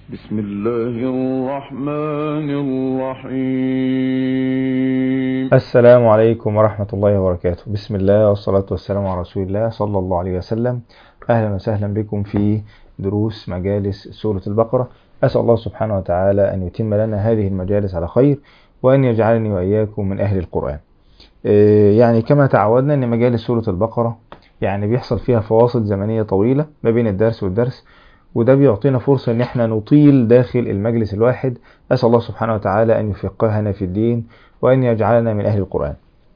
بسم الله الرحمن الرحيم السلام عليكم ورحمة الله وبركاته بسم الله والصلاة والسلام على رسول الله صلى الله عليه وسلم أهلا وسهلا بكم في دروس مجالس سورة البقرة أسأل الله سبحانه وتعالى أن يتم لنا هذه المجالس على خير وأن يجعلني وإياكم من أهل القرآن يعني كما تعودنا أن مجالس سورة البقرة يعني بيحصل فيها فواصل زمنية طويلة ما بين الدرس والدرس وده بيعطينا فرصة ان احنا نطيل داخل المجلس الواحد اسأل الله سبحانه وتعالى ان يفقهنا في الدين وان يجعلنا من اهل القرآن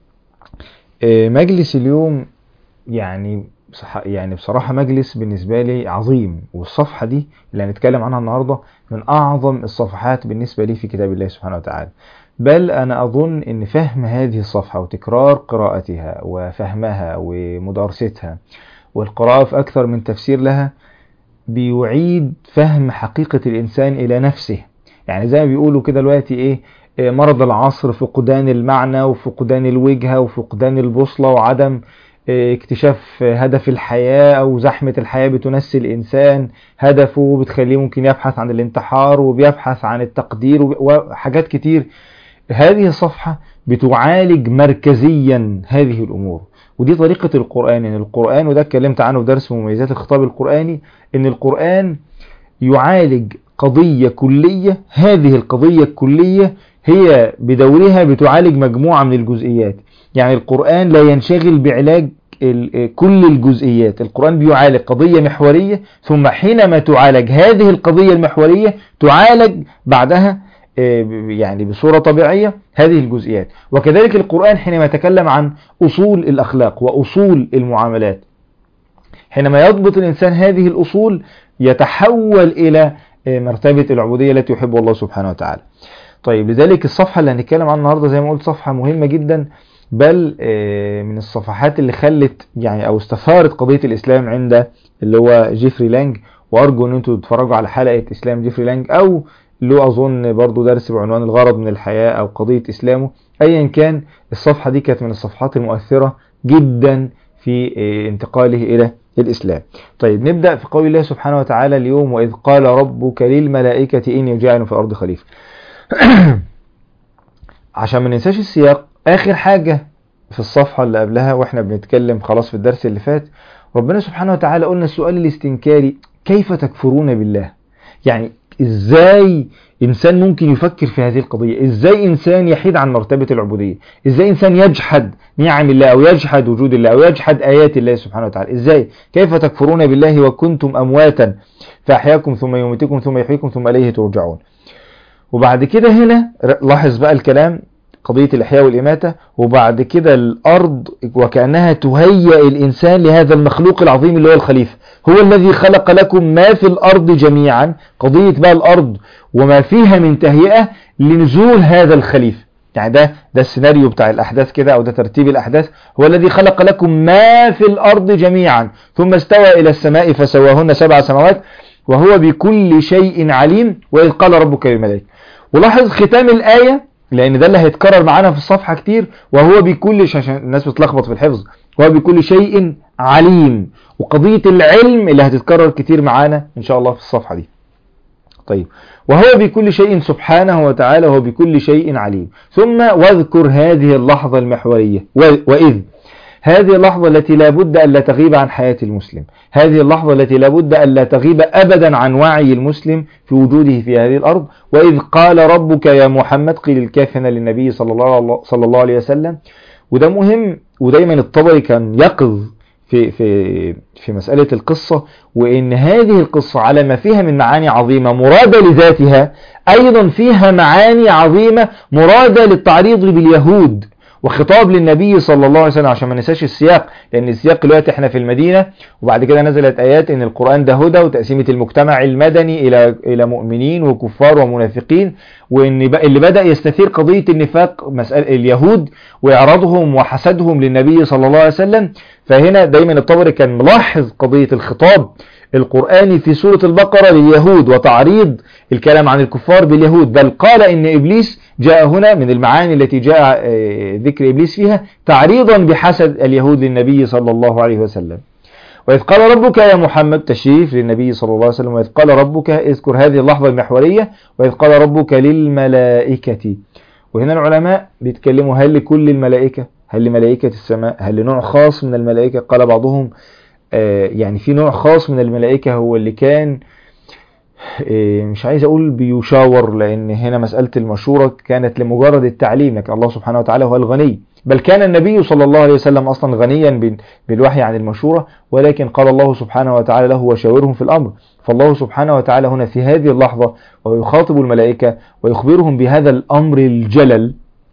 مجلس اليوم يعني يعني بصراحة مجلس بالنسبة لي عظيم والصفحة دي اللي هنتكلم عنها النهاردة من اعظم الصفحات بالنسبة لي في كتاب الله سبحانه وتعالى بل انا اظن ان فهم هذه الصفحة وتكرار قراءتها وفهمها ومدارستها والقراءة في اكثر من تفسير لها بيعيد فهم حقيقة الإنسان إلى نفسه يعني زي ما بيقولوا كده دلوقتي إيه مرض العصر فقدان المعنى وفقدان الوجهة وفقدان البوصلة وعدم اكتشاف هدف الحياة أو زحمة الحياة بتنسي الإنسان هدفه بتخليه ممكن يبحث عن الانتحار وبيبحث عن التقدير وحاجات كتير هذه الصفحة بتعالج مركزيا هذه الأمور ودي طريقة القرآن ان القرآن وده اتكلمت عنه في درس مميزات الخطاب القرآني ان القرآن يعالج قضية كلية هذه القضية الكلية هي بدورها بتعالج مجموعة من الجزئيات يعني القرآن لا ينشغل بعلاج كل الجزئيات القرآن بيعالج قضية محورية ثم حينما تعالج هذه القضية المحورية تعالج بعدها يعني بصورة طبيعية هذه الجزئيات وكذلك القرآن حينما يتكلم عن أصول الأخلاق وأصول المعاملات حينما يضبط الإنسان هذه الأصول يتحول إلى مرتبة العبودية التي يحب الله سبحانه وتعالى طيب لذلك الصفحة اللي هنتكلم عنها النهاردة زي ما قلت صفحة مهمة جدا بل من الصفحات اللي خلت يعني أو استثارت قضية الإسلام عند اللي هو جيفري لانج وأرجو أن أنتم تتفرجوا على حلقة إسلام جيفري لانج أو له أظن برضو درس بعنوان الغرض من الحياة أو قضية إسلامه أيا كان الصفحة دي كانت من الصفحات المؤثرة جدا في انتقاله إلى الإسلام طيب نبدأ في قول الله سبحانه وتعالى اليوم وإذ قال ربك للملائكة إني جاعل في الأرض خليفة عشان ما ننساش السياق آخر حاجة في الصفحة اللي قبلها وإحنا بنتكلم خلاص في الدرس اللي فات ربنا سبحانه وتعالى قلنا السؤال الاستنكاري كيف تكفرون بالله يعني ازاي انسان ممكن يفكر في هذه القضية ازاي انسان يحيد عن مرتبة العبودية ازاي انسان يجحد نعم الله او يجحد وجود الله او يجحد ايات الله سبحانه وتعالى ازاي كيف تكفرون بالله وكنتم امواتا فاحياكم ثم يميتكم ثم يحييكم ثم اليه ترجعون وبعد كده هنا لاحظ بقى الكلام قضية الإحياء والإماتة وبعد كده الأرض وكأنها تهيئ الإنسان لهذا المخلوق العظيم اللي هو الخليفة هو الذي خلق لكم ما في الأرض جميعا قضية بقى الأرض وما فيها من تهيئة لنزول هذا الخليفة يعني ده ده السيناريو بتاع الأحداث كده أو ده ترتيب الأحداث هو الذي خلق لكم ما في الأرض جميعا ثم استوى إلى السماء فسواهن سبع سماوات وهو بكل شيء عليم وإذ قال ربك للملائكة ولاحظ ختام الآية لان ده اللي هيتكرر معانا في الصفحة كتير وهو بكل شيء عشان الناس بتلخبط في الحفظ وهو بكل شيء عليم وقضية العلم اللي هتتكرر كتير معانا ان شاء الله في الصفحة دي طيب وهو بكل شيء سبحانه وتعالى وهو بكل شيء عليم ثم واذكر هذه اللحظة المحورية وإذ هذه اللحظة التي لا بد أن لا تغيب عن حياة المسلم هذه اللحظة التي لا بد أن لا تغيب أبدا عن وعي المسلم في وجوده في هذه الأرض وإذ قال ربك يا محمد قيل الكافن للنبي صلى الله, صلى الله عليه وسلم وده مهم ودايما الطبري كان يقظ في, في, في مسألة القصة وإن هذه القصة على ما فيها من معاني عظيمة مرادة لذاتها أيضا فيها معاني عظيمة مرادة للتعريض باليهود وخطاب للنبي صلى الله عليه وسلم عشان ما ننساش السياق لان السياق دلوقتي احنا في المدينه وبعد كده نزلت ايات ان القران ده هدى وتقسيمه المجتمع المدني الى الى مؤمنين وكفار ومنافقين وان اللي بدا يستثير قضيه النفاق مساله اليهود واعراضهم وحسدهم للنبي صلى الله عليه وسلم فهنا دايما الطبري كان ملاحظ قضيه الخطاب القرآني في سورة البقرة لليهود وتعريض الكلام عن الكفار باليهود بل قال إن إبليس جاء هنا من المعاني التي جاء ذكر إبليس فيها تعريضا بحسد اليهود للنبي صلى الله عليه وسلم وإذ قال ربك يا محمد تشريف للنبي صلى الله عليه وسلم وإذ قال ربك اذكر هذه اللحظة المحورية وإذ قال ربك للملائكة وهنا العلماء بيتكلموا هل لكل الملائكة هل لملائكة السماء هل لنوع خاص من الملائكة قال بعضهم آه يعني في نوع خاص من الملائكة هو اللي كان آه مش عايز أقول بيشاور لأن هنا مسألة المشورة كانت لمجرد التعليم لكن الله سبحانه وتعالى هو الغني بل كان النبي صلى الله عليه وسلم أصلا غنيا بالوحي عن المشورة ولكن قال الله سبحانه وتعالى له وشاورهم في الأمر فالله سبحانه وتعالى هنا في هذه اللحظة ويخاطب الملائكة ويخبرهم بهذا الأمر الجلل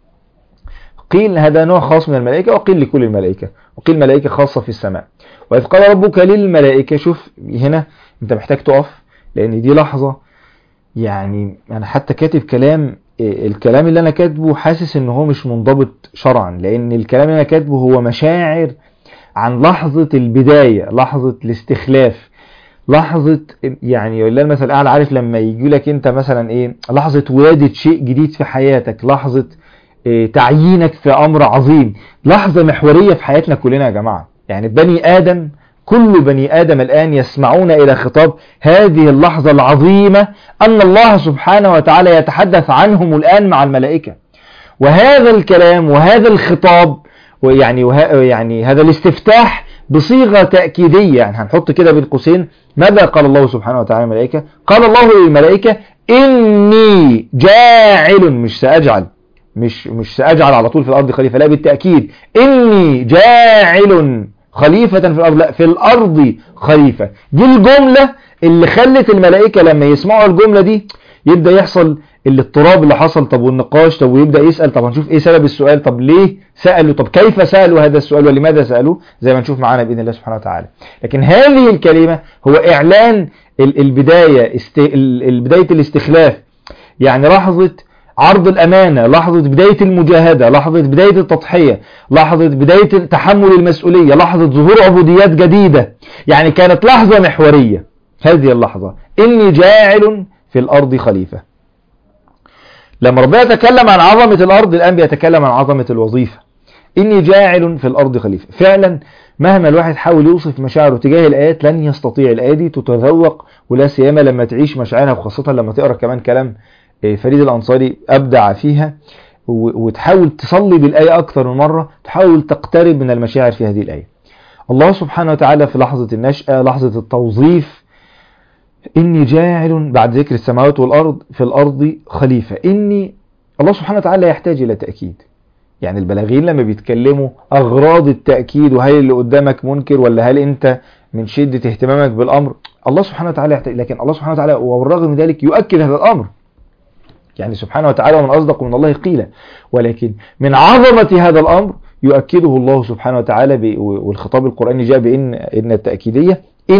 قيل هذا نوع خاص من الملائكة وقيل لكل الملائكة وقيل ملائكة خاصة في السماء وإذ قال ربك للملائكة شوف هنا أنت محتاج تقف لأن دي لحظة يعني أنا حتى كاتب كلام الكلام اللي أنا كاتبه حاسس إن هو مش منضبط شرعا لأن الكلام اللي أنا كاتبه هو مشاعر عن لحظة البداية لحظة الاستخلاف لحظة يعني ولله المثل الأعلى عارف لما يجي لك أنت مثلا إيه لحظة ولادة شيء جديد في حياتك لحظة إيه تعيينك في أمر عظيم لحظة محورية في حياتنا كلنا يا جماعة يعني بني آدم كل بني آدم الآن يسمعون إلى خطاب هذه اللحظة العظيمة أن الله سبحانه وتعالى يتحدث عنهم الآن مع الملائكة وهذا الكلام وهذا الخطاب ويعني وه... يعني هذا الاستفتاح بصيغة تأكيدية يعني هنحط كده بين قوسين ماذا قال الله سبحانه وتعالى للملائكة قال الله للملائكة إني جاعل مش سأجعل مش مش سأجعل على طول في الأرض خليفة لا بالتأكيد إني جاعل خليفة في الأرض لا في الأرض خليفة دي الجملة اللي خلت الملائكة لما يسمعوا الجملة دي يبدأ يحصل الاضطراب اللي حصل طب والنقاش طب ويبدأ يسأل طب هنشوف ايه سبب السؤال طب ليه سألوا طب كيف سألوا هذا السؤال ولماذا سألوا زي ما نشوف معانا بإذن الله سبحانه وتعالى لكن هذه الكلمة هو إعلان البداية است... بداية الاستخلاف يعني لحظة عرض الأمانة لحظة بداية المجاهدة لحظة بداية التضحية لحظة بداية تحمل المسؤولية لحظة ظهور عبوديات جديدة يعني كانت لحظة محورية هذه اللحظة إني جاعل في الأرض خليفة لما ربنا يتكلم عن عظمة الأرض الآن بيتكلم عن عظمة الوظيفة إني جاعل في الأرض خليفة فعلا مهما الواحد حاول يوصف مشاعره تجاه الآيات لن يستطيع الآية دي تتذوق ولا سيما لما تعيش مشاعرها وخاصة لما تقرأ كمان كلام فريد الأنصاري أبدع فيها وتحاول تصلي بالآية أكثر من مرة تحاول تقترب من المشاعر في هذه الآية الله سبحانه وتعالى في لحظة النشأة لحظة التوظيف إني جاعل بعد ذكر السماوات والأرض في الأرض خليفة إني الله سبحانه وتعالى يحتاج إلى تأكيد يعني البلاغين لما بيتكلموا أغراض التأكيد وهل اللي قدامك منكر ولا هل أنت من شدة اهتمامك بالأمر الله سبحانه وتعالى يحتاج لكن الله سبحانه وتعالى وبالرغم من ذلك يؤكد هذا الأمر يعني سبحانه وتعالى ومن أصدق من الله قيلا ولكن من عظمة هذا الأمر يؤكده الله سبحانه وتعالى والخطاب القرآني جاء بإن إن التأكيدية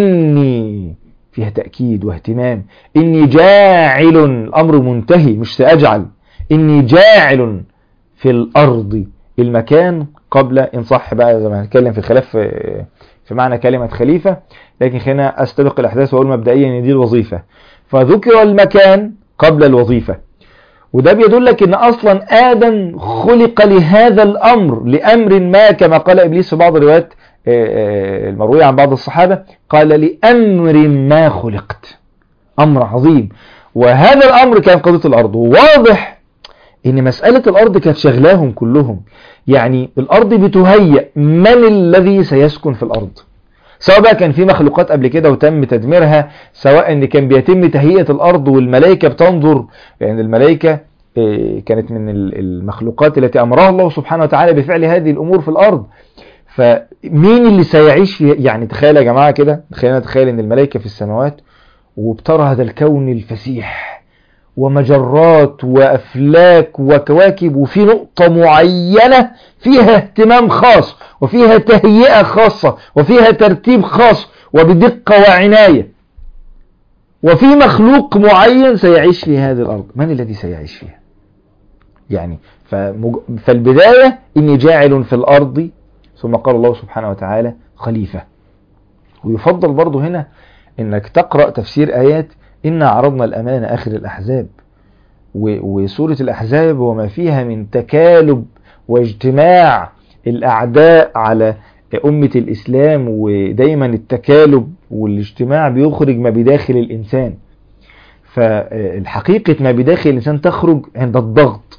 إني فيها تأكيد واهتمام إني جاعل الأمر منتهي مش سأجعل إني جاعل في الأرض المكان قبل إن صح بقى زي ما هنتكلم في الخلاف في معنى كلمة خليفة لكن خلينا أستبق الأحداث وأقول مبدئيا إن دي الوظيفة فذكر المكان قبل الوظيفة وده بيدلك ان اصلا ادم خلق لهذا الامر لامر ما كما قال ابليس في بعض الروايات المروية عن بعض الصحابة قال لامر ما خلقت امر عظيم وهذا الامر كان قضية الارض وواضح ان مسألة الارض كانت شغلاهم كلهم يعني الارض بتهيأ من الذي سيسكن في الارض سواء بقى كان في مخلوقات قبل كده وتم تدميرها سواء ان كان بيتم تهيئة الارض والملائكة بتنظر لان يعني الملائكة كانت من المخلوقات التي امرها الله سبحانه وتعالى بفعل هذه الامور في الارض فمين اللي سيعيش في يعني تخيل يا جماعة كده خلينا نتخيل ان الملائكة في السماوات وبترى هذا الكون الفسيح ومجرات وافلاك وكواكب وفي نقطة معينة فيها اهتمام خاص وفيها تهيئة خاصة وفيها ترتيب خاص وبدقة وعناية وفي مخلوق معين سيعيش في هذه الأرض من الذي سيعيش فيها يعني فمج... فالبداية إني جاعل في الأرض ثم قال الله سبحانه وتعالى خليفة ويفضل برضو هنا إنك تقرأ تفسير آيات إنا عرضنا الأمانة آخر الأحزاب وسورة الأحزاب وما فيها من تكالب واجتماع الأعداء على أمة الإسلام ودايما التكالب والاجتماع بيخرج ما بداخل الإنسان فالحقيقة ما بداخل الإنسان تخرج عند الضغط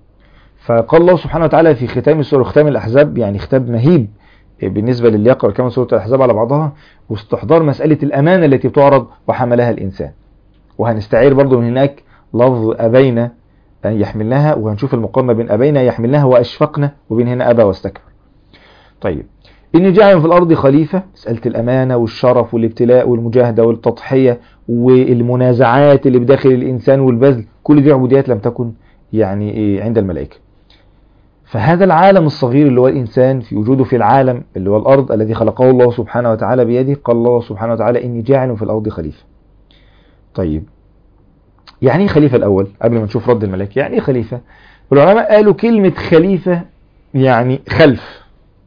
فقال الله سبحانه وتعالى في ختام السورة ختام الأحزاب يعني ختام مهيب بالنسبة للي يقرأ كمان سورة الأحزاب على بعضها واستحضار مسألة الأمانة التي بتعرض وحملها الإنسان وهنستعير برضو من هناك لفظ أبين أن يحملناها وهنشوف المقارنة بين أبين يحملناها وأشفقنا وبين هنا أبى واستكبر طيب إن جعل في الأرض خليفة مسألة الأمانة والشرف والابتلاء والمجاهدة والتضحية والمنازعات اللي بداخل الإنسان والبذل كل دي عبوديات لم تكن يعني إيه عند الملائكة فهذا العالم الصغير اللي هو الإنسان في وجوده في العالم اللي هو الأرض الذي خلقه الله سبحانه وتعالى بيده قال الله سبحانه وتعالى إني جاعل في الأرض خليفة طيب يعني ايه خليفة الأول قبل ما نشوف رد الملائكة يعني ايه خليفة العلماء قالوا كلمة خليفة يعني خلف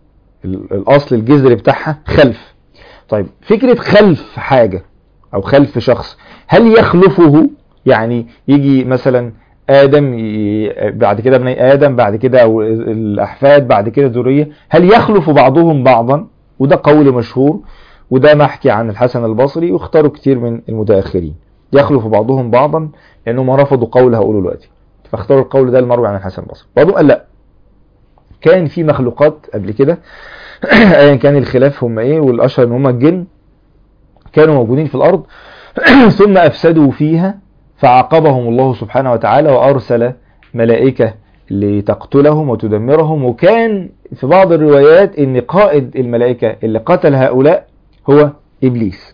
الأصل الجذر بتاعها خلف طيب فكرة خلف حاجة أو خلف شخص هل يخلفه يعني يجي مثلا آدم بعد كده ابني آدم بعد كده أو الأحفاد بعد كده ذرية هل يخلف بعضهم بعضا وده قول مشهور وده محكي عن الحسن البصري واختاروا كتير من المتأخرين يخلف بعضهم بعضا لأنهم رفضوا قول هقوله دلوقتي فاختاروا القول ده المروي عن الحسن البصري بعضهم قال لا كان في مخلوقات قبل كده ايا كان الخلاف هم ايه والاشهر ان هم الجن كانوا موجودين في الارض ثم افسدوا فيها فعاقبهم الله سبحانه وتعالى وارسل ملائكة لتقتلهم وتدمرهم وكان في بعض الروايات ان قائد الملائكة اللي قتل هؤلاء هو ابليس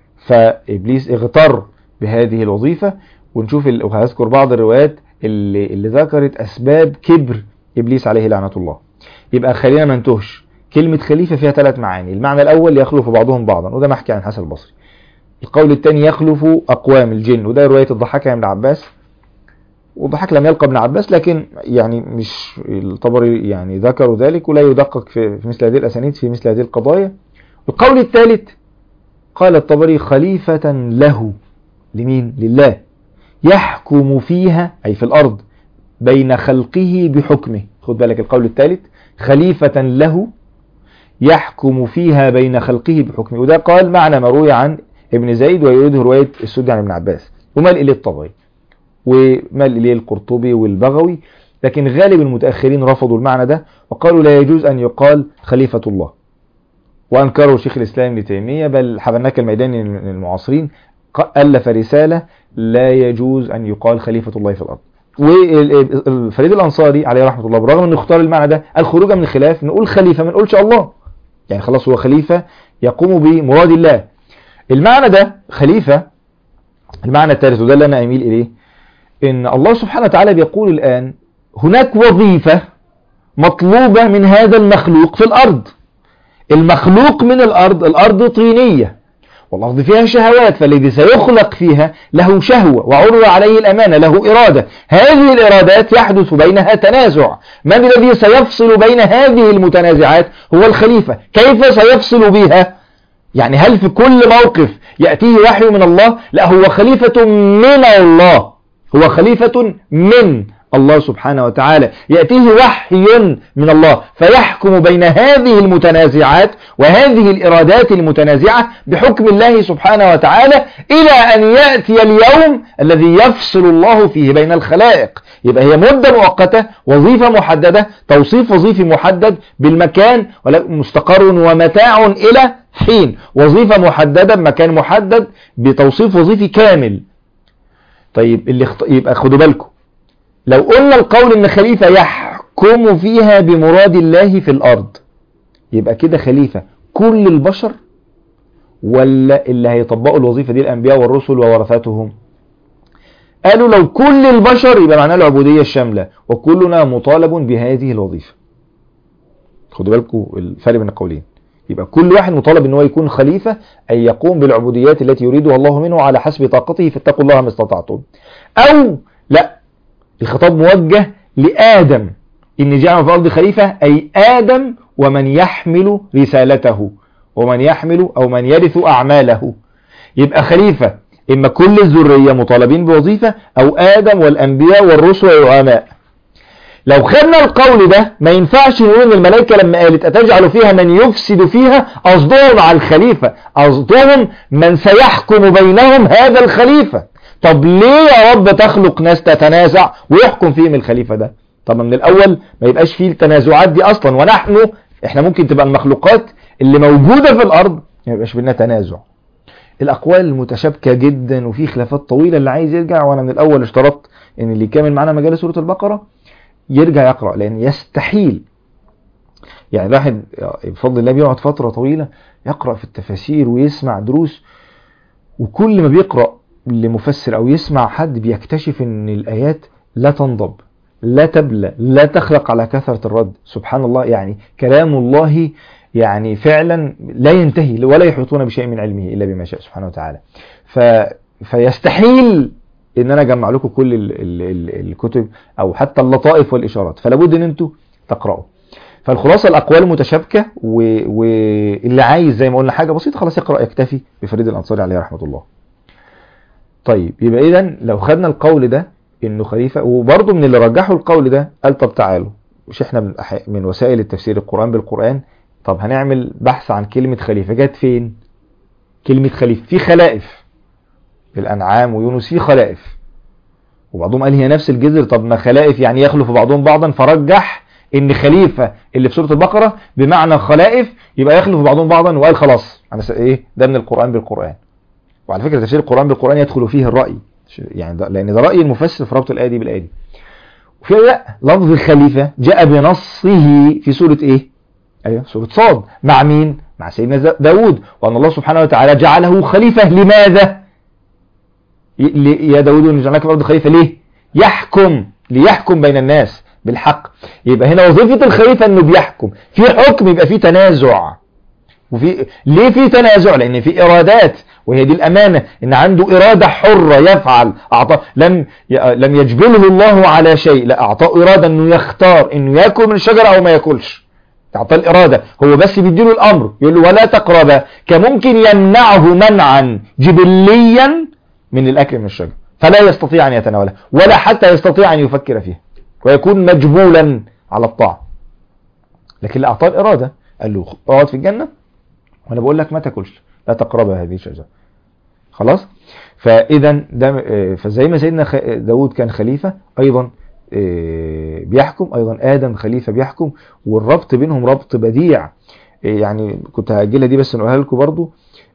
فابليس اغتر بهذه الوظيفة ونشوف وهذكر بعض الروايات اللي, اللي ذكرت اسباب كبر ابليس عليه لعنة الله يبقى خلينا ما ننتهش كلمة خليفة فيها ثلاث معاني المعنى الأول يخلف بعضهم بعضا وده محكي عن حسن البصري القول الثاني يخلف أقوام الجن وده رواية الضحاك عن ابن عباس والضحاك لم يلقى ابن عباس لكن يعني مش الطبري يعني ذكروا ذلك ولا يدقق في مثل هذه الأسانيد في مثل هذه القضايا القول الثالث قال الطبري خليفة له لمين لله يحكم فيها أي في الأرض بين خلقه بحكمه خد بالك القول الثالث خليفة له يحكم فيها بين خلقه بحكمه وده قال معنى مروي عن ابن زيد ويريده رواية السدي عن ابن عباس ومال إليه الطبري ومال إليه القرطبي والبغوي لكن غالب المتأخرين رفضوا المعنى ده وقالوا لا يجوز أن يقال خليفة الله وأنكروا شيخ الإسلام ابن تيمية بل حبناك الميداني من المعاصرين ألف رسالة لا يجوز أن يقال خليفة الله في الأرض والفريد الأنصاري عليه رحمة الله برغم أنه اختار المعنى ده الخروج من الخلاف نقول خليفة ما نقولش الله يعني خلاص هو خليفة يقوم بمراد الله المعنى ده خليفة المعنى الثالث وده اللي أنا أميل إليه إن الله سبحانه وتعالى بيقول الآن هناك وظيفة مطلوبة من هذا المخلوق في الأرض المخلوق من الأرض الأرض طينية والأرض فيها شهوات فالذي سيخلق فيها له شهوة وعرض عليه الأمانة له إرادة هذه الإرادات يحدث بينها تنازع من الذي سيفصل بين هذه المتنازعات هو الخليفة كيف سيفصل بها يعني هل في كل موقف يأتيه وحي من الله لا هو خليفة من الله هو خليفة من الله سبحانه وتعالى يأتيه وحي من الله فيحكم بين هذه المتنازعات وهذه الإرادات المتنازعة بحكم الله سبحانه وتعالى إلى أن يأتي اليوم الذي يفصل الله فيه بين الخلائق يبقى هي مدة مؤقتة وظيفة محددة توصيف وظيفي محدد بالمكان مستقر ومتاع إلى حين وظيفة محددة بمكان محدد بتوصيف وظيفي كامل طيب اللي اخت... يبقى خدوا بالكم لو قلنا القول ان خليفة يحكم فيها بمراد الله في الارض يبقى كده خليفة كل البشر ولا اللي هيطبقوا الوظيفة دي الانبياء والرسل وورثاتهم قالوا لو كل البشر يبقى معناه العبودية الشاملة وكلنا مطالب بهذه الوظيفة خدوا بالكم الفرق بين القولين يبقى كل واحد مطالب ان هو يكون خليفة أي يقوم بالعبوديات التي يريدها الله منه على حسب طاقته فاتقوا الله ما استطعتم أو لا الخطاب موجه لآدم إن جعل في الأرض خليفة أي آدم ومن يحمل رسالته ومن يحمل أو من يرث أعماله يبقى خليفة إما كل الذرية مطالبين بوظيفة أو آدم والأنبياء والرسل والعلماء لو خدنا القول ده ما ينفعش نقول ان الملائكة لما قالت اتجعل فيها من يفسد فيها قصدهم على الخليفة قصدهم من سيحكم بينهم هذا الخليفة طب ليه يا رب تخلق ناس تتنازع ويحكم فيهم الخليفة ده طب من الاول ما يبقاش فيه التنازعات دي اصلا ونحن احنا ممكن تبقى المخلوقات اللي موجودة في الارض ما يبقاش بينا تنازع الاقوال المتشابكة جدا وفي خلافات طويلة اللي عايز يرجع وانا من الاول اشترطت ان اللي كامل معانا مجال سورة البقرة يرجع يقرأ لان يستحيل يعني الواحد بفضل الله بيقعد فترة طويلة يقرأ في التفاسير ويسمع دروس وكل ما بيقرأ لمفسر او يسمع حد بيكتشف ان الايات لا تنضب لا تبلى لا تخلق على كثرة الرد سبحان الله يعني كلام الله يعني فعلا لا ينتهي ولا يحيطون بشيء من علمه إلا بما شاء سبحانه وتعالى ف... فيستحيل ان انا اجمع لكم كل ال... ال... ال... الكتب او حتى اللطائف والاشارات فلا بد ان انتوا تقرأوا فالخلاصة الاقوال متشابكة و... واللي عايز زي ما قلنا حاجة بسيطة خلاص يقرأ يكتفي بفريد الانصاري عليه رحمة الله طيب يبقى اذا لو خدنا القول ده انه خليفة وبرضه من اللي رجحوا القول ده قال طب تعالوا مش احنا من, من وسائل التفسير القرآن بالقرآن طب هنعمل بحث عن كلمة خليفة جت فين كلمة خليفة في خلائف في الأنعام ويونس في خلائف وبعضهم قال هي نفس الجذر طب ما خلائف يعني يخلف بعضهم بعضا فرجح ان خليفة اللي في سورة البقرة بمعنى خلائف يبقى يخلف بعضهم بعضا وقال خلاص انا ايه ده من القرآن بالقرآن وعلى فكرة تفسير القرآن بالقرآن يدخل فيه الرأي يعني ده لان ده رأي المفسر في ربط الآية دي بالآية دي وفي لا لفظ الخليفة جاء بنصه في سورة ايه ايوه سورة صاد مع مين مع سيدنا داود وان الله سبحانه وتعالى جعله خليفة لماذا يا داود نجعلك في الارض خليفة ليه يحكم ليحكم بين الناس بالحق يبقى هنا وظيفة الخليفة انه بيحكم في حكم يبقى في تنازع وفي ليه في تنازع لان في ارادات وهي دي الامانة ان عنده ارادة حرة يفعل اعطى لم لم يجبله الله على شيء لا اعطاه ارادة انه يختار انه ياكل من الشجرة او ما ياكلش اعطاه الارادة هو بس بيديله الامر يقول له ولا تقربا كممكن يمنعه منعا جبليا من الاكل من الشجرة فلا يستطيع ان يتناولها ولا حتى يستطيع ان يفكر فيها ويكون مجبولا على الطاعة لكن اللي اعطاه الارادة قال له اقعد في الجنة وانا بقول لك ما تاكلش لا تقرب هذه الشجرة خلاص فاذا ده فزي ما سيدنا داود كان خليفة ايضا بيحكم ايضا ادم خليفة بيحكم والربط بينهم ربط بديع يعني كنت هاجلها دي بس نقولها لكم برضو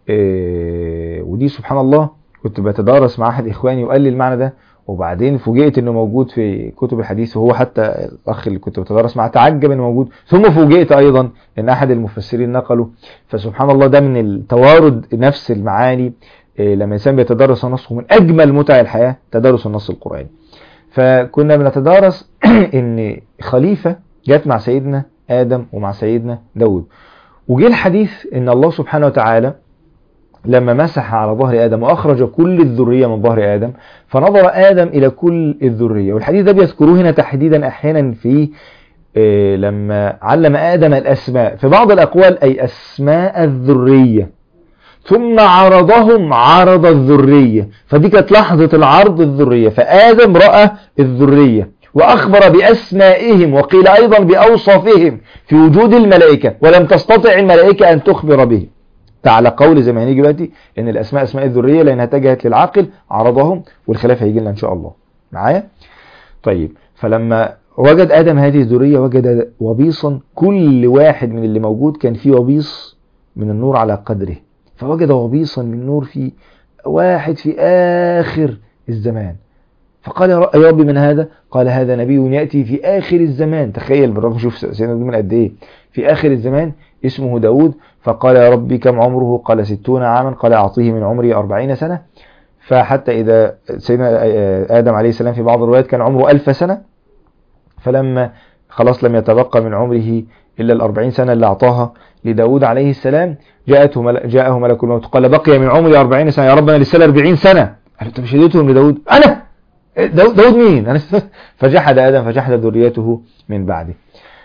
ودي سبحان الله كنت بتدارس مع احد اخواني وقال لي المعنى ده وبعدين فوجئت انه موجود في كتب الحديث وهو حتى الاخ اللي كنت بتدرس معاه تعجب انه موجود ثم فوجئت ايضا ان احد المفسرين نقله فسبحان الله ده من التوارد نفس المعاني لما الانسان بيتدرس النص من اجمل متع الحياه تدرس النص القراني فكنا بنتدارس ان خليفه جت مع سيدنا ادم ومع سيدنا داود وجه الحديث ان الله سبحانه وتعالى لما مسح على ظهر آدم وأخرج كل الذرية من ظهر آدم فنظر آدم إلى كل الذرية والحديث ده بيذكروه هنا تحديدا أحيانا في إيه لما علم آدم الأسماء في بعض الأقوال أي أسماء الذرية ثم عرضهم عرض الذرية فدي كانت لحظة العرض الذرية فآدم رأى الذرية وأخبر بأسمائهم وقيل أيضا بأوصافهم في وجود الملائكة ولم تستطع الملائكة أن تخبر به على قول زي ما هنيجي دلوقتي ان الاسماء اسماء الذريه لانها اتجهت للعاقل عرضهم والخلاف هيجي لنا ان شاء الله معايا طيب فلما وجد ادم هذه الذريه وجد وبيصا كل واحد من اللي موجود كان فيه وبيص من النور على قدره فوجد وبيصا من نور في واحد في اخر الزمان فقال يا رب من هذا قال هذا نبي يأتي في آخر الزمان تخيل بالرغم شوف سيدنا من قد ايه في آخر الزمان اسمه داود فقال يا ربي كم عمره قال ستون عاما قال أعطيه من عمري أربعين سنة فحتى إذا سيدنا آدم عليه السلام في بعض الروايات كان عمره ألف سنة فلما خلاص لم يتبقى من عمره إلا الأربعين سنة اللي أعطاها لداود عليه السلام جاءته مل... جاءه ملك الموت قال بقي من عمري أربعين سنة يا رب أنا لسه أربعين سنة قال أنت مش اديتهم لداود أنا داود, داود مين أنا فجحد آدم فجحد ذريته من بعده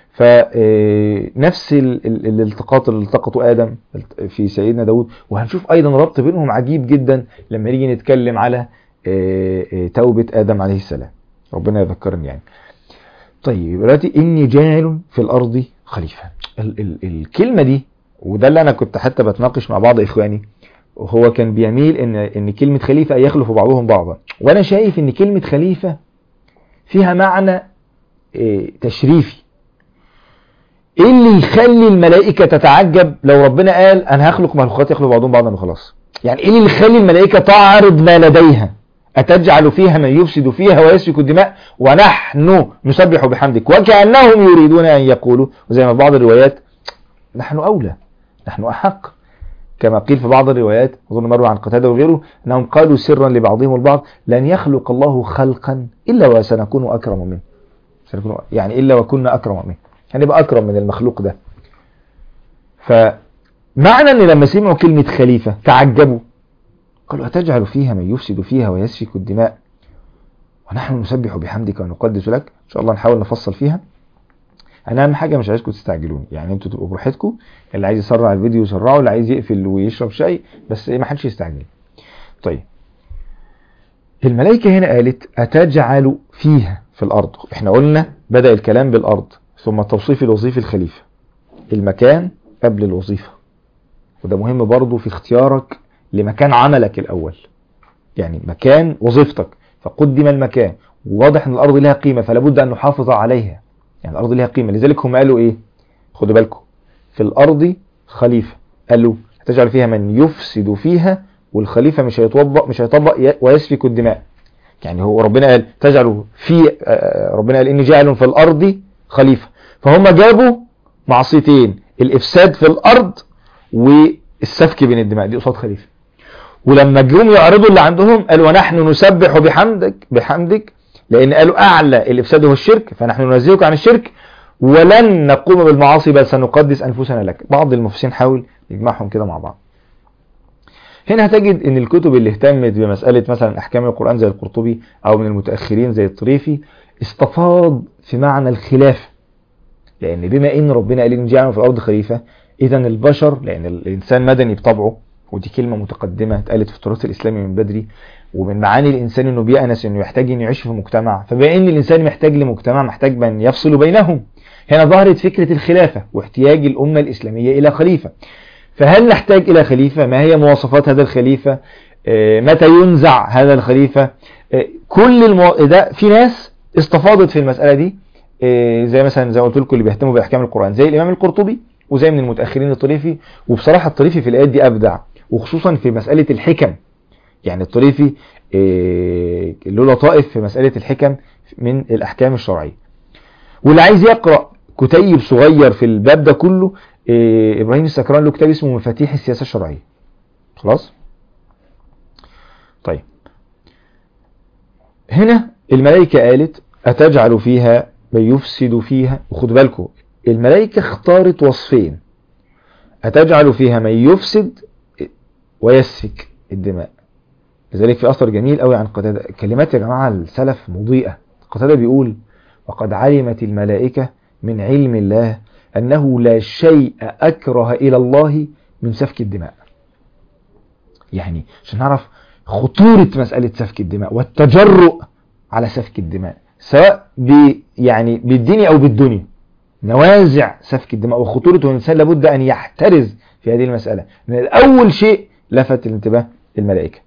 فنفس الالتقاط اللي التقطه آدم في سيدنا داود وهنشوف أيضا ربط بينهم عجيب جدا لما نيجي نتكلم على توبة آدم عليه السلام ربنا يذكرني يعني طيب دلوقتي اني جاعل في الارض خليفه ال ال الكلمه دي وده اللي انا كنت حتى بتناقش مع بعض اخواني وهو كان بيميل ان ان كلمه خليفه يخلف بعضهم بعضا وانا شايف ان كلمه خليفه فيها معنى إيه، تشريفي ايه اللي يخلي الملائكه تتعجب لو ربنا قال انا هخلق مخلوقات يخلق بعضهم بعضا وخلاص يعني ايه اللي يخلي الملائكه تعرض ما لديها أتجعل فيها من يفسد فيها ويسفك الدماء ونحن نسبح بحمدك وكأنهم يريدون أن يقولوا وزي ما في بعض الروايات نحن أولى نحن أحق كما قيل في بعض الروايات أظن مروي عن قتادة وغيره أنهم قالوا سرا لبعضهم البعض لن يخلق الله خلقا إلا وسنكون أكرم منه سنكون يعني إلا وكنا أكرم منه يعني يبقى أكرم من المخلوق ده فمعنى أن لما سمعوا كلمة خليفة تعجبوا قالوا أتجعل فيها من يفسد فيها ويسفك الدماء ونحن نسبح بحمدك ونقدس لك إن شاء الله نحاول نفصل فيها أنا أهم حاجة مش عايزكم تستعجلوني يعني أنتوا تبقوا براحتكم اللي عايز يسرع الفيديو يسرعه اللي عايز يقفل ويشرب شاي بس إيه ما حدش يستعجل طيب الملائكة هنا قالت أتجعل فيها في الأرض احنا قلنا بدأ الكلام بالأرض ثم التوصيف الوظيفي الخليفة المكان قبل الوظيفة وده مهم برضو في اختيارك لمكان عملك الأول يعني مكان وظيفتك فقدم المكان وواضح ان الأرض لها قيمة فلا بد أن نحافظ عليها يعني الأرض لها قيمة لذلك هم قالوا إيه خدوا بالكم في الأرض خليفة قالوا هتجعل فيها من يفسد فيها والخليفة مش هيطبق مش هيطبق ويسفك الدماء يعني هو ربنا قال تجعلوا في ربنا قال إني جاعل في الأرض خليفة فهم جابوا معصيتين الإفساد في الأرض والسفك بين الدماء دي قصاد خليفة ولما جم يعرضوا اللي عندهم قالوا ونحن نسبح بحمدك بحمدك لأن قالوا أعلى الإفساد هو الشرك فنحن ننزهك عن الشرك ولن نقوم بالمعاصي بل سنقدس أنفسنا لك بعض المفسرين حاول يجمعهم كده مع بعض هنا هتجد ان الكتب اللي اهتمت بمسألة مثلا احكام القرآن زي القرطبي او من المتأخرين زي الطريفي استفاض في معنى الخلافة لان بما ان ربنا قال ان جعلنا في الارض خليفة اذا البشر لان الانسان مدني بطبعه ودي كلمة متقدمة اتقالت في التراث الاسلامي من بدري ومن معاني الانسان انه بيأنس انه يحتاج انه يعيش في مجتمع فبما ان الانسان محتاج لمجتمع محتاج من يفصل بينهم هنا ظهرت فكرة الخلافة واحتياج الامة الاسلامية الى خليفة فهل نحتاج إلى خليفة ما هي مواصفات هذا الخليفة متى ينزع هذا الخليفة كل المو... ده في ناس استفاضت في المسألة دي زي مثلا زي ما قلت لكم اللي بيهتموا بأحكام القرآن زي الإمام القرطبي وزي من المتأخرين الطريفي وبصراحة الطريفي في الآيات دي أبدع وخصوصا في مسألة الحكم يعني الطريفي له لطائف في مسألة الحكم من الأحكام الشرعية واللي عايز يقرأ كتيب صغير في الباب ده كله ابراهيم السكران له كتاب اسمه مفاتيح السياسة الشرعية خلاص طيب هنا الملائكة قالت أتجعل فيها من يفسد فيها وخدوا بالكم الملائكة اختارت وصفين أتجعل فيها من يفسد ويسفك الدماء لذلك في أثر جميل قوي عن قتادة كلمات يا جماعة السلف مضيئة قتادة بيقول وقد علمت الملائكة من علم الله أنه لا شيء أكره إلى الله من سفك الدماء يعني عشان نعرف خطورة مسألة سفك الدماء والتجرؤ على سفك الدماء سواء ب يعني بالدين أو بالدنيا نوازع سفك الدماء وخطورة الإنسان لابد أن يحترز في هذه المسألة من أول شيء لفت الانتباه الملائكة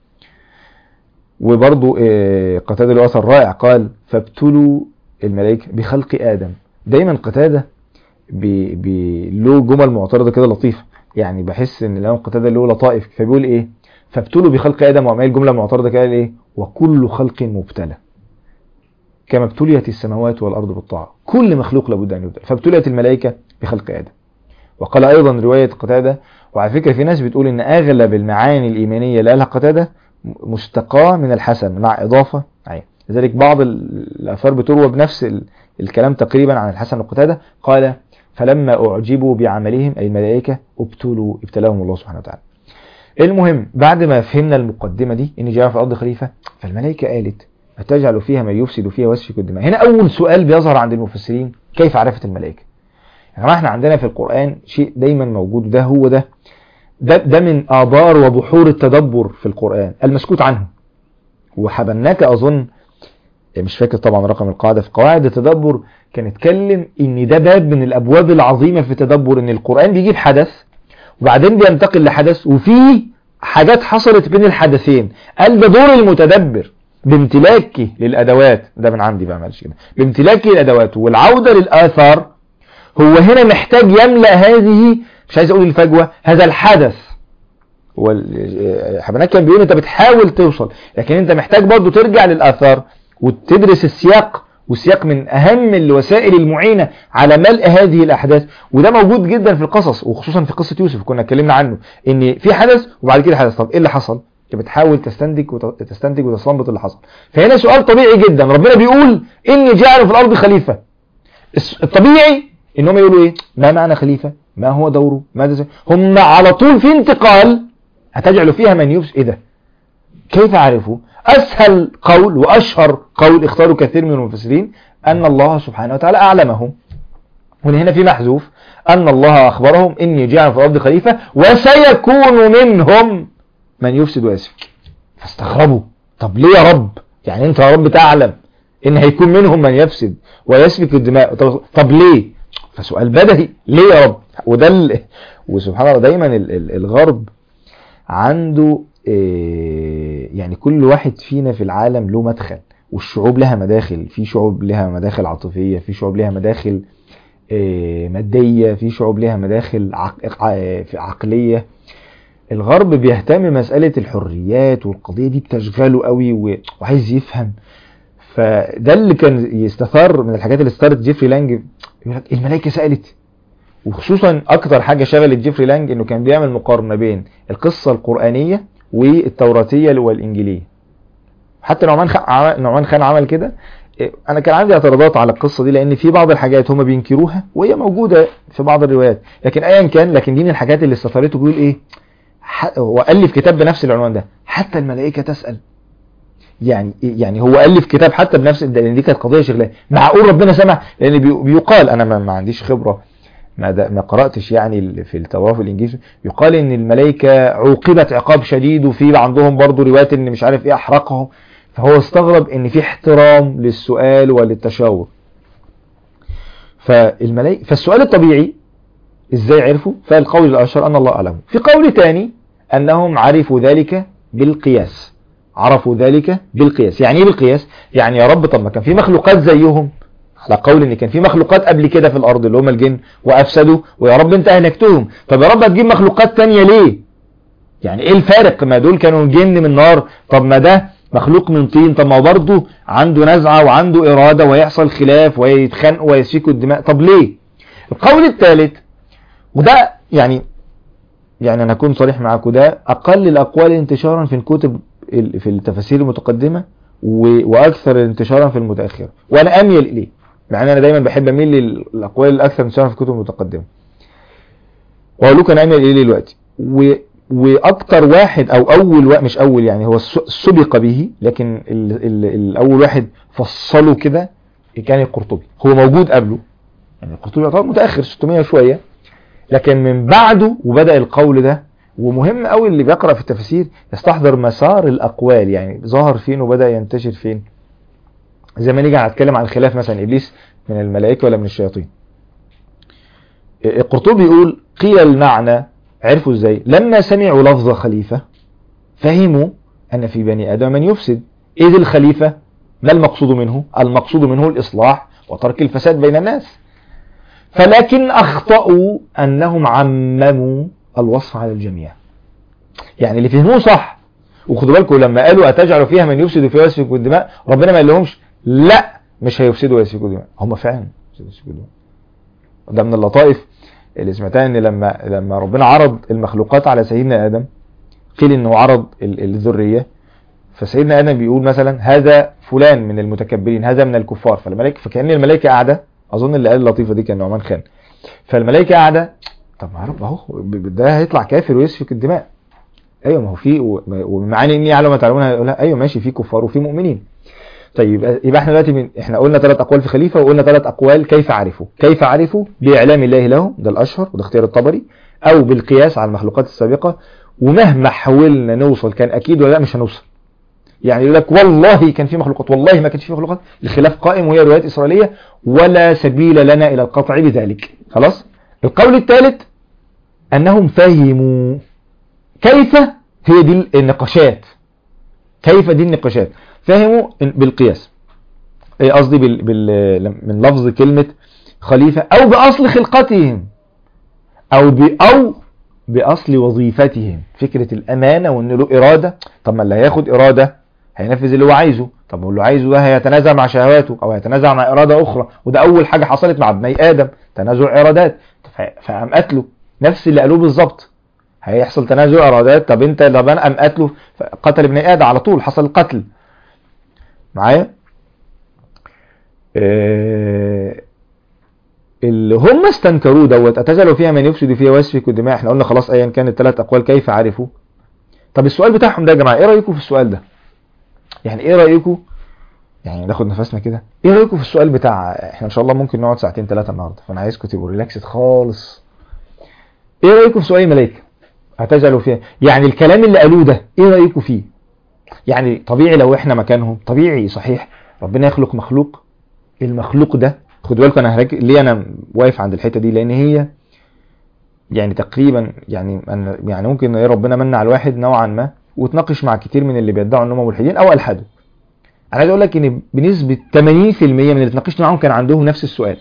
وبرضو قتادة له أثر رائع قال فابتلوا الملائكة بخلق آدم دايما قتادة له جمل معترضة كده لطيفة يعني بحس ان الامام قتادة له لطائف فبيقول ايه فابتلوا بخلق ادم وعمل جملة معترضة كده ايه وكل خلق مبتلى كما ابتليت السماوات والارض بالطاعة كل مخلوق لابد ان يبتلى فابتليت الملائكة بخلق ادم وقال ايضا رواية قتادة وعلى فكرة في ناس بتقول ان اغلب المعاني الايمانية اللي قالها قتادة مستقاة من الحسن مع اضافة عين لذلك بعض الاثار بتروى بنفس الكلام تقريبا عن الحسن وقتادة قال فلما أعجبوا بعملهم أي الملائكة ابتلوا ابتلاهم الله سبحانه وتعالى المهم بعد ما فهمنا المقدمة دي إن جاء في الأرض خليفة فالملائكة قالت أتجعل فيها من يفسد فيها ويسفك الدماء هنا أول سؤال بيظهر عند المفسرين كيف عرفت الملائكة يا جماعة احنا عندنا في القرآن شيء دايما موجود ده هو ده ده, ده من آبار وبحور التدبر في القرآن المسكوت عنه وحبناك أظن مش فاكر طبعا رقم القاعدة في قواعد التدبر كان اتكلم ان ده باب من الابواب العظيمة في التدبر ان القرآن بيجيب حدث وبعدين بينتقل لحدث وفي حاجات حصلت بين الحدثين قال ده دور المتدبر بامتلاكه للادوات ده من عندي بقى معلش كده بامتلاكه للادوات والعودة للاثار هو هنا محتاج يملأ هذه مش عايز اقول الفجوة هذا الحدث حبناك كان بيقول انت بتحاول توصل لكن انت محتاج برضو ترجع للاثار وتدرس السياق والسياق من اهم الوسائل المعينة على ملء هذه الاحداث وده موجود جدا في القصص وخصوصا في قصة يوسف كنا اتكلمنا عنه ان في حدث وبعد كده حدث طب ايه اللي حصل انت بتحاول تستنتج وتستنتج وتستنبط اللي حصل فهنا سؤال طبيعي جدا ربنا بيقول اني جاعل في الارض خليفة الطبيعي ان هم يقولوا ايه ما معنى خليفة ما هو دوره ماذا زي هم على طول في انتقال هتجعل فيها من يفسد ايه ده كيف عرفوا اسهل قول واشهر قول اختاروا كثير من المفسرين ان الله سبحانه وتعالى اعلمهم وهنا في محذوف ان الله اخبرهم اني جاعل في الارض خليفة وسيكون منهم من يفسد ويسفك فاستغربوا طب ليه يا رب يعني انت يا رب تعلم ان هيكون منهم من يفسد ويسفك الدماء طب, طب ليه فسؤال بدهي ليه يا رب وده ال... وسبحان الله دايما ال... ال... الغرب عنده إيه يعني كل واحد فينا في العالم له مدخل والشعوب لها مداخل في شعوب لها مداخل عاطفية في شعوب لها مداخل إيه مادية في شعوب لها مداخل عق... عقلية الغرب بيهتم مسألة الحريات والقضية دي بتشغله قوي و... وعايز يفهم فده اللي كان يستثار من الحاجات اللي استثارت جيفري لانج يقول لك الملائكه سالت وخصوصا اكتر حاجه شغلت جيفري لانج انه كان بيعمل مقارنه بين القصه القرانيه والتوراتيه والانجيليه حتى نعمان خان نعمان خان عمل كده انا كان عندي اعتراضات على القصه دي لان في بعض الحاجات هم بينكروها وهي موجوده في بعض الروايات لكن ايا كان لكن دي من الحاجات اللي استثارته بيقول ايه هو الف كتاب بنفس العنوان ده حتى الملائكه تسال يعني يعني هو الف كتاب حتى بنفس لان دي كانت قضيه شغلاه معقول ربنا سمع لان بيقال انا ما, ما عنديش خبره ما, ما قراتش يعني في التوراه في الانجيل يقال ان الملائكه عوقبت عقاب شديد وفي عندهم برضو روايات ان مش عارف ايه احرقهم فهو استغرب ان في احترام للسؤال وللتشاور فالملائكه فالسؤال الطبيعي ازاي عرفوا فالقول الاشهر ان الله اعلم في قول تاني انهم عرفوا ذلك بالقياس عرفوا ذلك بالقياس يعني ايه بالقياس يعني يا رب طب ما كان في مخلوقات زيهم على قول ان كان في مخلوقات قبل كده في الارض اللي هم الجن وافسدوا ويا رب انت اهلكتهم طب يا رب هتجيب مخلوقات تانية ليه يعني ايه الفارق ما دول كانوا جن من نار طب ما ده مخلوق من طين طب ما هو برضه عنده نزعة وعنده إرادة ويحصل خلاف ويتخانقوا ويسفكوا الدماء طب ليه القول الثالث وده يعني يعني انا اكون صريح معاكم ده اقل الاقوال انتشارا في الكتب في التفاسير المتقدمة واكثر انتشارا في المتأخرة وانا اميل اليه مع ان انا دايما بحب اميل للاقوال الاكثر انتشارا في الكتب المتقدمة واقول لكم انا اميل اليه دلوقتي و واكتر واحد او اول واحد مش اول يعني هو سبق به لكن ال ال الاول واحد فصله كده كان القرطبي هو موجود قبله يعني القرطبي يعتبر متاخر 600 شويه لكن من بعده وبدا القول ده ومهم قوي اللي بيقرا في التفاسير يستحضر مسار الاقوال يعني ظهر فين وبدا ينتشر فين زي ما نيجي هنتكلم عن خلاف مثلا ابليس من الملائكه ولا من الشياطين القرطبي يقول قيل المعنى عرفوا ازاي لما سمعوا لفظ خليفة فهموا ان في بني ادم من يفسد اذ الخليفة ما المقصود منه المقصود منه الاصلاح وترك الفساد بين الناس فلكن اخطأوا انهم عمموا الوصف على الجميع يعني اللي فهموه صح وخدوا بالكم لما قالوا اتجعل فيها من يفسد فيها ويسفك الدماء ربنا ما قال لهمش لا مش هيفسدوا ويسفكوا الدماء هم فعلا يفسدوا الدماء ده من اللطائف اللي سمعتها ان لما لما ربنا عرض المخلوقات على سيدنا ادم قيل انه عرض الذريه فسيدنا ادم بيقول مثلا هذا فلان من المتكبرين هذا من الكفار فالملائكه فكان الملائكه قاعده اظن اللي قال اللطيفه دي كان نعمان خان فالملائكه قاعده طب ما رب اهو ده هيطلع كافر ويسفك الدماء ايوه ما هو في ومعاني اني اعلم ما تعلمون ايوه ماشي في كفار وفي مؤمنين طيب يبقى احنا دلوقتي من احنا قلنا ثلاث اقوال في خليفه وقلنا ثلاث اقوال كيف عرفوا كيف عرفوا باعلام الله لهم ده الاشهر وده اختيار الطبري او بالقياس على المخلوقات السابقه ومهما حاولنا نوصل كان اكيد ولا لا مش هنوصل يعني يقول لك والله كان في مخلوقات والله ما كانش في مخلوقات الخلاف قائم وهي روايات إسرائيلية ولا سبيل لنا إلى القطع بذلك خلاص القول الثالث أنهم فهموا كيف هي دي النقاشات كيف دي النقاشات فهموا بالقياس إيه قصدي بال... بال... من لفظ كلمة خليفة أو بأصل خلقتهم أو ب... أو بأصل وظيفتهم فكرة الأمانة وإن له إرادة طب ما اللي هياخد إرادة هينفذ اللي هو عايزه طب اللي عايزه ده هيتنازع مع شهواته أو هيتنازع مع إرادة أخرى وده أول حاجة حصلت مع ابني آدم تنازع إرادات فقام قتله نفس اللي قالوه بالظبط هيحصل تنازع إرادات طب أنت طب أنا قام قتله قتل ابن آدم على طول حصل قتل معايا إيه اللي هم استنكروه دوت اتجلوا فيها من يفسد فيها ويسفك الدماء احنا قلنا خلاص ايا كان الثلاث اقوال كيف عرفوا طب السؤال بتاعهم ده يا جماعه ايه رايكم في السؤال ده يعني ايه رايكم يعني ناخد نفسنا كده ايه رايكم في السؤال بتاع احنا ان شاء الله ممكن نقعد ساعتين ثلاثه النهارده فانا عايزكم تبقوا ريلاكسد خالص ايه رايكم في سؤال الملائكه هتجلوا فيها يعني الكلام اللي قالوه ده ايه رايكم فيه يعني طبيعي لو احنا مكانهم طبيعي صحيح ربنا يخلق مخلوق المخلوق ده خدوا بالكم انا هرك... ليه انا واقف عند الحته دي لان هي يعني تقريبا يعني أنا يعني ممكن ربنا من على الواحد نوعا ما وتناقش مع كتير من اللي بيدعوا انهم ملحدين او الحدوا انا عايز اقول لك ان بنسبه 80% من اللي اتناقشت معاهم كان عندهم نفس السؤال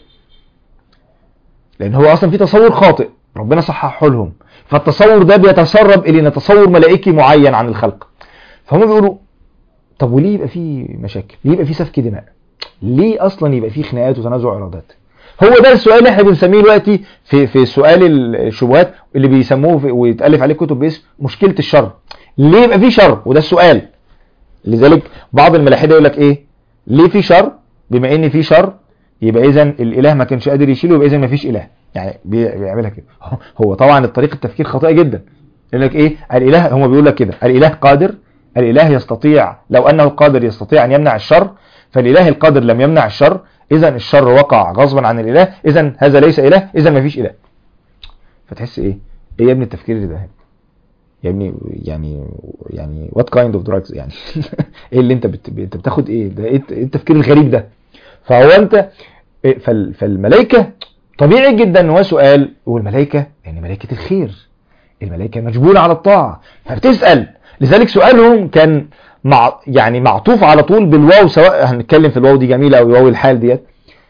لان هو اصلا في تصور خاطئ ربنا صححه لهم فالتصور ده بيتسرب الى تصور ملائكي معين عن الخلق فهم بيقولوا طب وليه يبقى في مشاكل ليه يبقى في سفك دماء ليه اصلا يبقى في خناقات وتنازع ارادات هو ده السؤال اللي احنا بنسميه دلوقتي في في سؤال الشبهات اللي بيسموه ويتالف عليه كتب باسم مشكله الشر ليه يبقى في شر وده السؤال لذلك بعض الملاحده يقول لك ايه ليه في شر بما ان في شر يبقى اذا الاله ما كانش قادر يشيله يبقى اذا ما فيش اله يعني بيعملها كده هو طبعا الطريقه التفكير خاطئه جدا يقول لك ايه الاله هم بيقول لك كده الاله قادر الاله يستطيع لو انه قادر يستطيع ان يمنع الشر فالاله القادر لم يمنع الشر اذا الشر وقع غصبا عن الاله اذا هذا ليس اله اذا ما فيش اله فتحس ايه ايه يا ابني التفكير اللي ده يا ابني يعني يعني وات كايند اوف دراجز يعني ايه اللي انت بت... انت بتاخد ايه ده ايه التفكير الغريب ده فهو انت إيه فال... فالملائكه طبيعي جدا ان هو سؤال والملائكه يعني ملائكه الخير الملائكه مجبوله على الطاعه فبتسال لذلك سؤالهم كان مع يعني معطوف على طول بالواو سواء هنتكلم في الواو دي جميله او واو الحال ديت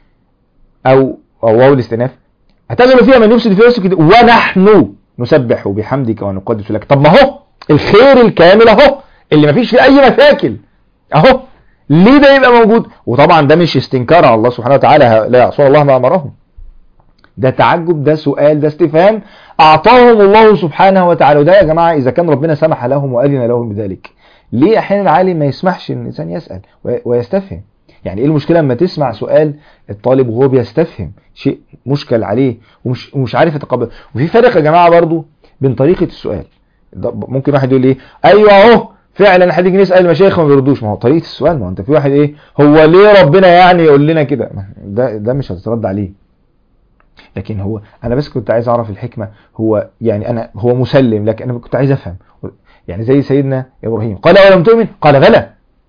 او او واو الاستئناف هتجعل فيها من يفسد في يفسد ونحن نسبح بحمدك ونقدس لك طب ما هو الخير الكامل اهو اللي ما فيش فيه اي مشاكل اهو ليه ده يبقى موجود وطبعا ده مش استنكار على الله سبحانه وتعالى لا يعصون الله ما امرهم ده تعجب ده سؤال ده استفهام اعطاهم الله سبحانه وتعالى وده يا جماعه اذا كان ربنا سمح لهم واذن لهم بذلك ليه احيانا العالم ما يسمحش ان الانسان يسال ويستفهم يعني ايه المشكله لما تسمع سؤال الطالب وهو بيستفهم شيء مشكل عليه ومش ومش عارف يتقبل وفي فرق يا جماعه برضو بين طريقه السؤال ممكن واحد يقول ايه ايوه اهو فعلا هنيجي نسال المشايخ ما بيردوش ما هو طريقه السؤال ما هو انت في واحد ايه هو ليه ربنا يعني يقول لنا كده ده ده مش هتترد عليه لكن هو انا بس كنت عايز اعرف الحكمه هو يعني انا هو مسلم لكن انا كنت عايز افهم يعني زي سيدنا ابراهيم قال اولم تؤمن قال بلى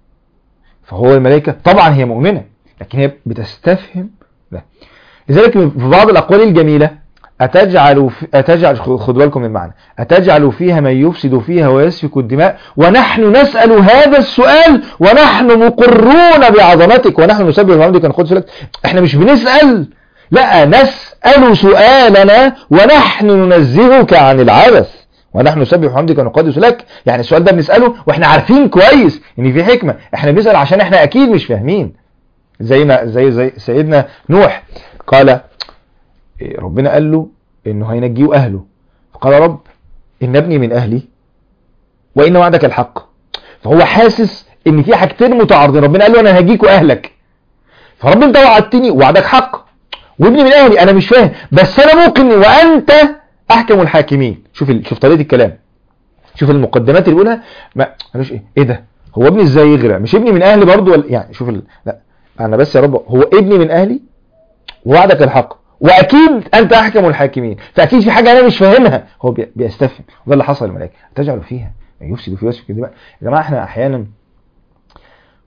فهو الملائكه طبعا هي مؤمنه لكن هي بتستفهم لا لذلك في بعض الاقوال الجميله أتجعل في أتجعل خدوا بالكم من المعنى أتجعل فيها من يفسد فيها ويسفك الدماء ونحن نسأل هذا السؤال ونحن مقرون بعظمتك ونحن نسبح بحمدك ونقدس لك احنا مش بنسأل لا نسأل سؤالنا ونحن ننزهك عن العبث ونحن نسبح بحمدك ونقدس لك يعني السؤال ده بنسأله واحنا عارفين كويس ان في حكمة احنا بنسأل عشان احنا اكيد مش فاهمين زي ما زي زي سيدنا نوح قال ربنا قال له انه هينجيه اهله فقال رب ان ابني من اهلي وان وعدك الحق فهو حاسس ان في حاجتين متعارضين ربنا قال له انا هجيك واهلك فرب انت وعدتني وعدك حق وابني من اهلي انا مش فاهم بس انا ممكن وانت احكم الحاكمين شوف ال... شوف طريقه الكلام شوف المقدمات اللي بيقولها ما ملوش ايه ايه ده هو ابني ازاي يغرق مش ابني من اهلي برضه ولا يعني شوف ال... لا انا بس يا رب هو ابني من اهلي ووعدك الحق واكيد انت احكم الحاكمين فاكيد في حاجه انا مش فاهمها هو بيستفهم وده اللي حصل للملائكه تجعل فيها يفسد في وسط كده يا جماعه احنا احيانا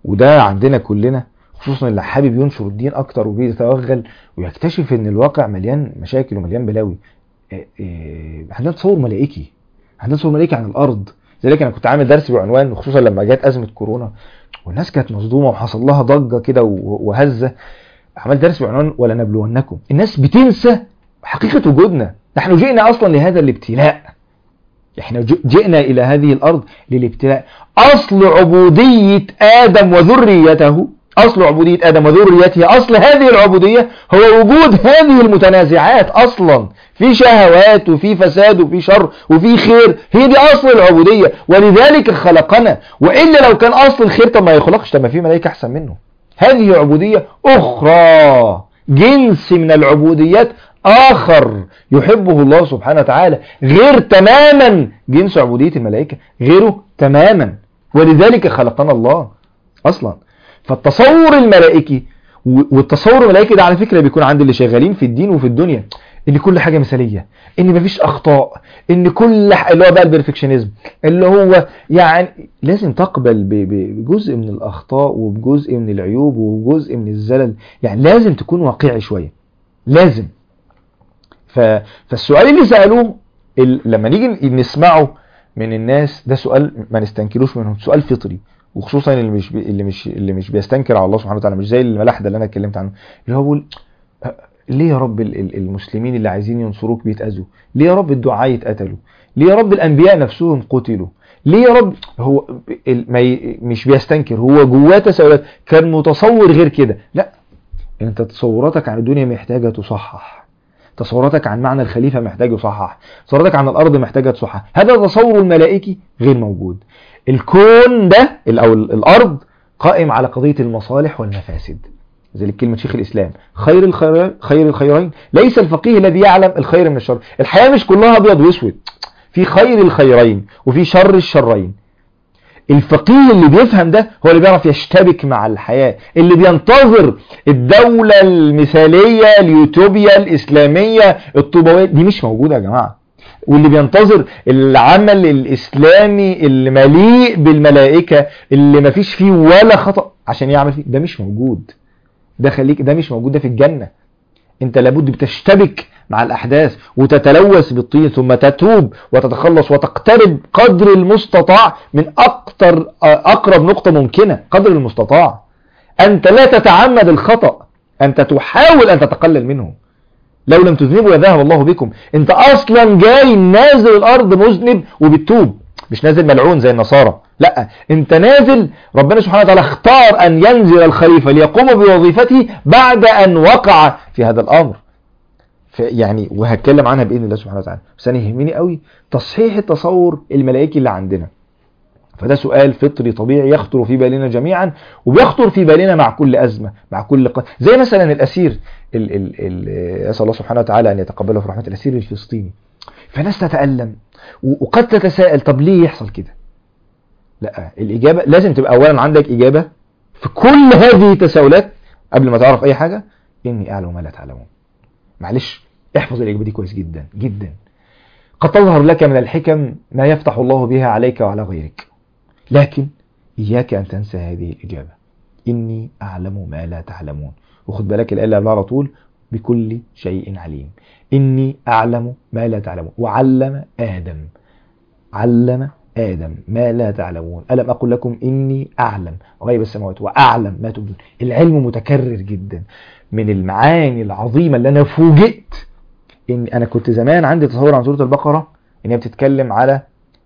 وده عندنا كلنا خصوصا اللي حابب ينشر الدين اكتر وبيتوغل ويكتشف ان الواقع مليان مشاكل ومليان بلاوي إيه إيه عندنا تصور ملائكي عندنا تصور ملائكي عن الارض لذلك انا كنت عامل درس بعنوان خصوصا لما جت ازمه كورونا والناس كانت مصدومه وحصل لها ضجه كده و- وهزه عملت درس بعنوان ولنبلونكم الناس بتنسى حقيقه وجودنا نحن جئنا اصلا لهذا الابتلاء احنا ج- جئنا الى هذه الارض للابتلاء اصل عبوديه ادم وذريته اصل عبوديه ادم وذريته اصل هذه العبوديه هو وجود هذه المتنازعات اصلا في شهوات وفي فساد وفي شر وفي خير هي دي اصل العبوديه ولذلك خلقنا والا لو كان اصل الخير طب ما يخلقش طب ما في ملائكه احسن منه هذه عبوديه اخرى جنس من العبوديات آخر يحبه الله سبحانه وتعالى غير تماما جنس عبودية الملائكة غيره تماما ولذلك خلقنا الله أصلا فالتصور الملائكي و- والتصور الملائكي ده على فكرة بيكون عند اللي شغالين في الدين وفي الدنيا ان كل حاجة مثالية ان مفيش اخطاء ان كل ح... اللي هو بقى البرفكشنزم اللي هو يعني لازم تقبل ب... ب- بجزء من الاخطاء وبجزء من العيوب وبجزء من الزلل يعني لازم تكون واقعي شوية لازم ف... فالسؤال اللي سألوه ال... لما نيجي نسمعه من الناس ده سؤال ما نستنكروش منهم سؤال فطري وخصوصا اللي مش بي... اللي مش اللي مش بيستنكر على الله سبحانه وتعالى مش زي الملاحده اللي انا اتكلمت عنه اللي هو بيقول أه، ليه يا رب ال- ال- المسلمين اللي عايزين ينصروك بيتأذوا ليه يا رب الدعاء يتقتلوا ليه يا رب الانبياء نفسهم قتلوا ليه يا رب هو ال- ما ي... مش بيستنكر هو جواه تساؤلات كان متصور غير كده لا انت تصوراتك عن الدنيا محتاجه تصحح تصوراتك عن معنى الخليفة محتاج يصحح تصوراتك عن الأرض محتاجة تصحح هذا تصور الملائكي غير موجود الكون ده ال- أو ال- الأرض قائم على قضية المصالح والمفاسد زي كلمة شيخ الإسلام خير الخير خير الخيرين ليس الفقيه الذي يعلم الخير من الشر الحياة مش كلها أبيض وأسود في خير الخيرين وفي شر الشرين الفقيه اللي بيفهم ده هو اللي بيعرف يشتبك مع الحياة اللي بينتظر الدولة المثالية اليوتوبيا الإسلامية الطوبوية دي مش موجودة يا جماعة واللي بينتظر العمل الإسلامي اللي مليء بالملائكة اللي مفيش فيه ولا خطأ عشان يعمل فيه ده مش موجود ده خليك ده مش موجود ده في الجنة انت لابد بتشتبك مع الاحداث وتتلوث بالطين ثم تتوب وتتخلص وتقترب قدر المستطاع من اكتر اقرب نقطة ممكنة قدر المستطاع انت لا تتعمد الخطأ انت تحاول ان تتقلل منه لو لم تذنبوا لذهب الله بكم انت اصلا جاي نازل الارض مذنب وبتتوب مش نازل ملعون زي النصارى لا انت نازل ربنا سبحانه وتعالى اختار ان ينزل الخليفة ليقوم بوظيفته بعد ان وقع في هذا الامر ف- يعني وهتكلم عنها باذن الله سبحانه وتعالى بس انا يهمني قوي تصحيح التصور الملائكي اللي عندنا فده سؤال فطري طبيعي يخطر في بالنا جميعا وبيخطر في بالنا مع كل أزمة مع كل ق... زي مثلا الأسير ال... ال... ال... أسأل الله سبحانه وتعالى أن يتقبله في رحمة الأسير الفلسطيني فناس تتألم و- وقد تتساءل طب ليه يحصل كده لا الإجابة لازم تبقى أولا عندك إجابة في كل هذه التساؤلات قبل ما تعرف أي حاجة إني أعلم ما لا تعلمون معلش احفظ الإجابة دي كويس جدا جدا قد تظهر لك من الحكم ما يفتح الله بها عليك وعلى غيرك لكن إياك أن تنسى هذه الإجابة إني أعلم ما لا تعلمون وخد بالك الآية اللي قبلها على طول بكل شيء عليم إني أعلم ما لا تعلمون وعلم آدم علم آدم ما لا تعلمون ألم أقل لكم إني أعلم غيب السماوات وأعلم ما تبدون العلم متكرر جدا من المعاني العظيمة اللي أنا فوجئت إن أنا كنت زمان عندي تصور عن سورة البقرة إن هي بتتكلم على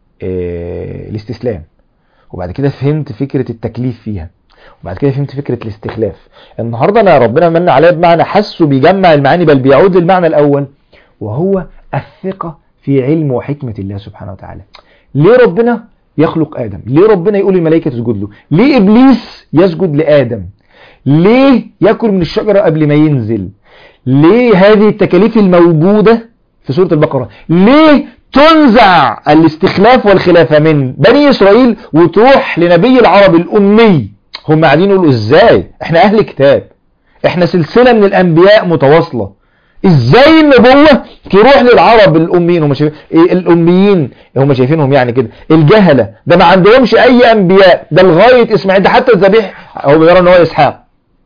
آه، الاستسلام وبعد كده فهمت فكرة التكليف فيها وبعد كده فهمت فكرة الاستخلاف النهاردة أنا ربنا من عليا بمعنى حسه بيجمع المعاني بل بيعود للمعنى الأول وهو الثقة في علم وحكمة الله سبحانه وتعالى ليه ربنا يخلق آدم ليه ربنا يقول الملائكة تسجد له ليه إبليس يسجد لآدم ليه يأكل من الشجرة قبل ما ينزل ليه هذه التكاليف الموجودة في سورة البقرة ليه تنزع الاستخلاف والخلافة من بني إسرائيل وتروح لنبي العرب الأمي هم قاعدين يقولوا إزاي احنا أهل كتاب احنا سلسلة من الأنبياء متواصلة ازاي النبوة تروح للعرب الاميين هم شايفين إيه الاميين هم شايفينهم يعني كده الجهلة ده ما عندهمش اي انبياء ده لغاية اسماعيل ده حتى الذبيح هو بيرى ان هو اسحاق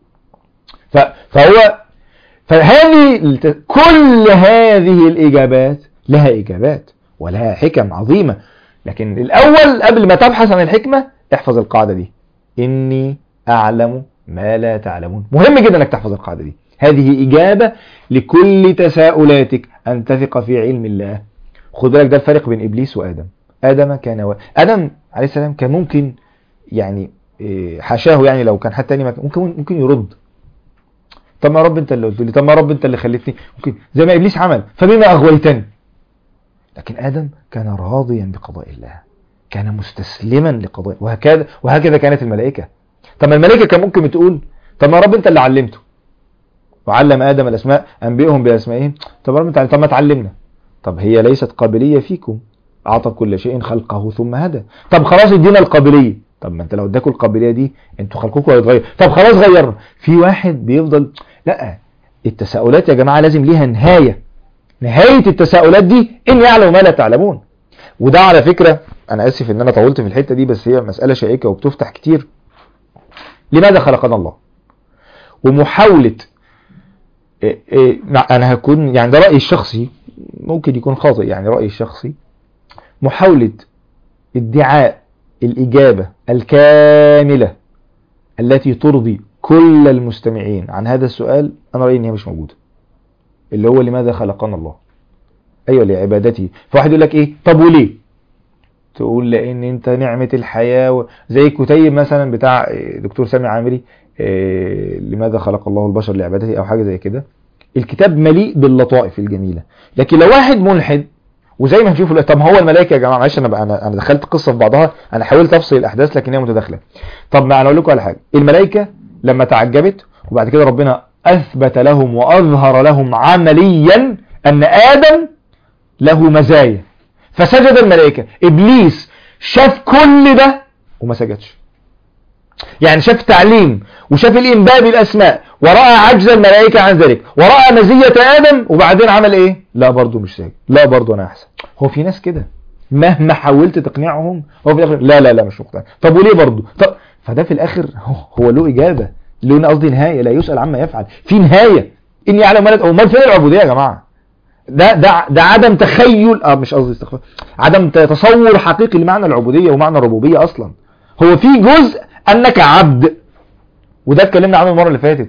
ف- فهو فهذه الت- كل هذه الاجابات لها اجابات ولها حكم عظيمة لكن الاول قبل ما تبحث عن الحكمة احفظ القاعدة دي اني اعلم ما لا تعلمون مهم جدا انك تحفظ القاعدة دي هذه إجابة لكل تساؤلاتك أن تثق في علم الله خد بالك ده الفرق بين إبليس وآدم آدم كان و... آدم عليه السلام كان ممكن يعني إيه، حاشاه يعني لو كان حد تاني مكان- ممكن ممكن يرد طب ما يا رب انت اللي قلت لي طب ما يا رب انت اللي خليتني ممكن زي ما ابليس عمل فبما اغويتني لكن ادم كان راضيا بقضاء الله كان مستسلما لقضاء وهكذا وهكذا كانت الملائكه طب ما الملائكه كان ممكن تقول طب ما يا رب انت اللي علمته وعلم ادم الاسماء انبئهم باسمائهم طب يا رب انت طب ما تعلمنا طب هي ليست قابليه فيكم اعطى كل شيء خلقه ثم هدى طب خلاص ادينا القابليه طب ما انت لو اداكوا القابليه دي انتوا خلقكم هيتغير طب خلاص غيرنا في واحد بيفضل لا التساؤلات يا جماعه لازم ليها نهايه نهايه التساؤلات دي ان يعلم ما لا تعلمون وده على فكره انا اسف ان انا طولت في الحته دي بس هي مساله شائكه وبتفتح كتير لماذا خلقنا الله ومحاوله إيه إيه مع- انا هكون يعني ده رايي الشخصي ممكن يكون خاطئ يعني رايي الشخصي محاوله ادعاء الاجابه الكامله التي ترضي كل المستمعين عن هذا السؤال انا رايي ان هي مش موجوده اللي هو لماذا خلقنا الله ايوه لعبادته فواحد يقول لك ايه طب وليه تقول لان انت نعمه الحياه و... زي الكتيب مثلا بتاع إيه، دكتور سامي عامري إيه، لماذا خلق الله البشر لعبادته او حاجه زي كده الكتاب مليء باللطائف الجميله لكن لو واحد ملحد وزي ما هنشوف دلوقتي، طب ما هو الملائكه يا جماعه معلش انا بقى انا انا دخلت قصه في بعضها انا حاولت افصل الاحداث لكن هي متداخله طب ما انا اقول لكم على حاجه الملائكه لما تعجبت وبعد كده ربنا اثبت لهم واظهر لهم عمليا ان ادم له مزايا فسجد الملائكه ابليس شاف كل ده وما سجدش يعني شاف تعليم وشاف الانباء بالاسماء وراى عجز الملائكه عن ذلك وراى مزيه ادم وبعدين عمل ايه لا برضه مش ساجد لا برضه انا احسن هو في ناس كده مهما حاولت تقنعهم هو في الاخر لا لا لا مش مقتنع طب وليه برضه طب فده في الاخر هو, هو له اجابه له قصدي نهايه لا يسال عما يفعل في نهايه اني اعلم ملك امال فين العبوديه يا جماعه ده ده ده عدم تخيل اه مش قصدي استغفر عدم تصور حقيقي لمعنى العبوديه ومعنى الربوبيه اصلا هو في جزء انك عبد وده اتكلمنا عنه المره اللي فاتت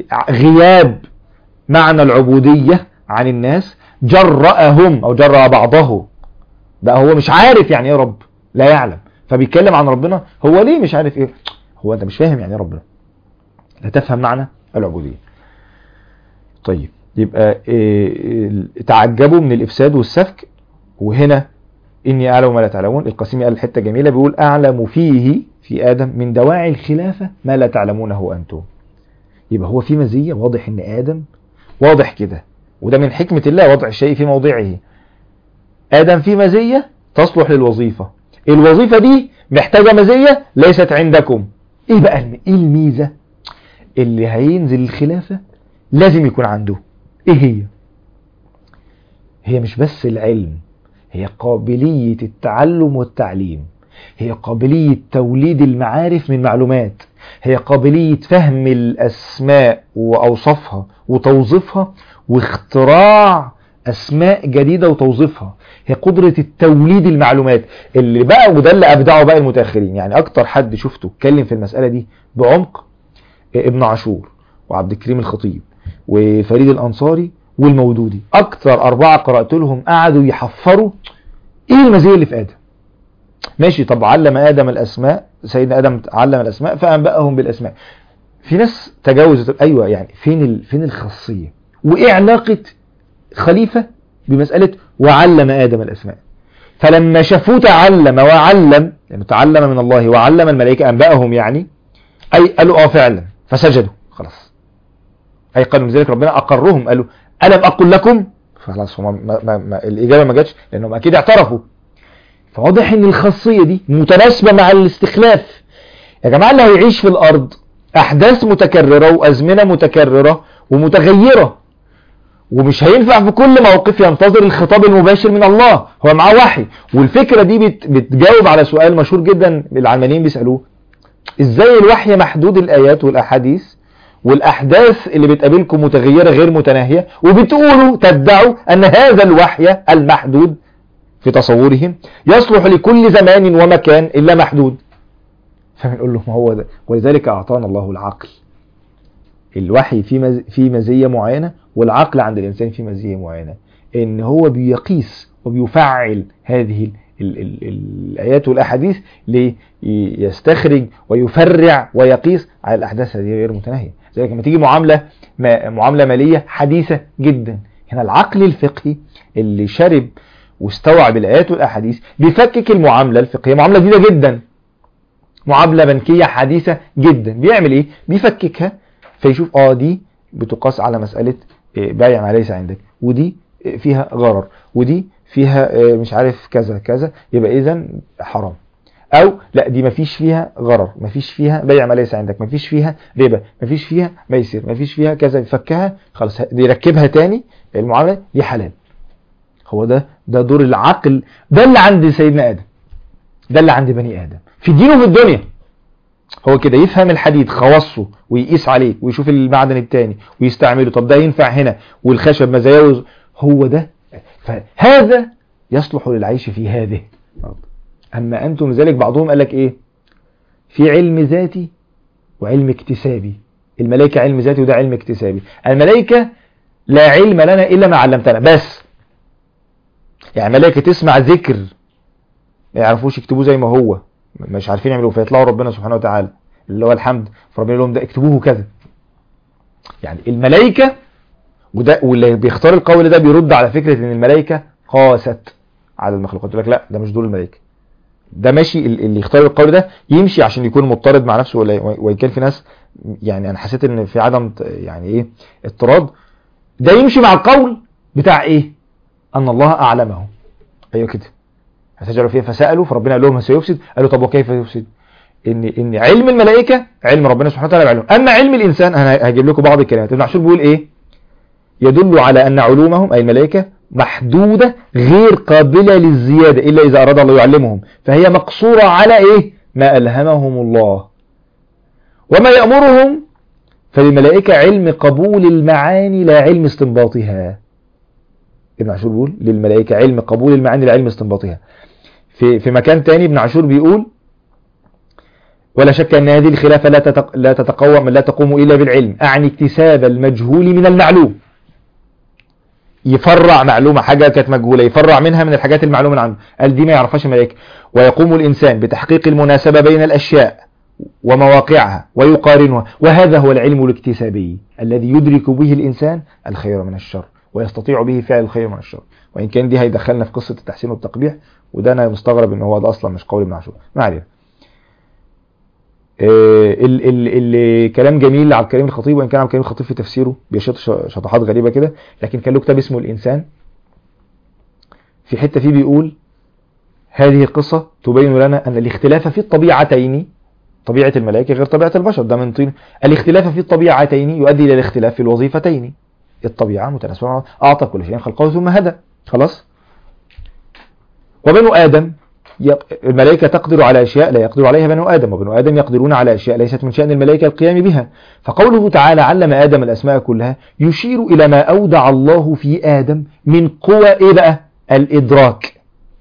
غياب معنى العبوديه عن الناس جرأهم او جرأ بعضه بقى هو مش عارف يعني ايه رب لا يعلم فبيتكلم عن ربنا هو ليه مش عارف ايه هو انت مش فاهم يعني ايه ربنا لا تفهم معنى العبوديه طيب يبقى إيه تعجبوا من الافساد والسفك وهنا اني اعلم ما لا تعلمون القاسمي قال الحته جميله بيقول اعلم فيه في ادم من دواعي الخلافه ما لا تعلمونه انتم يبقى هو في مزيه واضح ان ادم واضح كده وده من حكمه الله وضع الشيء في موضعه ادم في مزيه تصلح للوظيفه الوظيفه دي محتاجه مزيه ليست عندكم ايه بقى الم- ايه الميزه اللي هينزل الخلافه لازم يكون عنده ايه هي هي مش بس العلم هي قابلية التعلم والتعليم هي قابلية توليد المعارف من معلومات هي قابلية فهم الأسماء وأوصافها وتوظيفها واختراع أسماء جديدة وتوظيفها هي قدرة التوليد المعلومات اللي بقى وده اللي أبدعه بقى المتأخرين يعني أكتر حد شفته اتكلم في المسألة دي بعمق ابن عاشور وعبد الكريم الخطيب وفريد الأنصاري والمودودي أكتر أربعة قرأت لهم قعدوا يحفروا إيه المزية اللي في آدم ماشي طب علم آدم الأسماء سيدنا آدم علم الأسماء فأنبأهم بالأسماء في ناس تجاوزت أيوة يعني فين ال... فين الخاصية وإيه علاقة خليفة بمسألة وعلم آدم الأسماء فلما شافوه تعلم وعلم يعني تعلم من الله وعلم الملائكة أنبأهم يعني أي قالوا آه فعلا فسجدوا خلاص أي قالوا لذلك ربنا أقرهم قالوا ألم أقل لكم خلاص هم ما ما ما الإجابة ما جاتش لأنهم أكيد اعترفوا فواضح إن الخاصية دي متناسبة مع الاستخلاف يا جماعة اللي هيعيش في الأرض أحداث متكررة وأزمنة متكررة ومتغيرة ومش هينفع في كل موقف ينتظر الخطاب المباشر من الله هو معاه وحي والفكرة دي بت بتجاوب على سؤال مشهور جدا العلمانيين بيسألوه ازاي الوحي محدود الآيات والأحاديث والأحداث اللي بتقابلكم متغيرة غير متناهية وبتقولوا تدعوا أن هذا الوحي المحدود في تصورهم يصلح لكل زمان ومكان إلا محدود فبنقول له ما هو ده ولذلك أعطانا الله العقل الوحي في مز... في مزية معينة والعقل عند الإنسان في مزية معينة إن هو بيقيس وبيفعل هذه ال... ال... ال... الآيات والأحاديث ليستخرج ويفرع ويقيس على الأحداث هذه غير متناهية زي لما تيجي معاملة ما... معاملة مالية حديثة جدا هنا العقل الفقهي اللي شرب واستوعب الآيات والأحاديث بيفكك المعاملة الفقهية معاملة جديدة جدا معاملة بنكية حديثة جدا بيعمل ايه بيفككها فيشوف اه دي بتقاس على مسألة بايع ما ليس عندك ودي فيها غرر ودي فيها مش عارف كذا كذا يبقى اذا حرام او لا دي مفيش فيها غرر مفيش فيها بيع ما ليس عندك مفيش فيها ربا مفيش فيها ميسر مفيش فيها كذا يفكها خلاص يركبها تاني المعاملة دي حلال هو ده ده دور العقل ده اللي عند سيدنا ادم ده اللي عند بني ادم في دينه في الدنيا هو كده يفهم الحديد خواصه ويقيس عليه ويشوف المعدن التاني ويستعمله طب ده ينفع هنا والخشب مزاياه هو ده فهذا يصلح للعيش في هذه أما أنتم ذلك بعضهم قال لك إيه في علم ذاتي وعلم اكتسابي الملائكة علم ذاتي وده علم اكتسابي الملائكة لا علم لنا إلا ما علمتنا بس يعني ملائكة تسمع ذكر ما يعرفوش يكتبوه زي ما هو مش عارفين يعملوا فيطلعوا ربنا سبحانه وتعالى اللي هو الحمد فربنا لهم ده اكتبوه كذا يعني الملائكة وده واللي بيختار القول ده بيرد على فكرة ان الملائكة قاست على المخلوقات يقول لك لا ده مش دول الملائكة ده ماشي اللي يختار القول ده يمشي عشان يكون مضطرد مع نفسه وان كان في ناس يعني انا حسيت ان في عدم يعني ايه اضطراد ده يمشي مع القول بتاع ايه ان الله اعلمه ايوه كده هتجعلوا فيها فسألوا فربنا قال لهم سيفسد قالوا طب وكيف يفسد ان ان علم الملائكة علم ربنا سبحانه وتعالى بعلم اما علم الانسان انا هجيب لكم بعض الكلمات ابن عاشور بيقول ايه يدل على ان علومهم اي الملائكة محدودة غير قابلة للزيادة الا اذا اراد الله يعلمهم فهي مقصورة على ايه ما الهمهم الله وما يأمرهم فللملائكة علم قبول المعاني لا علم استنباطها ابن عاشور بيقول للملائكة علم قبول المعاني لا علم استنباطها في في مكان تاني ابن عاشور بيقول ولا شك أن هذه الخلافة لا تتق... لا تتقوم لا تقوم إلا بالعلم أعني اكتساب المجهول من المعلوم يفرع معلومة حاجة كانت مجهولة يفرع منها من الحاجات المعلومة عنه قال دي ما يعرفهاش الملائكة ويقوم الإنسان بتحقيق المناسبة بين الأشياء ومواقعها ويقارنها وهذا هو العلم الاكتسابي الذي يدرك به الإنسان الخير من الشر ويستطيع به فعل الخير من الشر وإن كان دي هيدخلنا في قصة التحسين والتقبيح وده أنا مستغرب إن هو ده أصلا مش قول ابن عاشور ما علينا ال ال ال كلام جميل عبد الكريم الخطيب وإن كان عبد الكريم الخطيب في تفسيره بيشط شطحات غريبة كده لكن كان له كتاب اسمه الإنسان في حتة فيه بيقول هذه القصة تبين لنا أن الاختلاف في الطبيعتين طبيعة الملائكة غير طبيعة البشر ده من طين الاختلاف في الطبيعتين يؤدي إلى الاختلاف في الوظيفتين الطبيعة متناسبة أعطى كل شيء خلقه ثم هدى خلاص وبنو آدم الملائكة تقدر على أشياء لا يقدر عليها بنو آدم وبنو آدم يقدرون على أشياء ليست من شأن الملائكة القيام بها فقوله تعالى علم آدم الأسماء كلها يشير إلى ما أودع الله في آدم من قوى إيه بقى الإدراك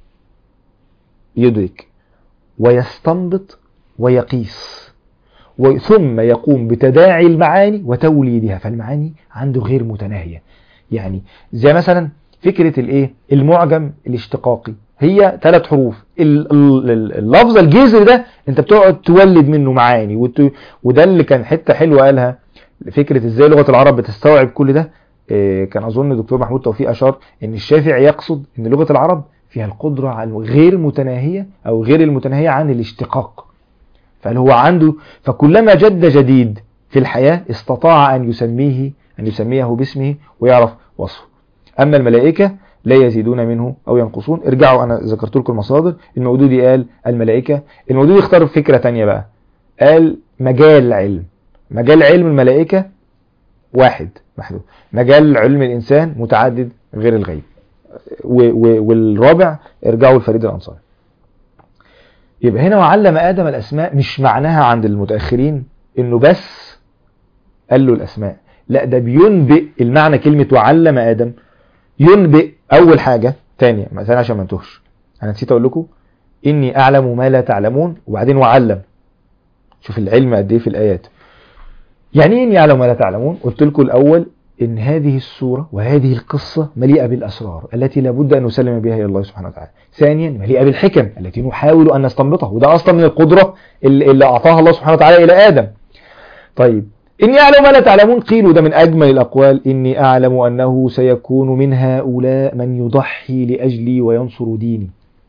يدرك ويستنبط ويقيس ثم يقوم بتداعي المعاني وتوليدها فالمعاني عنده غير متناهية يعني زي مثلا فكرة الايه المعجم الاشتقاقي هي ثلاث حروف اللفظ الجذري ده انت بتقعد تولد منه معاني وت... وده اللي كان حتة حلوة قالها فكرة ازاي لغة العرب بتستوعب كل ده إيه كان اظن دكتور محمود توفيق اشار ان الشافعي يقصد ان لغة العرب فيها القدرة على غير متناهية او غير المتناهية عن الاشتقاق فهل هو عنده فكلما جد جديد في الحياة استطاع أن يسميه أن يسميه باسمه ويعرف وصفه أما الملائكة لا يزيدون منه أو ينقصون ارجعوا أنا ذكرت لكم المصادر المودودي قال الملائكة المودودي اختار فكرة تانية بقى قال مجال علم مجال علم الملائكة واحد محدود مجال علم الإنسان متعدد غير الغيب و و والرابع ارجعوا لفريد الأنصاري يبقى هنا وعلم آدم الأسماء مش معناها عند المتأخرين إنه بس قال له الأسماء لا ده بينبئ المعنى كلمة وعلم آدم ينبئ أول حاجة تانية مثلا عشان ما انتهش أنا نسيت أقول لكم إني أعلم ما لا تعلمون وبعدين وعلم شوف العلم قد إيه في الآيات يعني إيه إني أعلم ما لا تعلمون قلت لكم الأول إن هذه السورة وهذه القصة مليئة بالأسرار التي لابد أن نسلم بها إلى الله سبحانه وتعالى ثانيا مليئة بالحكم التي نحاول أن نستنبطها وده أصلا من القدرة اللي اللي أعطاها الله سبحانه وتعالى إلى آدم طيب إني أعلم ما لا تعلمون قيل وده من أجمل الأقوال إني أعلم أنه سيكون من هؤلاء من يضحي لأجلي وينصر ديني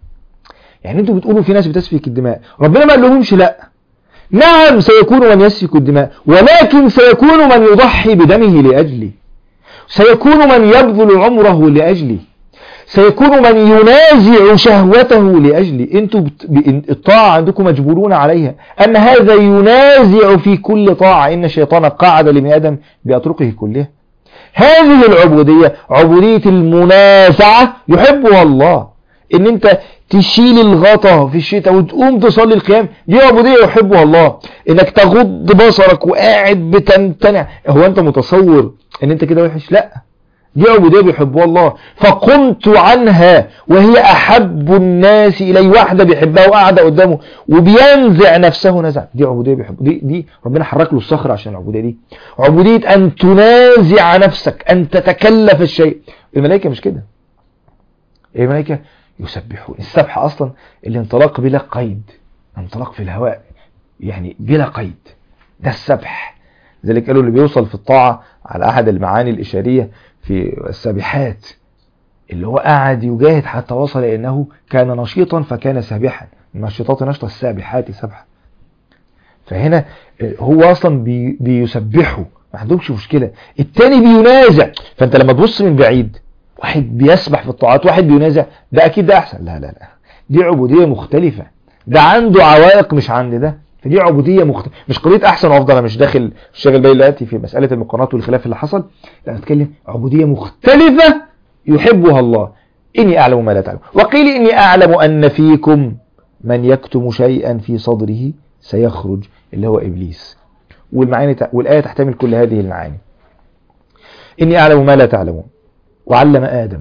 يعني انتوا بتقولوا في ناس بتسفك الدماء ربنا ما قال لهمش لا نعم سيكون من يسفك الدماء ولكن سيكون من يضحي بدمه لأجلي سيكون من يبذل عمره لأجلي سيكون من ينازع شهوته لأجلي انتوا بت... ب... الطاعة عندكم مجبورون عليها أما هذا ينازع في كل طاعة إن الشيطان قعد لابن آدم بأطرقه كلها هذه العبودية عبودية المنازعة يحبها الله ان انت تشيل الغطا في الشتاء وتقوم تصلي القيام دي عبودية يحبها الله انك تغض بصرك وقاعد بتمتنع هو انت متصور ان انت كده وحش لا دي عبودية بيحبها الله فقمت عنها وهي أحب الناس إلي واحدة بيحبها وقاعدة قدامه وبينزع نفسه نزع دي عبودية بيحب دي, دي ربنا حرك له الصخر عشان العبودية دي عبودية أن تنازع نفسك أن تتكلف الشيء الملائكة مش كده الملائكة يسبحون السبح أصلا الانطلاق بلا قيد انطلاق في الهواء يعني بلا قيد ده السبح ذلك قالوا اللي بيوصل في الطاعة على أحد المعاني الإشارية في السابحات اللي هو قاعد يجاهد حتى وصل إنه كان نشيطا فكان سابحا النشيطات نشطة السابحات سبحة فهنا هو أصلا بي بيسبحه ما عندهمش مشكلة التاني بينازع فأنت لما تبص من بعيد واحد بيسبح في الطاعات واحد بينازع ده أكيد ده أحسن لا لا لا دي عبودية مختلفة ده عنده عوائق مش عند ده فدي عبودية مختلفة مش قضية أحسن وأفضل أنا مش داخل مش شاغل بالي دلوقتي في مسألة المقارنات والخلاف اللي حصل لا أنا بتكلم عبودية مختلفة يحبها الله إني أعلم ما لا تعلم وقيل إني أعلم أن فيكم من يكتم شيئا في صدره سيخرج اللي هو إبليس والمعاني والآية تحتمل كل هذه المعاني إني أعلم ما لا تعلمون وعلم آدم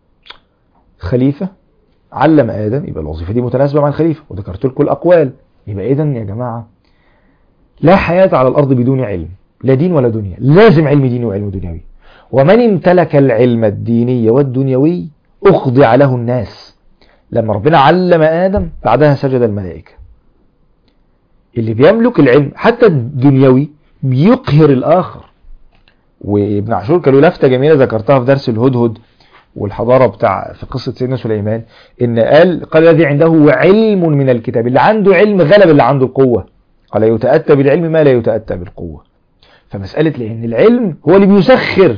خليفة علم آدم يبقى الوظيفة دي متناسبة مع الخليفة وذكرت لكم الأقوال يبقى إذا يا جماعة لا حياة على الأرض بدون علم لا دين ولا دنيا لازم علم ديني وعلم دنيوي ومن امتلك العلم الديني والدنيوي أخضع له الناس لما ربنا علم آدم بعدها سجد الملائكة اللي بيملك العلم حتى الدنيوي بيقهر الآخر وابن عاشور كان له لفتة جميلة ذكرتها في درس الهدهد والحضارة بتاع في قصة سيدنا سليمان ان قال قال الذي عنده علم من الكتاب اللي عنده علم غلب اللي عنده القوة قال يتأتى بالعلم ما لا يتأتى بالقوة فمسألة لأن العلم هو اللي بيسخر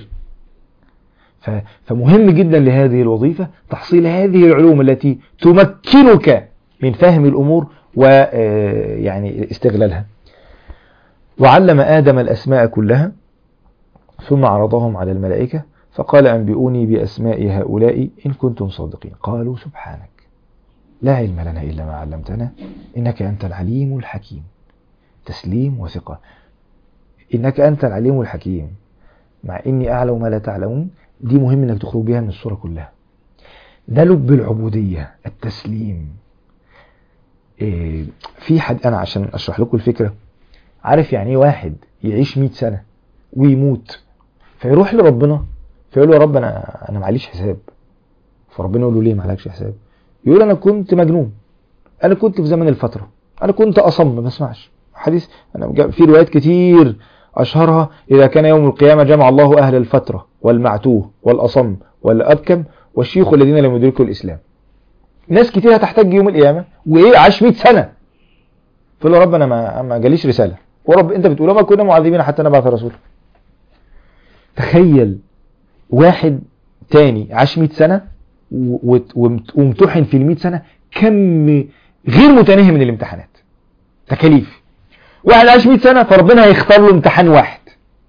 فمهم جدا لهذه الوظيفة تحصيل هذه العلوم التي تمكنك من فهم الأمور ويعني استغلالها وعلم آدم الأسماء كلها ثم عرضهم على الملائكة فقال أنبئوني بأسماء هؤلاء إن كنتم صادقين قالوا سبحانك لا علم لنا إلا ما علمتنا إنك أنت العليم الحكيم تسليم وثقة إنك أنت العليم الحكيم مع إني أعلم ما لا تعلمون دي مهم إنك تخرج بها من الصورة كلها ده لب العبودية التسليم إيه في حد أنا عشان أشرح لكم الفكرة عارف يعني إيه واحد يعيش 100 سنة ويموت فيروح لربنا فيقول له يا رب انا انا معليش حساب فربنا يقول له ليه معلكش حساب يقول انا كنت مجنون انا كنت في زمن الفتره انا كنت اصم ما بسمعش حديث انا في روايات كتير اشهرها اذا كان يوم القيامه جمع الله اهل الفتره والمعتوه والاصم والابكم والشيخ الذين لم يدركوا الاسلام ناس كتير هتحتاج يوم القيامه وايه عاش 100 سنه فيقول له يا رب انا ما, ما جاليش رساله ورب انت بتقول ما كنا معذبين حتى نبعث رسول تخيل واحد تاني عاش 100 سنة وامتحن في ال 100 سنة كم غير متناهي من الامتحانات تكاليف واحد عاش 100 سنة فربنا هيختار له امتحان واحد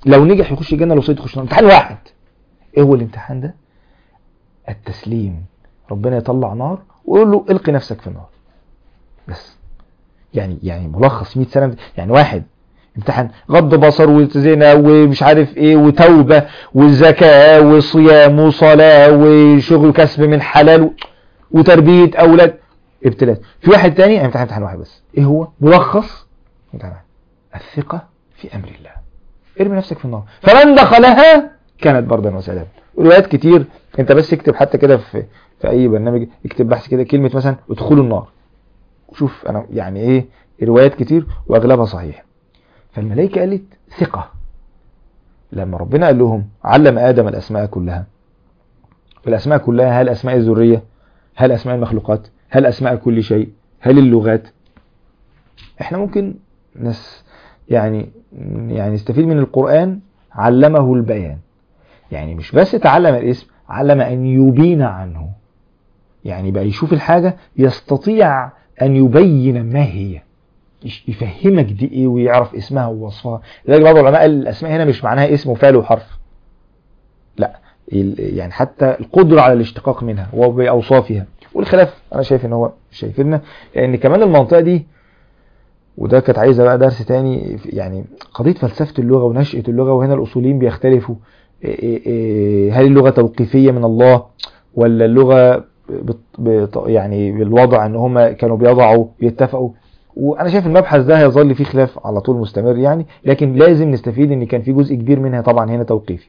لو نجح يخش الجنه لو سقط يخش النار امتحان واحد ايه هو الامتحان ده التسليم ربنا يطلع نار ويقول له القي نفسك في النار بس يعني يعني ملخص 100 سنه يعني واحد امتحان غض بصر وزنا ومش عارف ايه وتوبه وزكاه وصيام وصلاه وشغل كسب من حلال وتربيه اولاد ابتلاء في واحد تاني امتحان امتحان واحد بس ايه هو ملخص امتحان واحد. الثقه في امر الله ارمي نفسك في النار فمن دخلها كانت بردا وسلاما روايات كتير انت بس اكتب حتى كده في في اي برنامج اكتب بحث كده كلمه مثلا ادخلوا النار شوف انا يعني ايه روايات كتير واغلبها صحيح فالملائكه قالت ثقه لما ربنا قال لهم علم ادم الاسماء كلها الاسماء كلها هل اسماء الذريه هل اسماء المخلوقات هل اسماء كل شيء هل اللغات احنا ممكن نس يعني يعني نستفيد من القرآن علمه البيان يعني مش بس تعلم الاسم علم أن يبين عنه يعني بقى يشوف الحاجة يستطيع أن يبين ما هي يش- يفهمك دي ايه ويعرف اسمها ووصفها لذلك بعض العلماء قال الاسماء هنا مش معناها اسم وفعل وحرف لا ال- يعني حتى القدرة على الاشتقاق منها وبأوصافها والخلاف انا شايف ان هو مش شايفنا لان كمان المنطقة دي وده كانت عايزه بقى درس تاني يعني قضيه فلسفه اللغه ونشاه اللغه وهنا الاصوليين بيختلفوا إيه إيه إيه هل اللغه توقيفيه من الله ولا اللغه بت بت يعني بالوضع ان هم كانوا بيضعوا بيتفقوا وانا شايف المبحث ده هيظل فيه خلاف على طول مستمر يعني لكن لازم نستفيد ان كان في جزء كبير منها طبعا هنا توقيفي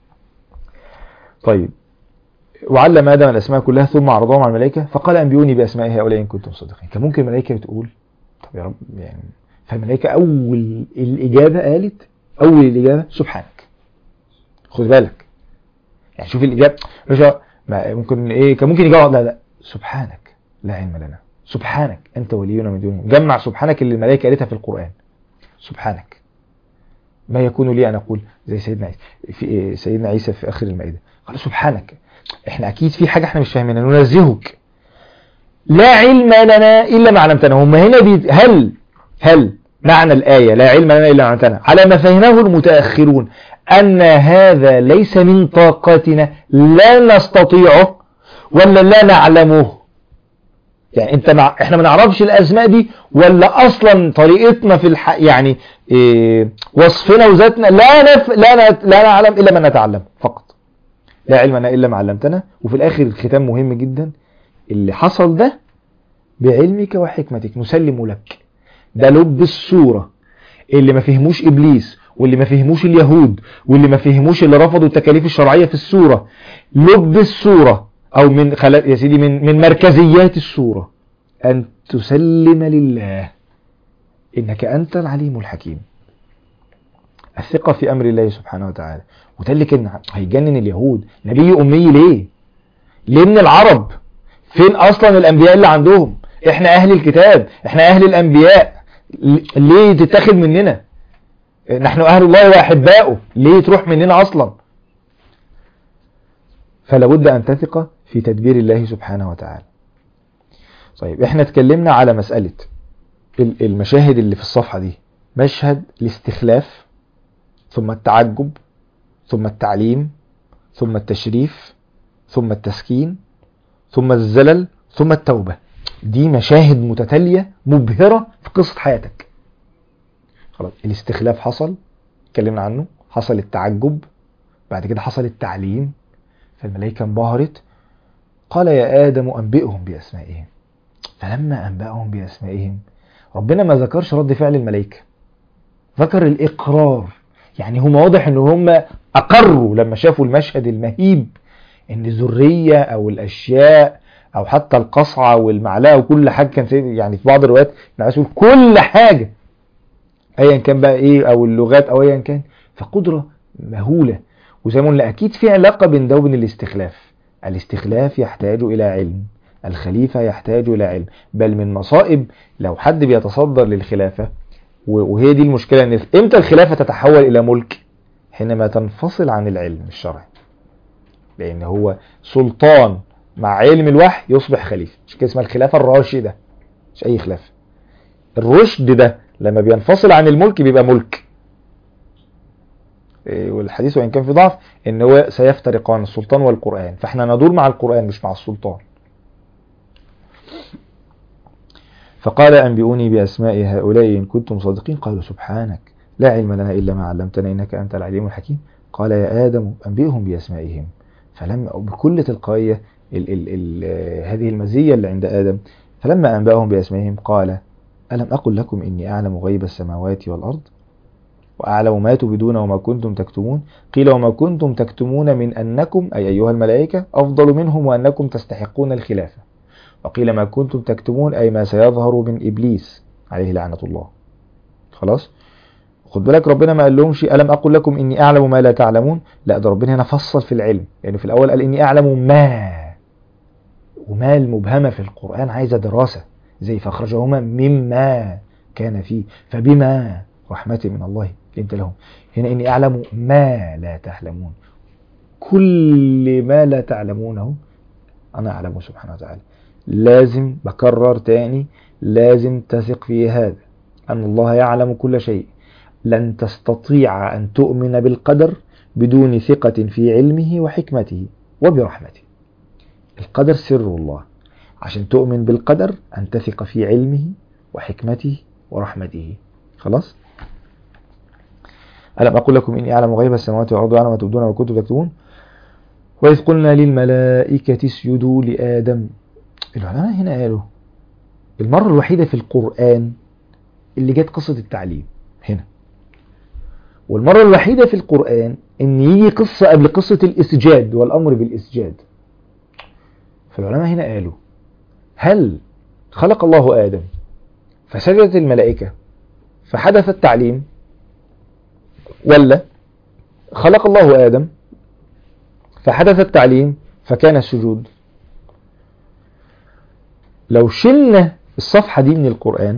طيب وعلم ادم الاسماء كلها ثم عرضهم على الملائكه فقال انبئوني باسماء هؤلاء ان كنتم صادقين كان ممكن الملائكه بتقول طب يا رب يعني فالملائكة أول الإجابة قالت أول الإجابة سبحانك خد بالك يعني شوف الإجابة مش ما ممكن إيه كان ممكن يجاوب لا لا سبحانك لا علم لنا سبحانك أنت ولينا من دونه جمع سبحانك اللي الملائكة قالتها في القرآن سبحانك ما يكون لي أن أقول زي سيدنا عيسى في إيه سيدنا عيسى في آخر المائدة قال سبحانك احنا أكيد في حاجة احنا مش فاهمينها ننزهك لا علم لنا إلا ما علمتنا هم هنا بي هل هل معنى الآية لا علم لنا إلا ما علمتنا على ما فهمه المتأخرون أن هذا ليس من طاقتنا لا نستطيعه ولا لا نعلمه يعني انت مع احنا ما نعرفش الاسماء دي ولا اصلا طريقتنا في الح... يعني إيه وصفنا وذاتنا لا نف... لا ن... لا نعلم الا ما نتعلم فقط لا علم لنا الا ما علمتنا وفي الاخر الختام مهم جدا اللي حصل ده بعلمك وحكمتك نسلم لك ده لب السورة اللي ما فهموش إبليس واللي ما فهموش اليهود واللي ما فهموش اللي رفضوا التكاليف الشرعية في السورة لب السورة أو من خلا... يا سيدي من من مركزيات السورة أن تسلم لله إنك أنت العليم الحكيم الثقة في أمر الله سبحانه وتعالى وده اللي كان هيجنن اليهود نبي أمي ليه ليه من العرب فين أصلا الأنبياء اللي عندهم احنا أهل الكتاب احنا أهل الأنبياء ليه تتاخد مننا نحن أهل الله وأحباؤه ليه تروح مننا أصلا فلا بد أن تثق في تدبير الله سبحانه وتعالى طيب احنا اتكلمنا على مسألة المشاهد اللي في الصفحة دي مشهد الاستخلاف ثم التعجب ثم التعليم ثم التشريف ثم التسكين ثم الزلل ثم التوبة دي مشاهد متتالية مبهرة في قصة حياتك خلاص الاستخلاف حصل اتكلمنا عنه حصل التعجب بعد كده حصل التعليم فالملائكة انبهرت قال يا آدم أنبئهم بأسمائهم فلما أنبأهم بأسمائهم ربنا ما ذكرش رد فعل الملائكة ذكر الإقرار يعني هم واضح ان هم أقروا لما شافوا المشهد المهيب ان الذرية او الاشياء او حتى القصعة والمعلقة وكل حاجة كان يعني في بعض الروايات يقول كل حاجة ايا كان بقى ايه او اللغات او ايا كان فقدرة مهولة وزي ما قلنا اكيد في علاقة بين ده وبين الاستخلاف الاستخلاف يحتاج الى علم الخليفة يحتاج الى علم بل من مصائب لو حد بيتصدر للخلافة وهي دي المشكلة ان امتى الخلافة تتحول الى ملك حينما تنفصل عن العلم الشرعي لان هو سلطان مع علم الوحي يصبح خليفة مش كده اسمها الخلافة الراشدة مش اي خلافة الرشد ده لما بينفصل عن الملك بيبقى ملك إيه، والحديث وإن كان في ضعف إن هو سيفترقان السلطان والقرآن فإحنا ندور مع القرآن مش مع السلطان فقال أنبئوني بأسماء هؤلاء إن كنتم صادقين قالوا سبحانك لا علم لنا إلا ما علمتنا إنك أنت العليم الحكيم قال يا آدم أنبئهم بأسمائهم فلما بكل تلقائية ال ال ال هذه المزية اللي عند آدم فلما أنبأهم بأسمائهم قال ألم أقل لكم إني أعلم غيب السماوات والأرض وأعلم ما تبدون وما كنتم تكتمون قيل وما كنتم تكتمون من أنكم أي أيها الملائكة أفضل منهم وأنكم تستحقون الخلافة وقيل ما كنتم تكتمون أي ما سيظهر من إبليس عليه لعنة الله خلاص خد بالك ربنا ما قال لهمش ألم أقل لكم إني أعلم ما لا تعلمون لا ده ربنا هنا فصل في العلم يعني في الأول قال إني أعلم ما وما المبهمة في القرآن عايزة دراسة زي فأخرجهما مما كان فيه فبما رحمة من الله لنت لهم هنا إني أعلم ما لا تعلمون كل ما لا تعلمونه أنا أعلمه سبحانه وتعالى لازم بكرر تاني لازم تثق في هذا أن الله يعلم كل شيء لن تستطيع أن تؤمن بالقدر بدون ثقة في علمه وحكمته وبرحمته القدر سر الله عشان تؤمن بالقدر أن تثق في علمه وحكمته ورحمته خلاص ألم أقول لكم إني أعلم غيب السماوات والأرض وأعلم ما تبدون وما كنتم تكتمون وإذ قلنا للملائكة اسجدوا لآدم العلماء هنا قالوا المرة الوحيدة في القرآن اللي جت قصة التعليم هنا والمرة الوحيدة في القرآن ان يجي قصة قبل قصة الاسجاد والامر بالاسجاد فالعلماء هنا قالوا هل خلق الله ادم فسجدت الملائكة فحدث التعليم ولا خلق الله ادم فحدث التعليم فكان السجود لو شلنا الصفحة دي من القرآن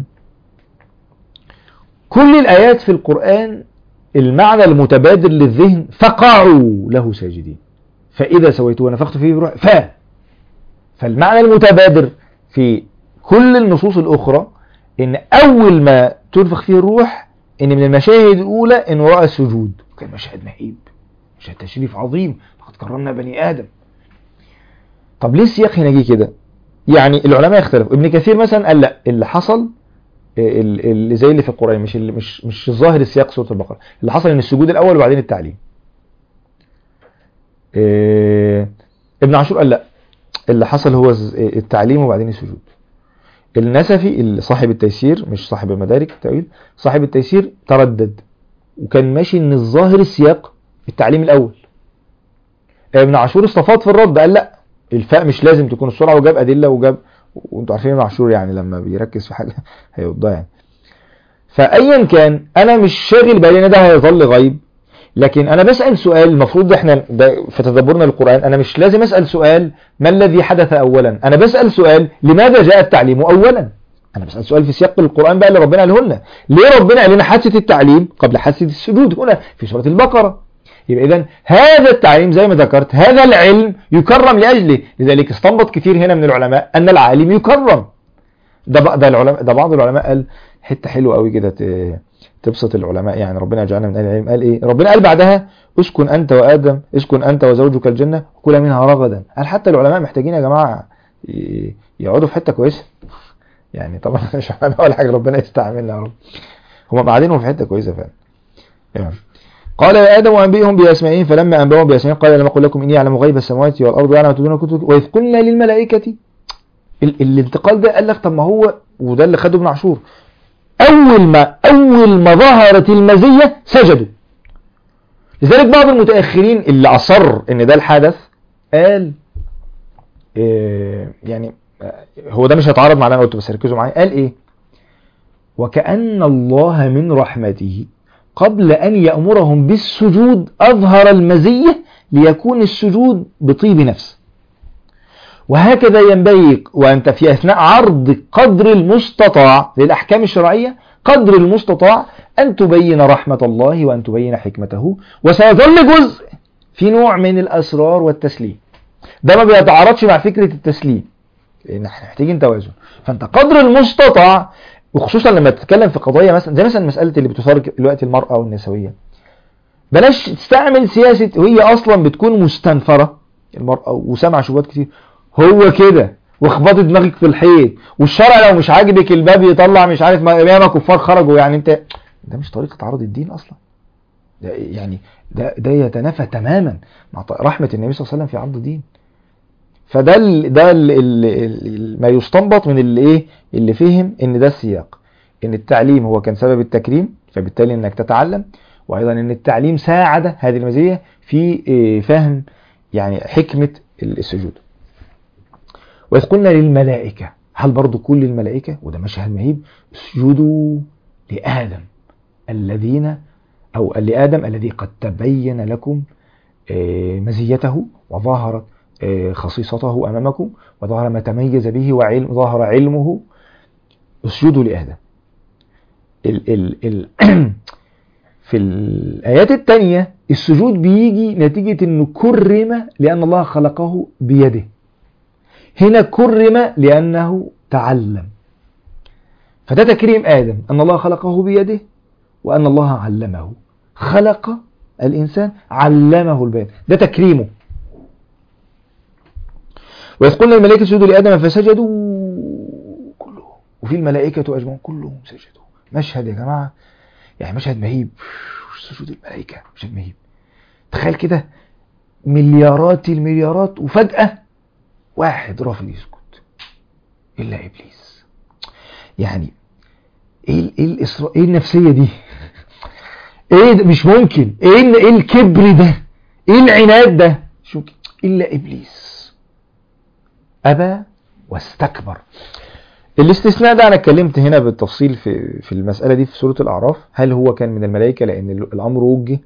كل الآيات في القرآن المعنى المتبادر للذهن فقعوا له ساجدين فإذا سويته ونفخت فيه بروح ف فالمعنى المتبادر في كل النصوص الأخرى إن أول ما تنفخ فيه الروح إن من المشاهد الأولى إن رأى السجود كان مشهد مهيب مشهد تشريف عظيم لقد كرمنا بني آدم طب ليه السياق هنا جه كده يعني العلماء يختلفوا ابن كثير مثلا قال لا اللي حصل اللي زي اللي في القرآن مش اللي مش مش ظاهر السياق سورة البقرة اللي حصل ان السجود الاول وبعدين التعليم إيه ابن عاشور قال لا اللي حصل هو التعليم وبعدين السجود النسفي اللي صاحب التيسير مش صاحب المدارك التأويل صاحب التيسير تردد وكان ماشي ان الظاهر السياق التعليم الاول ابن عاشور استفاض في الرد قال لا الفاء مش لازم تكون السرعة وجاب ادلة وجاب وانتوا عارفين ابن عاشور يعني لما بيركز في حاجة هيوضها يعني فايا كان انا مش شاغل بالي ان ده هيظل غيب لكن انا بسأل سؤال المفروض احنا في تدبرنا للقرآن انا مش لازم اسأل سؤال ما الذي حدث اولا انا بسأل سؤال لماذا جاء التعليم اولا انا بسأل سؤال في سياق القرآن بقى اللي ربنا قاله لنا ليه ربنا قال لنا حادثة التعليم قبل حادثة السجود هنا في سورة البقرة يبقى اذا هذا التعليم زي ما ذكرت هذا العلم يكرم لاجله لذلك استنبط كثير هنا من العلماء ان العالم يكرم ده ده العلماء ده بعض العلماء قال حته حلوه قوي كده تبسط العلماء يعني ربنا يجعلنا من اهل العلم قال ايه ربنا قال بعدها اسكن انت وادم اسكن انت وزوجك الجنه وكلا منها رغدا قال حتى العلماء محتاجين يا جماعه يقعدوا في حته كويسه يعني طبعا مش علماء ولا حاجه ربنا يستعملنا يا رب هم قاعدين في حته كويسه فعلا يعني. قال يا آدم وأنبئهم بأسمائهم فلما أنبأهم بأسمائهم قال لم أقل لكم إني أعلم غيب السماوات والأرض وأعلم ما تبدون كنتم وإذ قلنا للملائكة ال الانتقال ده قال لك طب ما هو وده اللي خده ابن عاشور أول ما أول ما ظهرت المزية سجدوا لذلك بعض المتأخرين اللي أصر إن ده الحدث قال إيه يعني هو ده مش هيتعارض مع اللي أنا قلته بس ركزوا معايا قال إيه وكأن الله من رحمته قبل أن يأمرهم بالسجود أظهر المزية ليكون السجود بطيب نفس وهكذا ينبغي وأنت في أثناء عرض قدر المستطاع للأحكام الشرعية قدر المستطاع أن تبين رحمة الله وأن تبين حكمته وسيظل جزء في نوع من الأسرار والتسليم ده ما بيتعارضش مع فكرة التسليم لأن احنا محتاجين توازن فأنت قدر المستطاع وخصوصا لما تتكلم في قضايا مثلا زي مثلا مسألة اللي بتثار دلوقتي المرأة والنسوية بلاش تستعمل سياسة وهي اصلا بتكون مستنفرة المرأة وسامعة شبهات كتير هو كده واخبطي دماغك في الحيط والشرع لو مش عاجبك الباب يطلع مش عارف ما ياما كفار خرجوا يعني انت ده مش طريقة عرض الدين اصلا ده يعني ده ده يتنافى تماما مع ط- رحمة النبي صلى الله عليه وسلم في عرض الدين فده ال ده ال ال ال ما يستنبط من اللي ايه اللي فهم ان ده السياق ان التعليم هو كان سبب التكريم فبالتالي انك تتعلم وايضا ان التعليم ساعد هذه المزيه في إيه، فهم يعني حكمه السجود واذ قلنا للملائكه هل برضو كل الملائكه وده مشهد مهيب اسجدوا لادم الذين او لادم الذي قد تبين لكم إيه، مزيته وظهرت إيه، خصيصته امامكم وظهر ما تميز به وعلم ظهر علمه اسجدوا لادم ال ال ال في الآيات التانية السجود بيجي نتيجة انه كرم لأن الله خلقه بيده هنا كرم لأنه تعلم فده تكريم آدم أن الله خلقه بيده وأن الله علمه خلق الإنسان علمه البيان ده تكريمه وإذ قلنا الملائكة اسجدوا لآدم فسجدوا كلهم وفي الملائكة أجمعون كلهم سجدوا مشهد يا جماعة يعني مشهد مهيب سجود الملائكة مشهد مهيب تخيل كده مليارات المليارات وفجأة واحد رافض يسكت إلا إبليس يعني إيه ال- إيه الإسراء إيه النفسية دي إيه ده مش ممكن إيه ال- إيه الكبر ده إيه العناد ده شو ك- إلا إبليس أبى واستكبر الاستثناء ده انا اتكلمت هنا بالتفصيل في في المساله دي في سوره الاعراف هل هو كان من الملائكه لان ال- الامر وجه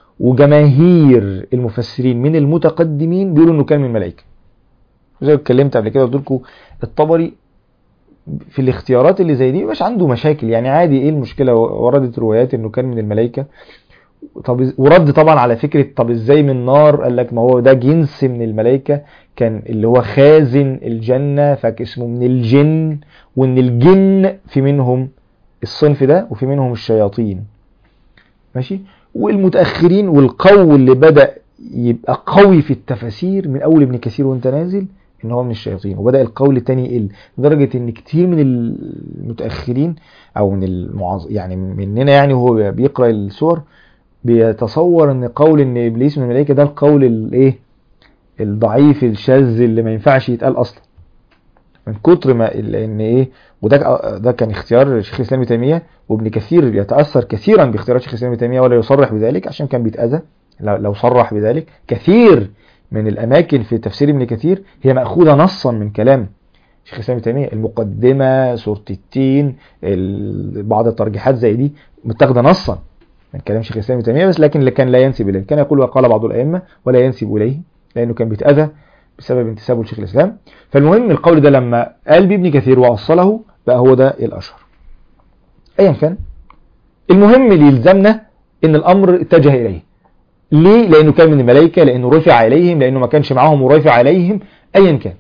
وجماهير المفسرين من المتقدمين بيقولوا انه كان من الملائكه زي ما اتكلمت قبل كده قلت لكم الطبري في الاختيارات اللي زي دي مش عنده مشاكل يعني عادي ايه المشكله وردت روايات انه كان من الملائكه طب إز- ورد طبعا على فكره طب ازاي من نار قال لك ما هو ده جنس من الملائكه كان اللي هو خازن الجنه فاسمه من الجن وان الجن في منهم الصنف ده وفي منهم الشياطين ماشي والمتاخرين والقول اللي بدا يبقى قوي في التفاسير من اول ابن كثير وانت نازل ان هو من الشياطين وبدا القول التاني يقل لدرجه ان كتير من المتاخرين او من المعظ يعني مننا يعني وهو بيقرا السور بيتصور ان قول ان ابليس من الملائكه ده القول الايه الضعيف الشاذ اللي ما ينفعش يتقال اصلا من كتر ما لان ايه وده ده كان اختيار شيخ الاسلام ابن تيميه وابن كثير يتاثر كثيرا باختيارات شيخ الاسلام ابن تيميه ولا يصرح بذلك عشان كان بيتاذى لو لو صرح بذلك كثير من الاماكن في تفسير ابن كثير هي ماخوذه نصا من كلام شيخ الاسلام ابن تيميه المقدمه سوره التين ال- بعض الترجيحات زي دي متاخده نصا من كلام شيخ الاسلام ابن تيميه بس لكن اللي كان لا ينسب اليه كان يقول وقال بعض الائمه ولا ينسب اليه لانه كان بيتاذى بسبب انتسابه لشيخ الاسلام فالمهم القول ده لما قال بابن كثير واصله بقى هو ده الاشهر ايا كان المهم اللي يلزمنا ان الامر اتجه اليه ليه لانه كان من الملائكه لانه رفع اليهم لانه ما كانش معاهم ورفع عليهم ايا كان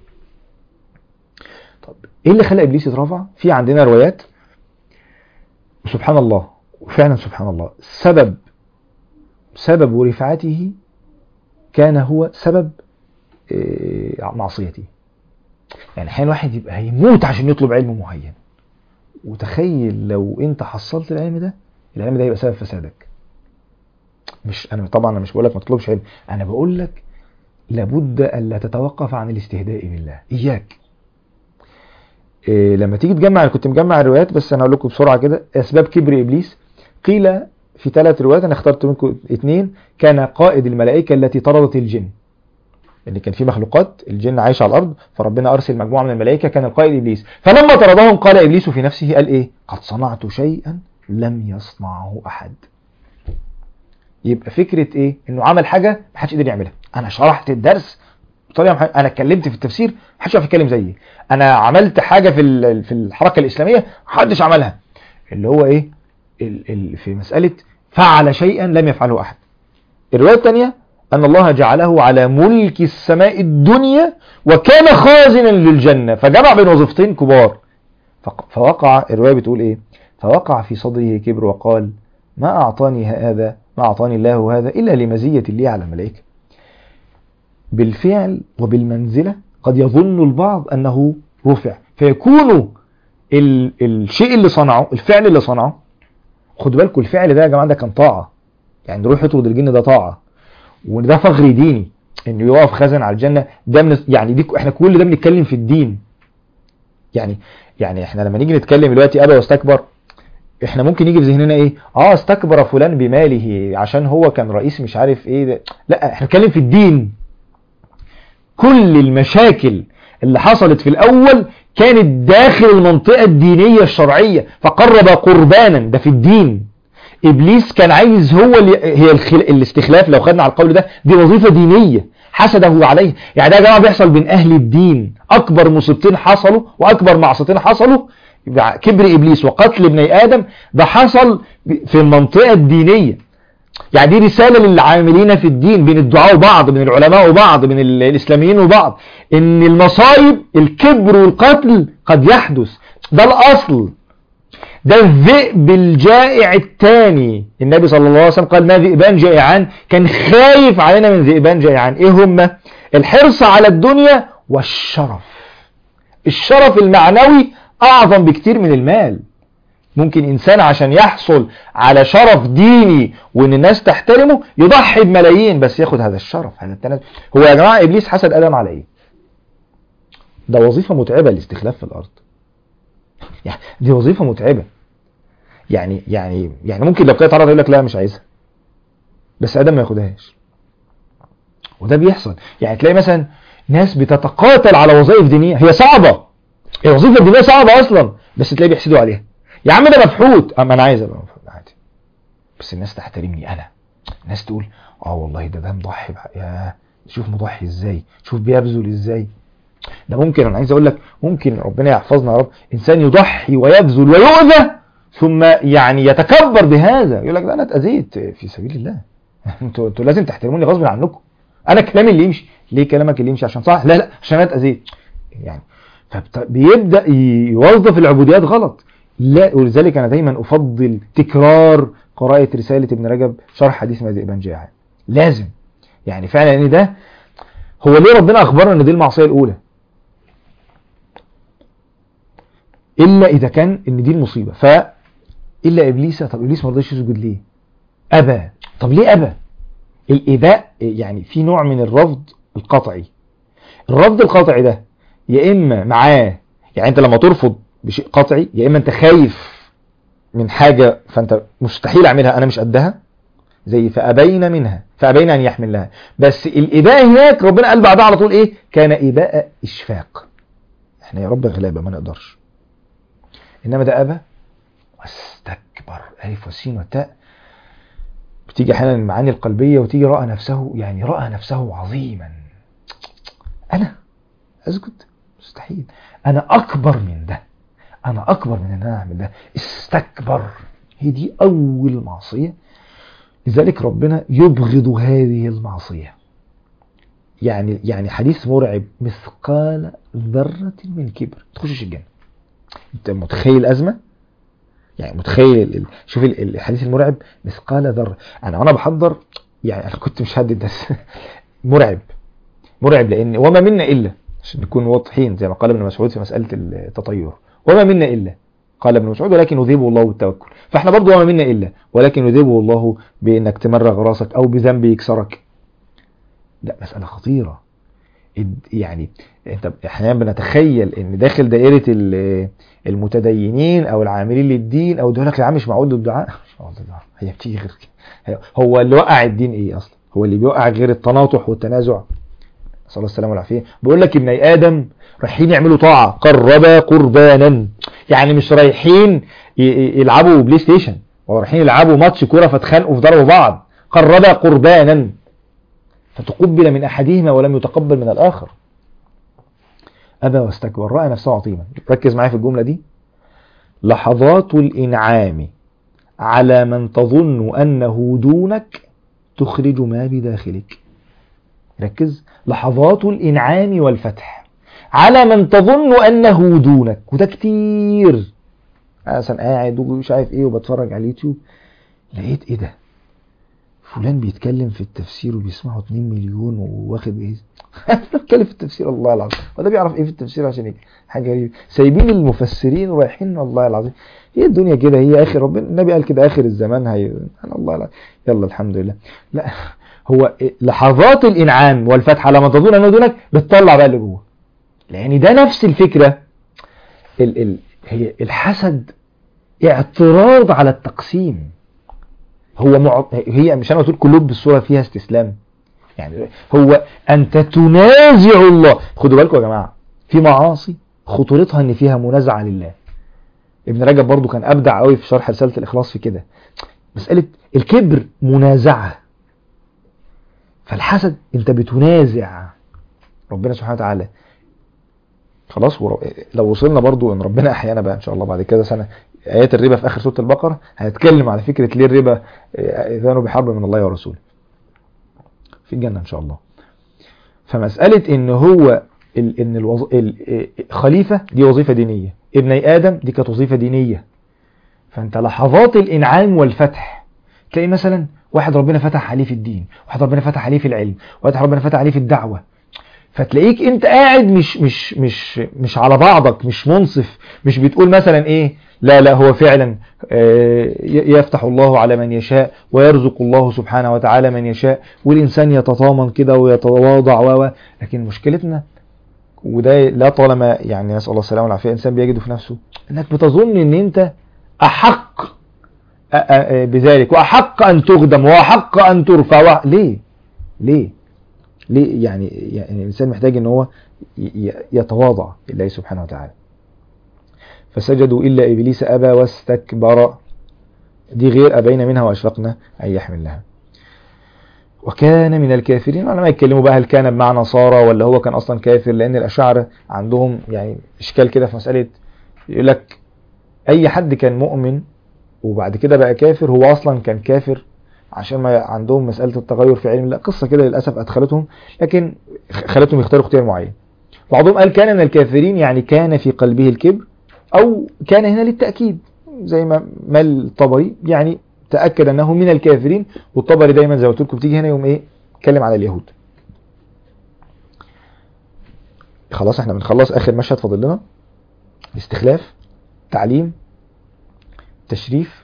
طب ايه اللي خلى ابليس يترفع في عندنا روايات سبحان الله وفعلا سبحان الله سبب سبب رفعته كان هو سبب إيه، معصيته يعني احيانا واحد يبقى هيموت عشان يطلب علم معين وتخيل لو انت حصلت العلم ده العلم ده يبقى سبب فسادك مش انا طبعا انا مش بقول لك ما تطلبش علم انا بقول لك لابد الا تتوقف عن الاستهداء بالله اياك إيه لما تيجي تجمع انا كنت مجمع الروايات بس انا هقول لكم بسرعه كده اسباب كبر ابليس قيل في ثلاث روايات انا اخترت منكم اثنين كان قائد الملائكه التي طردت الجن ان كان في مخلوقات الجن عايشه على الارض فربنا ارسل مجموعه من الملائكه كان القائد ابليس فلما طردهم قال ابليس في نفسه قال ايه قد صنعت شيئا لم يصنعه احد يبقى فكره ايه انه عمل حاجه محدش قدر يعملها انا شرحت الدرس بطريقه مح... انا اتكلمت في التفسير محدش يعرف يتكلم زيي انا عملت حاجه في ال- في الحركه الاسلاميه محدش عملها اللي هو ايه ال... ال... في مساله فعل شيئا لم يفعله احد الروايه الثانيه أن الله جعله على ملك السماء الدنيا وكان خازنا للجنة فجمع بين وظيفتين كبار فق- فوقع الرواية بتقول إيه فوقع في صدره كبر وقال ما أعطاني هذا ما أعطاني الله هذا إلا لمزية لي على الملائكة بالفعل وبالمنزلة قد يظن البعض أنه رفع فيكون ال... الشيء اللي صنعه الفعل اللي صنعه خدوا بالكم الفعل ده يا جماعة ده كان طاعة يعني روح يطرد الجن ده طاعة وده فخر ديني انه يقف خزن على الجنة ده من يعني دي احنا كل ده بنتكلم في الدين يعني يعني احنا لما نيجي نتكلم دلوقتي ابى واستكبر احنا ممكن يجي في ذهننا ايه اه استكبر فلان بماله عشان هو كان رئيس مش عارف ايه ده. لا احنا بنتكلم في الدين كل المشاكل اللي حصلت في الاول كانت داخل المنطقة الدينية الشرعية فقرب قربانا ده في الدين ابليس كان عايز هو اللي هي الخل... الاستخلاف لو خدنا على القول ده دي وظيفة دينية حسده عليه يعني ده يا جماعه بيحصل بين اهل الدين اكبر مصيبتين حصلوا واكبر معصيتين حصلوا كبر ابليس وقتل ابني ادم ده حصل في المنطقة الدينية يعني دي رسالة للعاملين في الدين بين الدعاء وبعض بين العلماء وبعض بين الاسلاميين وبعض ان المصايب الكبر والقتل قد يحدث ده الاصل ده الذئب الجائع الثاني النبي صلى الله عليه وسلم قال ما ذئبان جائعان كان خايف علينا من ذئبان جائعان ايه هما الحرص على الدنيا والشرف الشرف المعنوي اعظم بكتير من المال ممكن انسان عشان يحصل على شرف ديني وان الناس تحترمه يضحي بملايين بس ياخد هذا الشرف هذا التنازل هو يا جماعه ابليس حسد ادم على ايه ده وظيفه متعبه الاستخلاف في الارض يعني دي وظيفه متعبه يعني يعني يعني ممكن لو كانت عرض يقول لك لا مش عايزها بس ادم ما ياخدهاش وده بيحصل يعني تلاقي مثلا ناس بتتقاتل على وظائف دينيه هي صعبه الوظيفه الدينيه صعبه اصلا بس تلاقي بيحسدوا عليها يا عم ده مفحوط اما انا عايز ابقى مفحوط عادي بس الناس تحترمني انا الناس تقول اه والله ده ده مضحي بحق. يا شوف مضحي ازاي شوف بيبذل ازاي ده ممكن انا عايز اقول لك ممكن ربنا يحفظنا يا رب انسان يضحي ويبذل ويؤذى ثم يعني يتكبر بهذا يقول لك ده انا اتاذيت في سبيل الله انتوا انتوا لازم تحترموني غصب عنكم انا كلامي اللي يمشي ليه كلامك اللي يمشي عشان صح لا لا عشان انا اتاذيت يعني فبيبدا يوظف العبوديات غلط لا ولذلك انا دايما افضل تكرار قراءة رسالة ابن رجب شرح حديث ما ذئبان جائعان لازم يعني فعلا ان ده هو ليه ربنا اخبرنا ان دي المعصية الاولى الا اذا كان ان دي المصيبة ف الا ابليس طب ابليس ما رضيش يسجد ليه ابى طب ليه ابى الاباء يعني في نوع من الرفض القطعي الرفض القطعي ده يا اما معاه يعني انت لما ترفض بشيء قطعي يا اما انت خايف من حاجة فانت مستحيل اعملها انا مش قدها زي فابين منها فابين ان يحملها بس الاباء هناك ربنا قال بعدها على طول ايه كان اباء اشفاق احنا يا رب غلابة ما نقدرش انما ده ابى واستكبر الف وسين وتاء بتيجي احيانا المعاني القلبية وتيجي رأى نفسه يعني رأى نفسه عظيما انا اسجد مستحيل انا اكبر من ده انا اكبر من ان انا اعمل ده استكبر هي دي اول معصية لذلك ربنا يبغض هذه المعصية يعني يعني حديث مرعب مثقال ذرة من كبر تخشش الجنة انت متخيل الازمة يعني متخيل شوف الحديث المرعب مثقال ذرة انا وانا بحضر يعني انا كنت مش هدد بس مرعب مرعب لان وما منا الا عشان نكون واضحين زي ما قال ابن مسعود في مسألة التطير وما منا إلا قال ابن مسعود ولكن يذيبه الله بالتوكل فاحنا برضو وما منا إلا ولكن يذيبه الله بأنك تمرغ راسك أو بذنب يكسرك لا مسألة خطيرة يعني انت احيانا بنتخيل ان داخل دائرة المتدينين او العاملين للدين او دول لك يا عم مش معقول الدعاء مش معقول الدعاء هي بتيجي غير كده هو اللي وقع الدين ايه اصلا هو اللي بيوقع غير التناطح والتنازع صلى الله السلام والعافيه بيقول لك ابني ادم رايحين يعملوا طاعه قربا قربانا يعني مش رايحين يلعبوا بلاي ستيشن ولا رايحين يلعبوا ماتش كوره فاتخانقوا في ضربوا بعض قربا قربانا فتقبل من احدهما ولم يتقبل من الاخر ابى واستكبر راى نفسه عظيما ركز معايا في الجمله دي لحظات الانعام على من تظن انه دونك تخرج ما بداخلك ركز لحظات الإنعام والفتح على من تظن أنه دونك وده كتير أنا مثلا قاعد ومش عارف إيه وبتفرج على اليوتيوب لقيت إيه ده فلان بيتكلم في التفسير وبيسمعه 2 مليون وواخد ايه بيتكلم في التفسير الله العظيم وده بيعرف ايه في التفسير عشان ايه حاجه غريبه سايبين المفسرين ورايحين الله العظيم هي الدنيا كده هي اخر ربنا النبي قال كده اخر الزمان هي أنا الله العظيم. يلا الحمد لله لا هو لحظات الانعام والفتح لما تظن انه دونك بتطلع بقى اللي جوه لان ده نفس الفكره ال ال هي الحسد اعتراض على التقسيم هو مع... هي مش انا قلت لكم لب الصوره فيها استسلام يعني هو انت تنازع الله خدوا بالكم يا جماعه في معاصي خطورتها ان فيها منازعه لله ابن رجب برضو كان ابدع قوي في شرح رساله الاخلاص في كده مساله الكبر منازعه فالحسد انت بتنازع ربنا سبحانه وتعالى خلاص ور... لو وصلنا برضو ان ربنا احيانا بقى ان شاء الله بعد كده سنه ايات الربا في اخر سوره البقره هنتكلم على فكره ليه الربا اذانوا بحرب من الله ورسوله في الجنه ان شاء الله فمساله ان هو ال... ان الوظ... الخليفه دي وظيفه دينيه ابني ادم دي كانت وظيفه دينيه فانت لحظات الانعام والفتح تلاقي مثلا واحد ربنا فتح عليه في الدين واحد ربنا فتح عليه في العلم واحد ربنا فتح عليه في الدعوه فتلاقيك انت قاعد مش مش مش مش على بعضك مش منصف مش بتقول مثلا ايه لا لا هو فعلا يفتح الله على من يشاء ويرزق الله سبحانه وتعالى من يشاء والإنسان يتطامن كده ويتواضع و لكن مشكلتنا وده لا طالما يعني نسأل الله السلامة والعافية الإنسان بيجده في نفسه إنك بتظن إن أنت أحق بذلك وأحق أن تخدم وأحق أن ترفع ليه؟ ليه؟ ليه يعني, يعني الإنسان محتاج إن هو يتواضع لله سبحانه وتعالى فسجدوا إلا إبليس أبى واستكبر دي غير أبين منها وأشفقنا أن يحملها وكان من الكافرين على ما يتكلموا بقى هل كان بمعنى نصارى ولا هو كان أصلا كافر لأن الأشاعرة عندهم يعني إشكال كده في مسألة يقول لك أي حد كان مؤمن وبعد كده بقى كافر هو أصلا كان كافر عشان ما عندهم مسألة التغير في علم لا قصة كده للأسف أدخلتهم لكن خلتهم يختاروا اختيار معين بعضهم قال كان من الكافرين يعني كان في قلبه الكبر أو كان هنا للتأكيد زي ما مال الطبري يعني تأكد أنه من الكافرين والطبري دايما زي ما قلت لكم بتيجي هنا يوم إيه اتكلم على اليهود خلاص احنا بنخلص آخر مشهد فاضل لنا استخلاف تعليم تشريف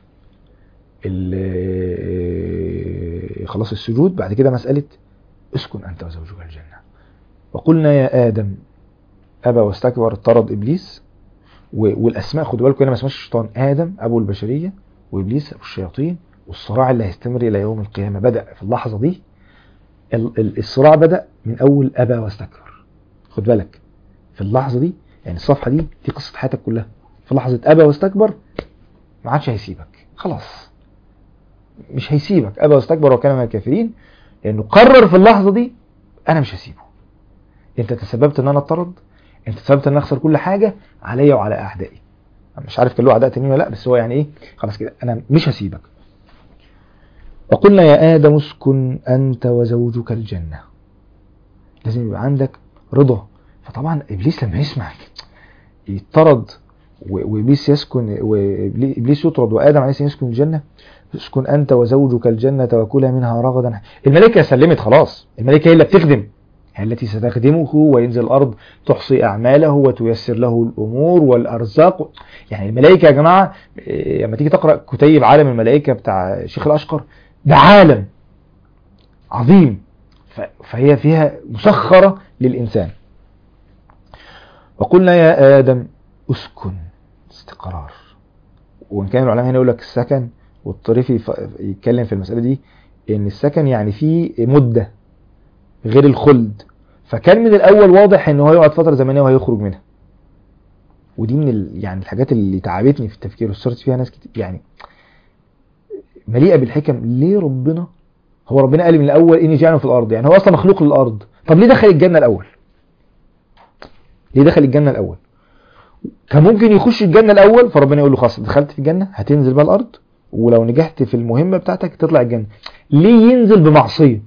خلاص السجود بعد كده مسألة اسكن أنت وزوجك الجنة وقلنا يا آدم أبى واستكبر اطرد إبليس والأسماء خدوا بالكم هنا ما اسمهاش الشيطان آدم أبو البشرية وإبليس أبو الشياطين والصراع اللي هيستمر إلى يوم القيامة بدأ في اللحظة دي الصراع بدأ من أول أبى واستكبر خد بالك في اللحظة دي يعني الصفحة دي دي قصة حياتك كلها في لحظة أبى واستكبر ما عادش هيسيبك خلاص مش هيسيبك أبى واستكبر وكان من الكافرين لأنه قرر في اللحظة دي أنا مش هسيبه أنت تسببت إن أنا اطرد أنت تسببت إن أنا أخسر كل حاجة عليا وعلى أعدائي أنا مش عارف كان له أعداء تانيين ولا لا بس هو يعني إيه خلاص كده أنا مش هسيبك وقلنا يا آدم اسكن أنت وزوجك الجنة لازم يبقى عندك رضا فطبعا إبليس لما يسمع يطرد وإبليس يسكن وإبليس يطرد وآدم عليه السلام يسكن الجنة اسكن أنت وزوجك الجنة وكلا منها رغدا الملائكة سلمت خلاص الملائكة هي اللي بتخدم هي التي ستخدمه وينزل الأرض تحصي أعماله وتيسر له الأمور والأرزاق يعني الملائكة يا جماعة لما تيجي تقرأ كتيب عالم الملائكة بتاع شيخ الأشقر ده عالم عظيم فهي فيها مسخرة للإنسان وقلنا يا آدم اسكن استقرار وإن كان العلماء هنا يقول لك السكن والطريفي يتكلم في المسألة دي ان السكن يعني فيه مدة غير الخلد فكان من الاول واضح ان هو يقعد فترة زمنية وهيخرج منها ودي من ال... يعني الحاجات اللي تعبتني في التفكير واسترت فيها ناس كتير يعني مليئة بالحكم ليه ربنا هو ربنا قال من الاول اني جعله في الارض يعني هو اصلا مخلوق للارض طب ليه دخل الجنة الاول ليه دخل الجنة الاول كان ممكن يخش الجنة الاول فربنا يقول له خلاص دخلت في الجنة هتنزل بقى الارض ولو نجحت في المهمة بتاعتك تطلع الجنة ليه ينزل بمعصية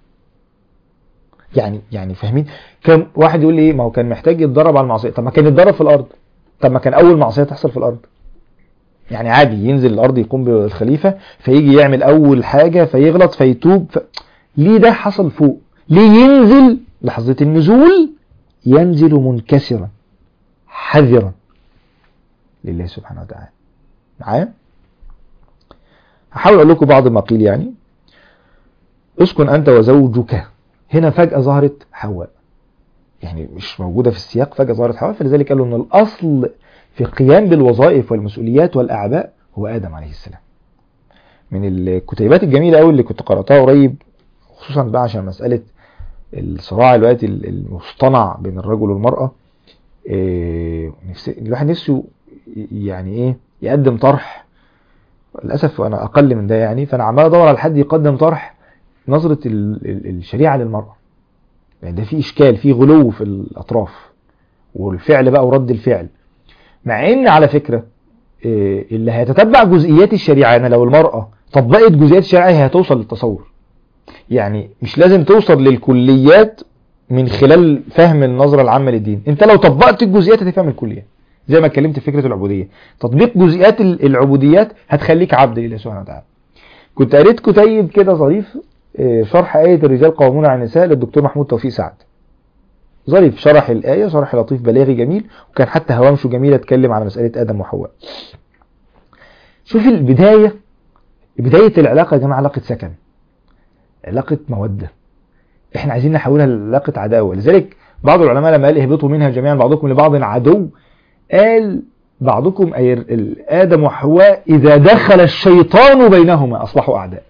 يعني يعني فاهمين كان واحد يقول لي ايه ما هو كان محتاج يتدرب على المعصية طب ما كان يتدرب في الارض طب ما كان اول معصية تحصل في الارض يعني عادي ينزل الارض يقوم بالخليفه فيجي يعمل اول حاجه فيغلط فيتوب ف... ليه ده حصل فوق ليه ينزل لحظه النزول ينزل منكسرا حذرا لله سبحانه وتعالى معايا هحاول اقول لكم بعض ما قيل يعني اسكن انت وزوجك هنا فجاه ظهرت حواء يعني مش موجوده في السياق فجاه ظهرت حواء فلذلك قالوا ان الاصل في القيام بالوظائف والمسؤوليات والاعباء هو ادم عليه السلام من الكتيبات الجميله قوي اللي كنت قراتها قريب خصوصا بقى عشان مساله الصراع الوقت المصطنع بين الرجل والمراه إيه نفسي الواحد نفسه يعني ايه يقدم طرح للاسف انا اقل من ده يعني فانا عمال ادور على حد يقدم طرح نظره الشريعه للمراه يعني ده في اشكال في غلو في الاطراف والفعل بقى ورد الفعل مع ان على فكره إيه اللي هيتتبع جزئيات الشريعه يعني لو المراه طبقت جزئيات الشريعه هي هتوصل للتصور يعني مش لازم توصل للكليات من خلال فهم النظره العامه للدين انت لو طبقت الجزئيات هتفهم الكليات زي ما اتكلمت في فكره العبوديه تطبيق جزئيات العبوديات هتخليك عبد لله سبحانه وتعالى كنت قريت كتيب كده ظريف شرح آية الرجال قوامون على النساء للدكتور محمود توفيق سعد ظريف شرح الآية شرح لطيف بلاغي جميل وكان حتى هوامشه جميلة اتكلم على مسألة آدم وحواء شوف البداية بداية العلاقة يا جماعة علاقة سكن علاقة مودة احنا عايزين نحولها لعلاقة عداوة لذلك بعض العلماء لما قال اهبطوا منها جميعا بعضكم لبعض عدو قال بعضكم أي آدم وحواء إذا دخل الشيطان بينهما أصبحوا أعداء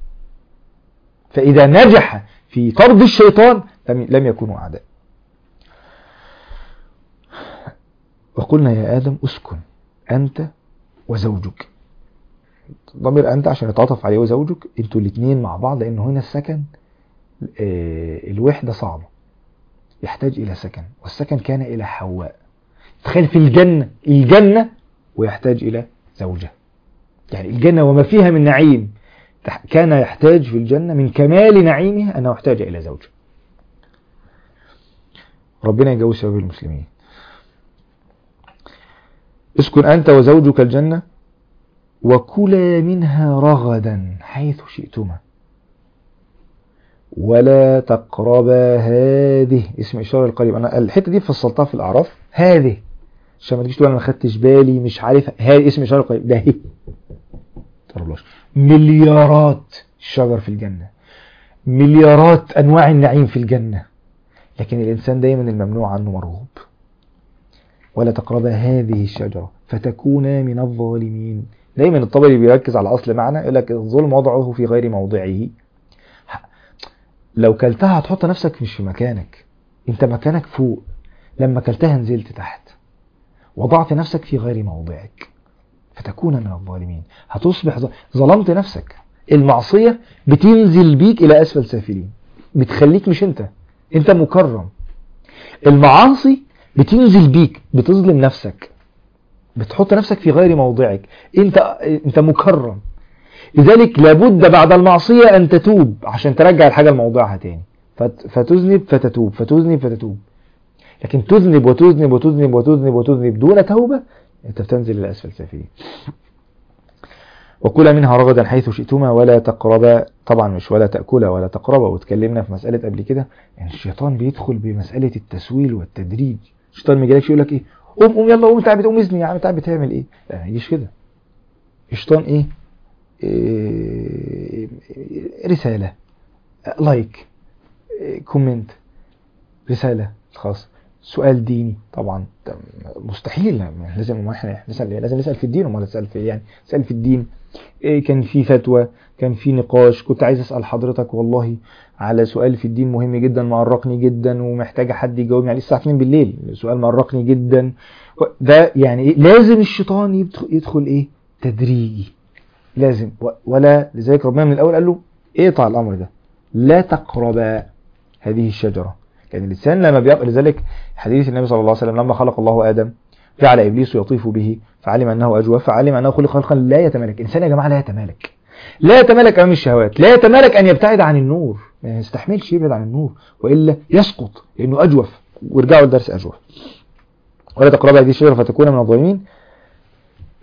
فإذا نجح في طرد الشيطان لم يكونوا أعداء وقلنا يا آدم اسكن أنت وزوجك ضمير أنت عشان يتعاطف عليه وزوجك انتوا الاثنين مع بعض لأن هنا السكن الوحدة صعبة يحتاج إلى سكن والسكن كان إلى حواء تخيل في الجنة الجنة ويحتاج إلى زوجة يعني الجنة وما فيها من نعيم كان يحتاج في الجنة من كمال نعيمها أنه يحتاج إلى زوجة ربنا يجوز شباب المسلمين اسكن أنت وزوجك الجنة وكلا منها رغدا حيث شئتما ولا تقربا هذه اسم إشارة القريب أنا الحتة دي فصلتها في الأعراف هذه عشان ما تجيش تقول أنا ما خدتش بالي مش عارف هذه اسم إشارة القريب ده هي مليارات الشجر في الجنة مليارات أنواع النعيم في الجنة لكن الإنسان دايما الممنوع عنه مرغوب ولا تقربا هذه الشجرة فتكونا من الظالمين دايما الطبري بيركز على أصل معنى يقول لك الظلم وضعه في غير موضعه لو كلتها هتحط نفسك مش في مكانك انت مكانك فوق لما كلتها نزلت تحت وضعت نفسك في غير موضعك فتكون من الظالمين هتصبح ظلمت نفسك المعصية بتنزل بيك إلى أسفل سافلين بتخليك مش أنت أنت مكرم المعاصي بتنزل بيك بتظلم نفسك بتحط نفسك في غير موضعك أنت, أنت مكرم لذلك لابد بعد المعصية أن تتوب عشان ترجع الحاجة لموضعها تاني فتذنب فتتوب فتذنب فتتوب لكن تذنب وتذنب وتذنب وتذنب وتذنب دون توبة انت بتنزل الى اسفل سافلين وكلا منها رغدا حيث شئتما ولا تقربا طبعا مش ولا تاكلا ولا تقربا واتكلمنا في مساله قبل كده يعني الشيطان بيدخل بمساله التسويل والتدريج الشيطان ما يجيلكش يقول لك ايه قوم قوم يلا قوم تعب قوم اذني يا عم تعب بتعمل ايه لا ما يجيش كده الشيطان ايه, إيه رساله لايك إيه كومنت رساله خلاص سؤال ديني طبعا مستحيل لازم احنا نسال لازم نسال في الدين وما نسال في يعني نسال في الدين إيه كان في فتوى كان في نقاش كنت عايز اسال حضرتك والله على سؤال في الدين مهم جدا معرقني جدا ومحتاجه حد يجاوبني عليه الساعه 2 بالليل سؤال معرقني جدا ده يعني إيه لازم الشيطان يدخل, يدخل ايه تدريجي لازم ولا لذلك ربنا من الاول قال له اقطع الامر ده لا تقربا هذه الشجره كان يعني الإنسان لما بيقرأ لذلك حديث النبي صلى الله عليه وسلم لما خلق الله آدم جعل إبليس يطيف به فعلم أنه أجوف فعلم أنه خلق خلقا لا يتمالك إنسان يا جماعة لا يتمالك لا يتمالك أمام الشهوات لا يتمالك أن يبتعد عن النور ما يستحملش يبعد عن النور وإلا يسقط لأنه أجوف وارجعوا الدرس أجوف ولا تقرب هذه الشجرة فتكون من الظالمين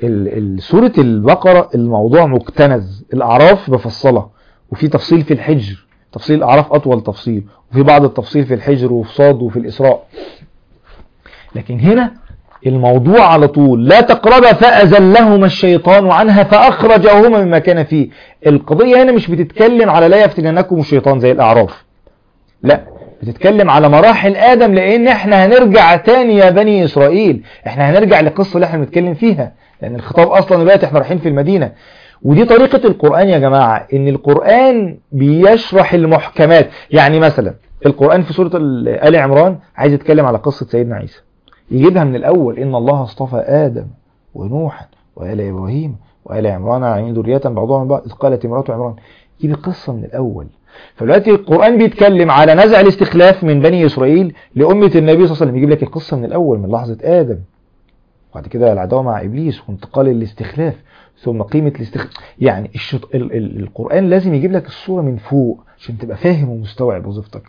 ال- ال- سورة البقرة الموضوع مكتنز الأعراف مفصلة وفي تفصيل في الحجر تفصيل الأعراف أطول تفصيل وفي بعض التفصيل في الحجر وفي صاد وفي الإسراء لكن هنا الموضوع على طول لا تقربا فأزلهما الشيطان عنها فأخرجهما مما كان فيه القضية هنا مش بتتكلم على لا يفتننكم الشيطان زي الأعراف لا بتتكلم على مراحل آدم لأن احنا هنرجع تاني يا بني إسرائيل احنا هنرجع للقصة اللي احنا بنتكلم فيها لأن الخطاب أصلا دلوقتي احنا رايحين في المدينة ودي طريقة القرآن يا جماعة ان القرآن بيشرح المحكمات يعني مثلا القرآن في سورة ال- آل عمران عايز يتكلم على قصة سيدنا عيسى يجيبها من الأول إن الله اصطفى آدم ونوحا وآل إبراهيم وآل عمران على ذرية بعضهم من بعض إذ قالت امرأة عمران يجيب القصة من الأول فدلوقتي القرآن بيتكلم على نزع الاستخلاف من بني إسرائيل لأمة النبي صلى الله عليه وسلم يجيب لك القصة من الأول من لحظة آدم وبعد كده العداوة مع إبليس وانتقال الاستخلاف ثم قيمة الاستخلاف يعني الشط... ال... ال... القرآن لازم يجيب لك الصورة من فوق عشان تبقى فاهم ومستوعب وظيفتك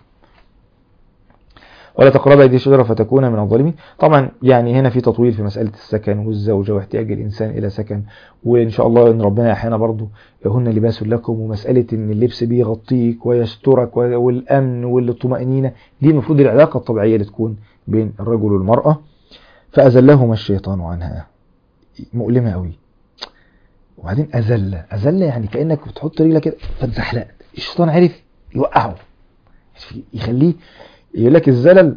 ولا تقرب هذه الشجرة فتكون من الظالمين طبعا يعني هنا في تطويل في مسألة السكن والزوجة واحتياج الإنسان إلى سكن وإن شاء الله إن ربنا يحيانا برضو هن لباس لكم ومسألة إن اللبس بيغطيك ويسترك والأمن والطمأنينة دي المفروض العلاقة الطبيعية اللي تكون بين الرجل والمرأة فأزلهما الشيطان عنها مؤلمة قوي وبعدين أزل أزل يعني كأنك بتحط رجلك كده فاتزحلقت الشيطان عرف يوقعه يخليه يقول لك الزلل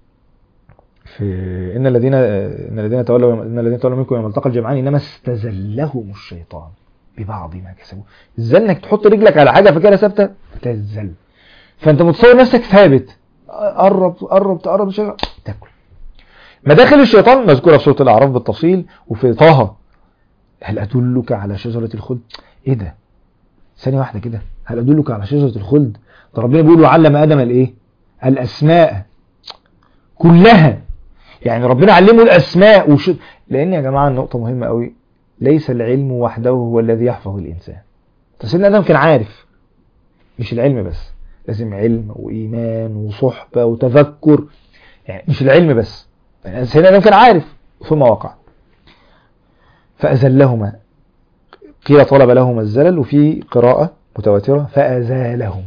في ان الذين ان الذين تولوا ان الذين تولوا منكم يوم التقى الجمعان انما استزلهم الشيطان ببعض ما كسبوا الزل انك تحط رجلك على حاجه فكده ثابته تزل فانت متصور نفسك ثابت قرب قرب تقرب شجره تاكل مداخل الشيطان مذكوره في سوره الاعراف بالتفصيل وفي طه هل ادلك على شجره الخلد ايه ده ثانيه واحده كده هل ادلك على شجره الخلد ده ربنا بيقول وعلم ادم الايه الأسماء كلها يعني ربنا علمه الأسماء وش... لأن يا جماعة النقطة مهمة قوي ليس العلم وحده هو الذي يحفظ الإنسان سيدنا آدم كان عارف مش العلم بس لازم علم وإيمان وصحبة وتذكر يعني مش العلم بس يعني سيدنا آدم كان عارف ثم وقع فأزلهما قيل طلب لهما الزلل وفي قراءة متواترة فأزالهما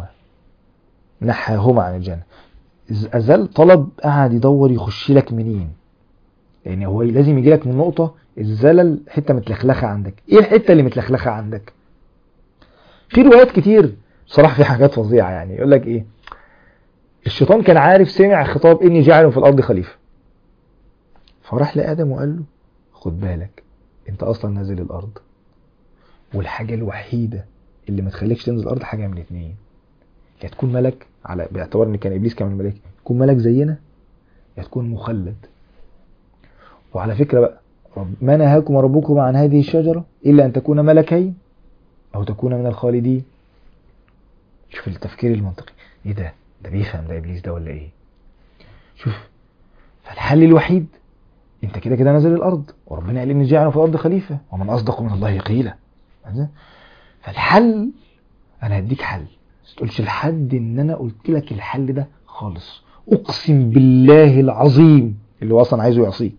نحاهما عن الجنة أزال طلب قعد يدور يخش لك منين يعني هو لازم يجي لك من نقطة الزلل حتة متلخلخة عندك ايه الحتة اللي متلخلخة عندك في روايات كتير بصراحة في حاجات فظيعة يعني يقول لك ايه الشيطان كان عارف سمع خطاب اني جاعل في الارض خليفة فراح لآدم وقال له خد بالك انت اصلا نازل الارض والحاجة الوحيدة اللي ما تخليكش تنزل الارض حاجة من اتنين يا تكون ملك على باعتبار ان كان ابليس كمان ملك تكون ملك زينا يا تكون مخلد وعلى فكرة بقى رب ما نهاكم ربكم عن هذه الشجرة إلا أن تكون ملكين أو تكون من الخالدين شوف التفكير المنطقي إيه ده ده بيفهم ده إبليس ده ولا إيه شوف فالحل الوحيد أنت كده كده نازل الأرض وربنا قال إن جعله في الأرض خليفة ومن أصدق من الله قيلا فالحل أنا هديك حل بس تقولش لحد ان انا قلت لك الحل ده خالص اقسم بالله العظيم اللي هو اصلا عايزه يعصيه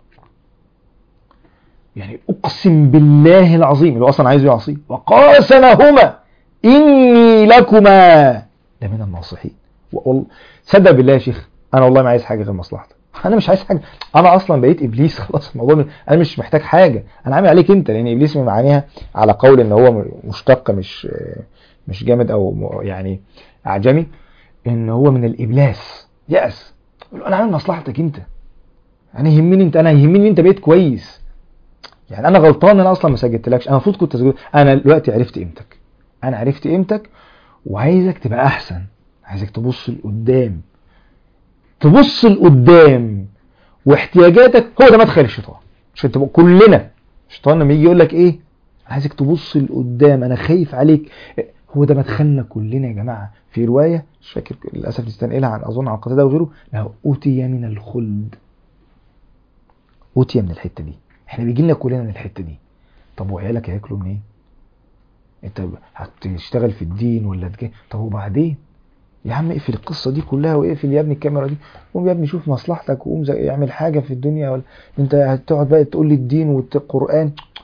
يعني اقسم بالله العظيم اللي هو اصلا عايزه يعصيه وقاسمهما اني لكما لمن الناصحين والله صدق بالله يا شيخ انا والله ما عايز حاجه غير مصلحتك انا مش عايز حاجه انا اصلا بقيت ابليس خلاص الموضوع انا مش محتاج حاجه انا عامل عليك انت لان ابليس من معانيها على قول ان هو مشتق مش مش جامد او يعني اعجمي ان هو من الابلاس يأس انا عامل مصلحتك انت انا يهمني انت انا يهمني انت بقيت كويس يعني انا غلطان انا اصلا ما سجلتلكش انا المفروض كنت اسجل انا دلوقتي عرفت قيمتك انا عرفت قيمتك وعايزك تبقى احسن عايزك تبص لقدام تبص لقدام واحتياجاتك هو ده مدخل الشيطان عشان تبقى كلنا الشيطان لما يجي يقول لك ايه عايزك تبص لقدام انا خايف عليك هو ده مدخلنا كلنا يا جماعه في روايه مش فاكر للاسف نستنقلها عن اظن عن قتاده وغيره له اوتي من الخلد اوتي من الحته دي احنا بيجي لنا كلنا من الحته دي طب وعيالك هياكلوا منين انت هتشتغل في الدين ولا تجي طب وبعدين يا عم اقفل القصه دي كلها واقفل يا ابني الكاميرا دي قوم يا ابني شوف مصلحتك وقوم اعمل حاجه في الدنيا ولا انت هتقعد بقى تقول لي الدين والقران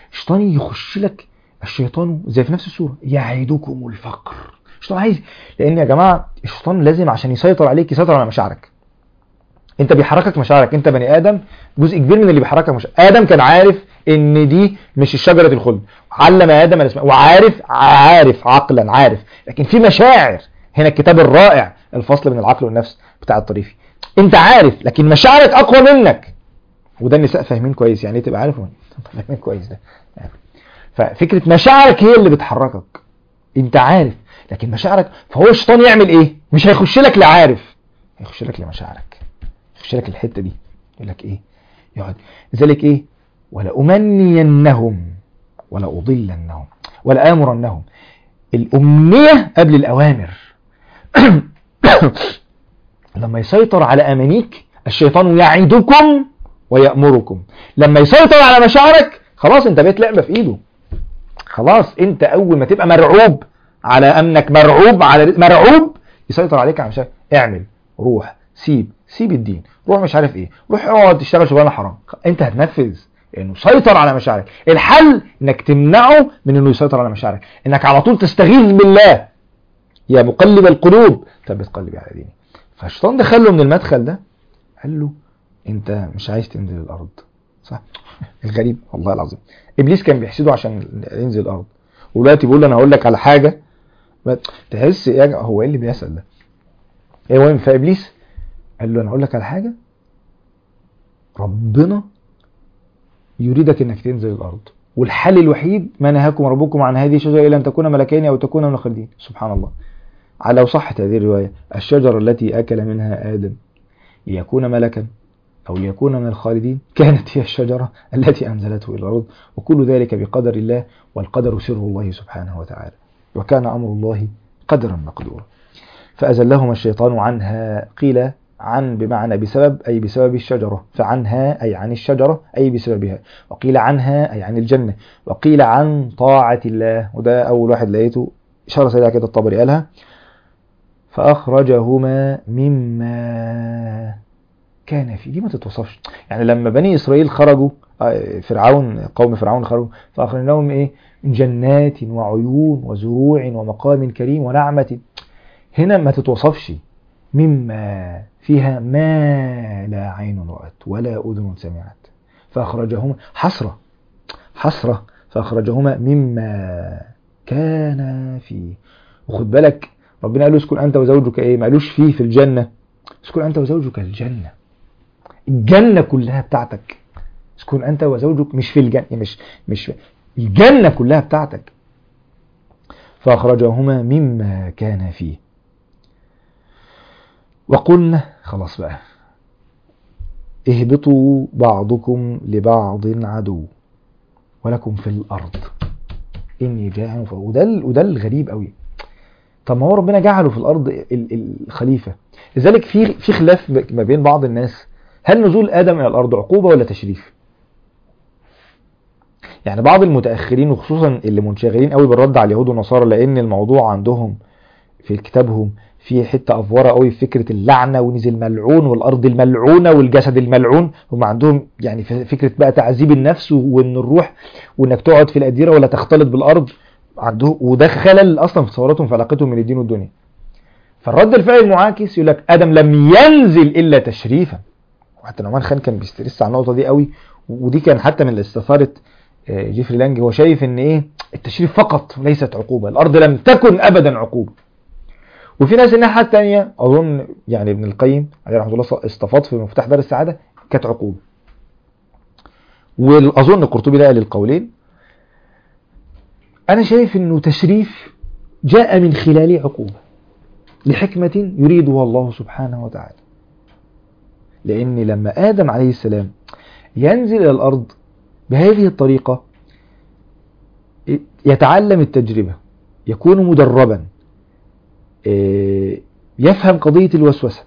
الشيطان يخش لك الشيطان زي في نفس السورة يعيدكم الفقر الشيطان عايز لان يا جماعة الشيطان لازم عشان يسيطر عليك يسيطر على مشاعرك انت بيحركك مشاعرك انت بني ادم جزء كبير من اللي بيحركك مشاعرك ادم كان عارف ان دي مش الشجره الخلد علم ادم الاسماء وعارف عارف عقلا عارف لكن في مشاعر هنا الكتاب الرائع الفصل بين العقل والنفس بتاع الطريفي انت عارف لكن مشاعرك اقوى منك وده النساء فاهمين كويس يعني ايه تبقى عارف فاهمين كويس ده يعني. ففكره مشاعرك هي اللي بتحركك انت عارف لكن مشاعرك فهو الشيطان يعمل ايه مش هيخش لك لعارف هيخش لك لمشاعرك يخش لك الحته دي يقول لك ايه يقعد لذلك ايه ولا امنينهم ولا اضلنهم ولا امرنهم الامنيه قبل الاوامر لما يسيطر على امانيك الشيطان يعدكم ويامركم لما يسيطر على مشاعرك خلاص انت بقيت لعبه في ايده خلاص انت اول ما تبقى مرعوب على امنك مرعوب على مرعوب يسيطر عليك على مشاعرك اعمل روح سيب سيب الدين روح مش عارف ايه روح اقعد تشتغل شغلانه حرام انت هتنفذ انه سيطر على مشاعرك الحل انك تمنعه من انه يسيطر على مشاعرك انك على طول تستغيث بالله يا مقلب القلوب ثبت قلبي على ديني فالشيطان دخله من المدخل ده قال له انت مش عايز تنزل الارض صح الغريب والله العظيم ابليس كان بيحسده عشان ينزل الارض ودلوقتي بيقول له انا هقول لك على حاجه تحس ايه هو ايه اللي بيحصل ده ايه المهم فابليس قال له انا اقول لك على حاجه ربنا يريدك انك تنزل الارض والحل الوحيد ما نهاكم ربكم عن هذه الشجره الا ان تكون ملكين او تكون من الخالدين سبحان الله على صحة هذه الرواية الشجرة التي أكل منها آدم ليكون ملكا أو ليكون من الخالدين كانت هي الشجرة التي أنزلته إلى الأرض وكل ذلك بقدر الله والقدر سر الله سبحانه وتعالى وكان أمر الله قدرا مقدورا فأزلهما الشيطان عنها قيل عن بمعنى بسبب أي بسبب الشجرة فعنها أي عن الشجرة أي بسببها وقيل عنها أي عن الجنة وقيل عن طاعة الله وده أول واحد لقيته إشارة سريعة كده الطبري قالها فأخرجهما مما كان فيه دي ما تتوصفش يعني لما بني إسرائيل خرجوا فرعون قوم فرعون خرجوا فأخرجناهم إيه من جنات وعيون وزروع ومقام كريم ونعمة هنا ما تتوصفش مما فيها ما لا عين رأت ولا أذن سمعت فأخرجهما حسرة حسرة فأخرجهما مما كان فيه وخد بالك ربنا قال له اسكن أنت وزوجك إيه ما قالوش فيه في الجنة اسكن أنت وزوجك الجنة الجنة كلها بتاعتك اسكن أنت وزوجك مش في الجنة مش مش في الجنة كلها بتاعتك فأخرجهما مما كان فيه وقلنا خلاص بقى اهبطوا بعضكم لبعض عدو ولكم في الأرض إني جاعل وده وده الغريب قوي طب ما هو ربنا جعله في الأرض الخليفة لذلك في في خلاف ما بين بعض الناس هل نزول آدم إلى الأرض عقوبة ولا تشريف؟ يعني بعض المتأخرين وخصوصا اللي منشغلين قوي بالرد على اليهود والنصارى لأن الموضوع عندهم في كتابهم في حته افوره قوي في فكره اللعنه ونزل ملعون والارض الملعونه والجسد الملعون هم عندهم يعني فكره بقى تعذيب النفس وان الروح وانك تقعد في الاديره ولا تختلط بالارض عندهم وده خلل اصلا في تصوراتهم في علاقتهم من الدين والدنيا فالرد الفعل المعاكس يقول لك ادم لم ينزل الا تشريفا وحتى نعمان خان كان بيسترس على النقطه دي قوي ودي كان حتى من اللي استثارت جيفري لانج هو شايف ان ايه التشريف فقط ليست عقوبه الارض لم تكن ابدا عقوبه وفي ناس الناحيه الثانيه اظن يعني ابن القيم عليه رحمه الله استفاض في مفتاح دار السعاده كانت عقوبه واظن القرطبي لقى للقولين انا شايف انه تشريف جاء من خلال عقوبه لحكمه يريدها الله سبحانه وتعالى لان لما ادم عليه السلام ينزل الى الارض بهذه الطريقه يتعلم التجربه يكون مدربا يفهم قضية الوسوسة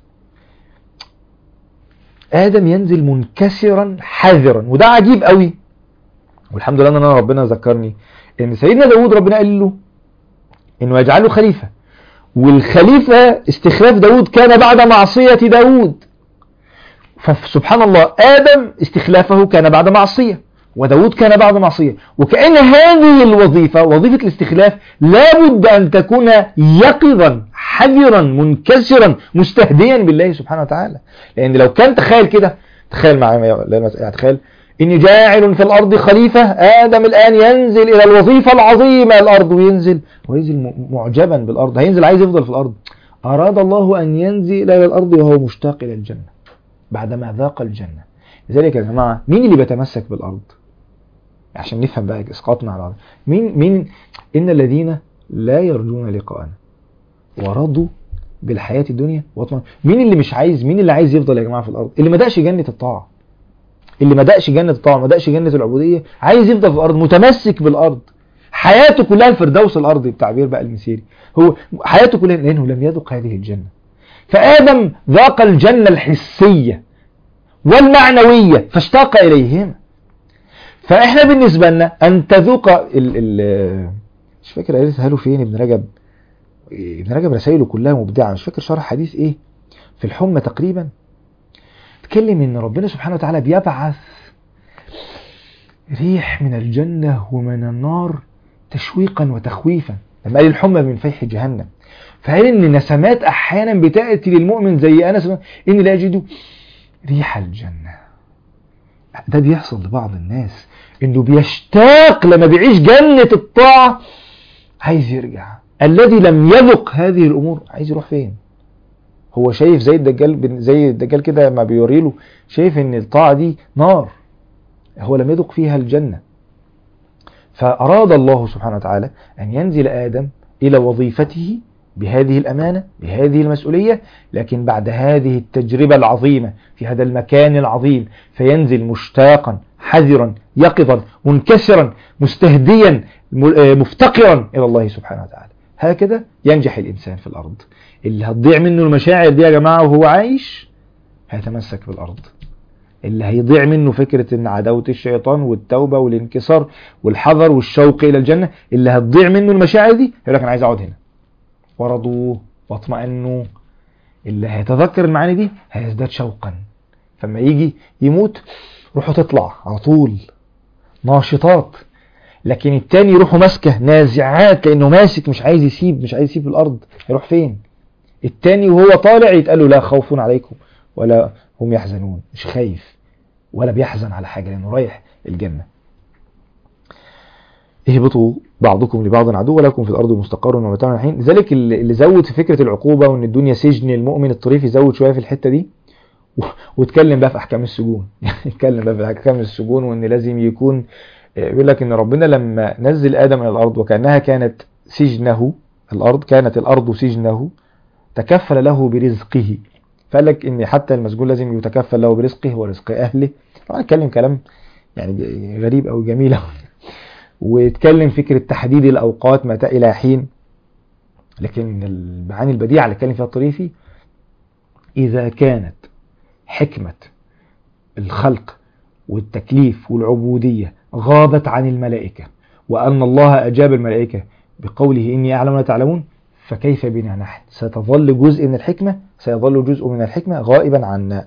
آدم ينزل منكسرا حذرا وده عجيب قوي والحمد لله ان انا ربنا ذكرني ان سيدنا داود ربنا قال له انه يجعله خليفة والخليفة استخلاف داود كان بعد معصية داود فسبحان الله آدم استخلافه كان بعد معصية وداود كان بعد معصية وكأن هذه الوظيفة وظيفة الاستخلاف لابد أن تكون يقظا حذرا منكسرا مستهديا بالله سبحانه وتعالى لأن لو كان تخيل كده تخيل معايا يعني تخيل إني جاعل في الأرض خليفة آدم الآن ينزل إلى الوظيفة العظيمة الأرض وينزل وينزل معجبا بالأرض هينزل عايز يفضل في الأرض أراد الله أن ينزل إلى الأرض وهو مشتاق إلى الجنة بعدما ذاق الجنة لذلك يا جماعة مين اللي بيتمسك بالأرض عشان نفهم بقى اسقاطنا على بعض مين مين ان الذين لا يرجون لقاءنا ورضوا بالحياة الدنيا وطمع مين اللي مش عايز مين اللي عايز يفضل يا جماعة في الأرض اللي ما دقش جنة الطاعة اللي ما دقش جنة الطاعة ما دقش جنة العبودية عايز يفضل في الأرض متمسك بالأرض حياته كلها الفردوس الأرضي بتعبير بقى المسيري هو حياته كلها لأنه لم يذق هذه الجنة فآدم ذاق الجنة الحسية والمعنوية فاشتاق إليهما فاحنا بالنسبة لنا ان تذوق ال ال مش فاكر قالتها له فين ابن رجب ابن رجب رسائله كلها مبدعة مش فاكر شرح حديث ايه في الحمى تقريبا تكلم ان ربنا سبحانه وتعالى بيبعث ريح من الجنة ومن النار تشويقا وتخويفا لما قال الحمى من فيح جهنم فقال ان نسمات احيانا بتأتي للمؤمن زي انس ان لا يجد ريح الجنة ده بيحصل لبعض الناس انه بيشتاق لما بيعيش جنة الطاعة عايز يرجع الذي لم يذق هذه الامور عايز يروح فين هو شايف زي الدجال زي الدجال كده ما بيوري له شايف ان الطاعة دي نار هو لم يذق فيها الجنة فأراد الله سبحانه وتعالى أن ينزل آدم إلى وظيفته بهذه الأمانة بهذه المسؤولية لكن بعد هذه التجربة العظيمة في هذا المكان العظيم فينزل مشتاقا حذرا يقظا منكسرا مستهديا مفتقرا إلى الله سبحانه وتعالى هكذا ينجح الإنسان في الأرض اللي هتضيع منه المشاعر دي يا جماعة وهو عايش هيتمسك بالأرض اللي هيضيع منه فكرة ان عداوة الشيطان والتوبة والانكسار والحذر والشوق الى الجنة اللي هتضيع منه المشاعر دي يقول لك انا عايز اقعد هنا ورضوا واطمئنوا اللي هيتذكر المعاني دي هيزداد شوقا فما يجي يموت روحه تطلع على طول ناشطات لكن التاني يروحوا ماسكه نازعات لانه ماسك مش عايز يسيب مش عايز يسيب الارض هيروح فين التاني وهو طالع يتقال له لا خوف عليكم ولا هم يحزنون مش خايف ولا بيحزن على حاجة لأنه رايح الجنة اهبطوا بعضكم لبعض عدو ولكم في الأرض مستقر ومتاع حين لذلك اللي زود في فكرة العقوبة وأن الدنيا سجن المؤمن الطريف يزود شوية في الحتة دي واتكلم بقى في أحكام السجون يتكلم بقى في أحكام السجون وأن لازم يكون بيقول لك أن ربنا لما نزل آدم إلى الأرض وكأنها كانت سجنه الأرض كانت الأرض سجنه تكفل له برزقه فقال لك ان حتى المسجون لازم يتكفل له برزقه ورزق اهله طبعا اتكلم كلام يعني غريب او جميل واتكلم فكرة تحديد الاوقات متى الى حين لكن المعاني البديعة اللي اتكلم فيها الطريفي اذا كانت حكمة الخلق والتكليف والعبودية غابت عن الملائكة وان الله اجاب الملائكة بقوله اني اعلم ما تعلمون فكيف بنا نحن ستظل جزء من الحكمة سيظل جزء من الحكمة غائبا عنا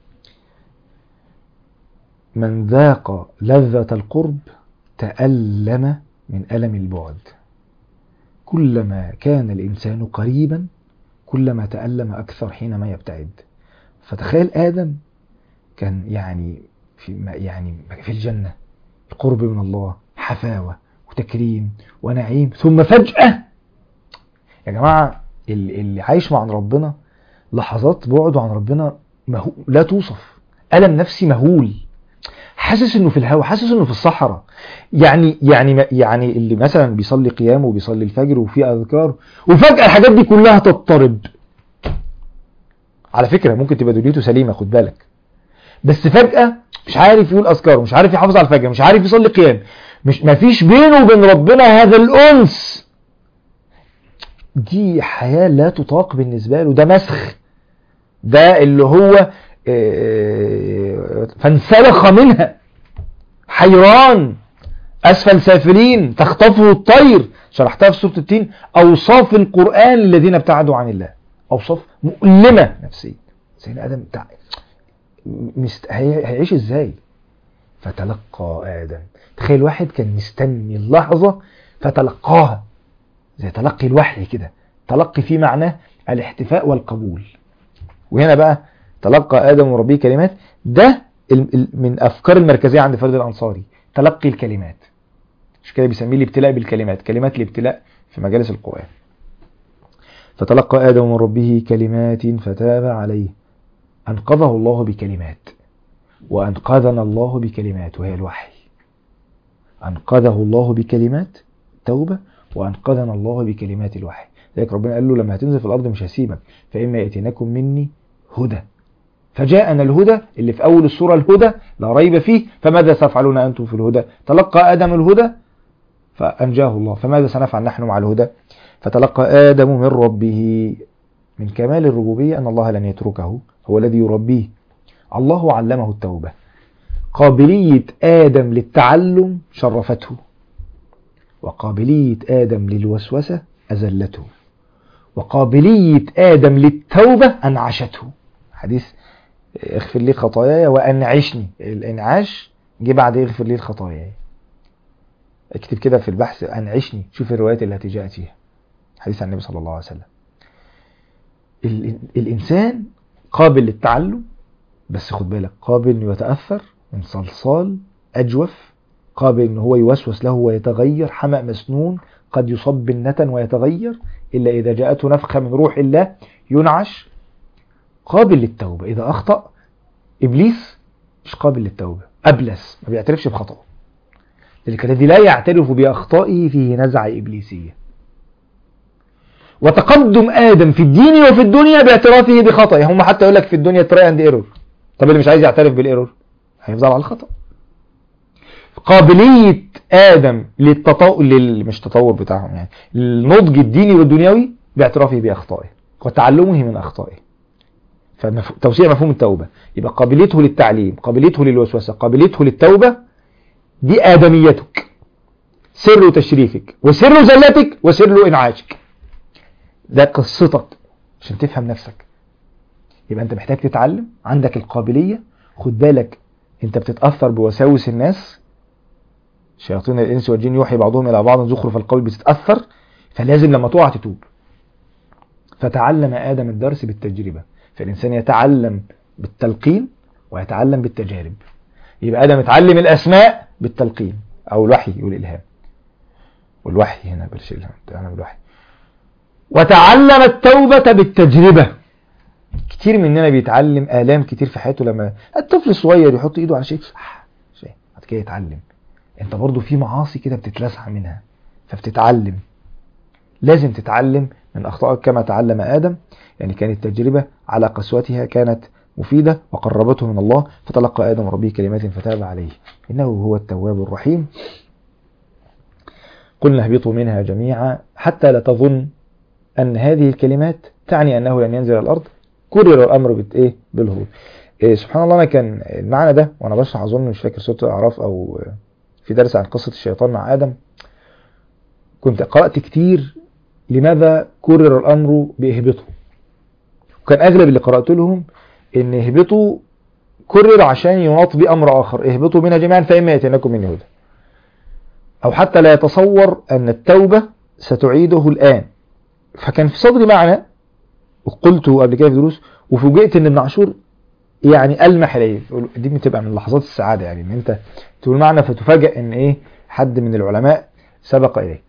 من ذاق لذة القرب تألم من ألم البعد كلما كان الإنسان قريبا كلما تألم أكثر حينما يبتعد فتخيل آدم كان يعني في يعني في الجنة القرب من الله حفاوة وتكريم ونعيم ثم فجأة يا جماعة اللي عايش مع ربنا لحظات بعده عن ربنا مهو... لا توصف ألم نفسي مهول حاسس انه في الهواء حاسس انه في الصحراء يعني يعني يعني اللي مثلا بيصلي قيام وبيصلي الفجر وفي اذكار وفجأة الحاجات دي كلها تضطرب على فكرة ممكن تبقى دنيته سليمة خد بالك بس فجأة مش عارف يقول اذكار مش عارف يحافظ على الفجر مش عارف يصلي قيام مش مفيش بينه وبين ربنا هذا الانس دي حياة لا تطاق بالنسبة له ده مسخ ده اللي هو فانسلخ منها حيران أسفل سافلين تخطفه الطير شرحتها في سورة التين أوصاف القرآن للذين ابتعدوا عن الله أوصاف مؤلمة نفسيا سيدنا آدم تع... مست... هي... هيعيش ازاي فتلقى آدم تخيل واحد كان مستني اللحظة فتلقاها زي تلقي الوحي كده تلقي في معناه الاحتفاء والقبول وهنا بقى تلقى آدم ربه كلمات ده ال- ال- من أفكار المركزية عند فرد الأنصاري تلقي الكلمات مش كده بيسميه الابتلاء بالكلمات كلمات الابتلاء في مجالس القرآن فتلقى آدم من ربه كلمات فتاب عليه أنقذه الله بكلمات وأنقذنا الله بكلمات وهي الوحي أنقذه الله بكلمات توبة وأنقذنا الله بكلمات الوحي ذلك ربنا قال له لما هتنزل في الأرض مش هسيبك فإما يأتينكم مني هدى فجاءنا الهدى اللي في أول السورة الهدى لا ريب فيه فماذا تفعلون أنتم في الهدى تلقى آدم الهدى فأنجاه الله فماذا سنفعل نحن مع الهدى فتلقى آدم من ربه من كمال الربوبية أن الله لن يتركه هو الذي يربيه الله علمه التوبة قابلية آدم للتعلم شرفته وقابلية آدم للوسوسة أزلته وقابلية آدم للتوبة أنعشته حديث اغفر لي خطاياي وأنعشني الإنعاش جه بعد اغفر لي الخطاياي اكتب كده في البحث أنعشني شوف الروايات التي جاءت فيها حديث عن النبي صلى الله عليه وسلم ال- الإنسان قابل للتعلم بس خد بالك قابل انه يتأثر من صلصال أجوف قابل ان هو يوسوس له ويتغير حمأ مسنون قد يصب بالنتن ويتغير إلا إذا جاءته نفخة من روح الله ينعش قابل للتوبة إذا أخطأ إبليس مش قابل للتوبة أبلس ما بيعترفش بخطأه ذلك الذي لا يعترف بأخطائه فيه نزعة إبليسية وتقدم آدم في الدين وفي الدنيا باعترافه بخطئه هم حتى يقول لك في الدنيا تراي اند ايرور طب اللي مش عايز يعترف بالايرور هيفضل على الخطأ قابلية آدم للتطور لل... مش تطور بتاعهم يعني النضج الديني والدنيوي باعترافه بأخطائه وتعلمه من أخطائه فتوسيع مفهوم التوبة يبقى قابليته للتعليم قابليته للوسوسة قابليته للتوبة دي آدميتك سر تشريفك وسر زلتك وسر إنعاشك ده قصتك عشان تفهم نفسك يبقى انت محتاج تتعلم عندك القابلية خد بالك انت بتتأثر بوساوس الناس شياطين الإنس والجن يوحي بعضهم إلى بعض زخرف القول بتتأثر فلازم لما تقع تتوب فتعلم آدم الدرس بالتجربة فالإنسان يتعلم بالتلقين ويتعلم بالتجارب يبقى آدم اتعلم الأسماء بالتلقين أو الوحي والإلهام والوحي هنا بلاش الإلهام تعلم الوحي وتعلم التوبة بالتجربة كتير مننا بيتعلم آلام كتير في حياته لما الطفل الصغير يحط ايده على شيء شيء بعد كده يتعلم انت برضو في معاصي كده بتتلسع منها فبتتعلم لازم تتعلم من أخطائك كما تعلم آدم يعني كانت التجربة على قسوتها كانت مفيدة وقربته من الله فتلقى آدم ربه كلمات فتاب عليه إنه هو التواب الرحيم قلنا اهبطوا منها جميعا حتى لا تظن أن هذه الكلمات تعني أنه لن ينزل الأرض كرر الأمر بت إيه بالهروب إيه سبحان الله أنا كان المعنى ده وأنا بشرح أظن مش فاكر سورة الأعراف أو في درس عن قصة الشيطان مع آدم كنت قرأت كتير لماذا كرر الأمر بإهبطوا وكان أغلب اللي قرأت لهم إن اهبطوا كرر عشان يناط بأمر آخر اهبطوا منها جميعا فإما يأتينكم من هدى أو حتى لا يتصور أن التوبة ستعيده الآن فكان في صدري معنى وقلته قبل كده في دروس وفوجئت ان ابن عاشور يعني ألمح اليه دي بتبقى من لحظات السعادة يعني ان انت تقول معنى فتفاجئ ان ايه حد من العلماء سبق اليه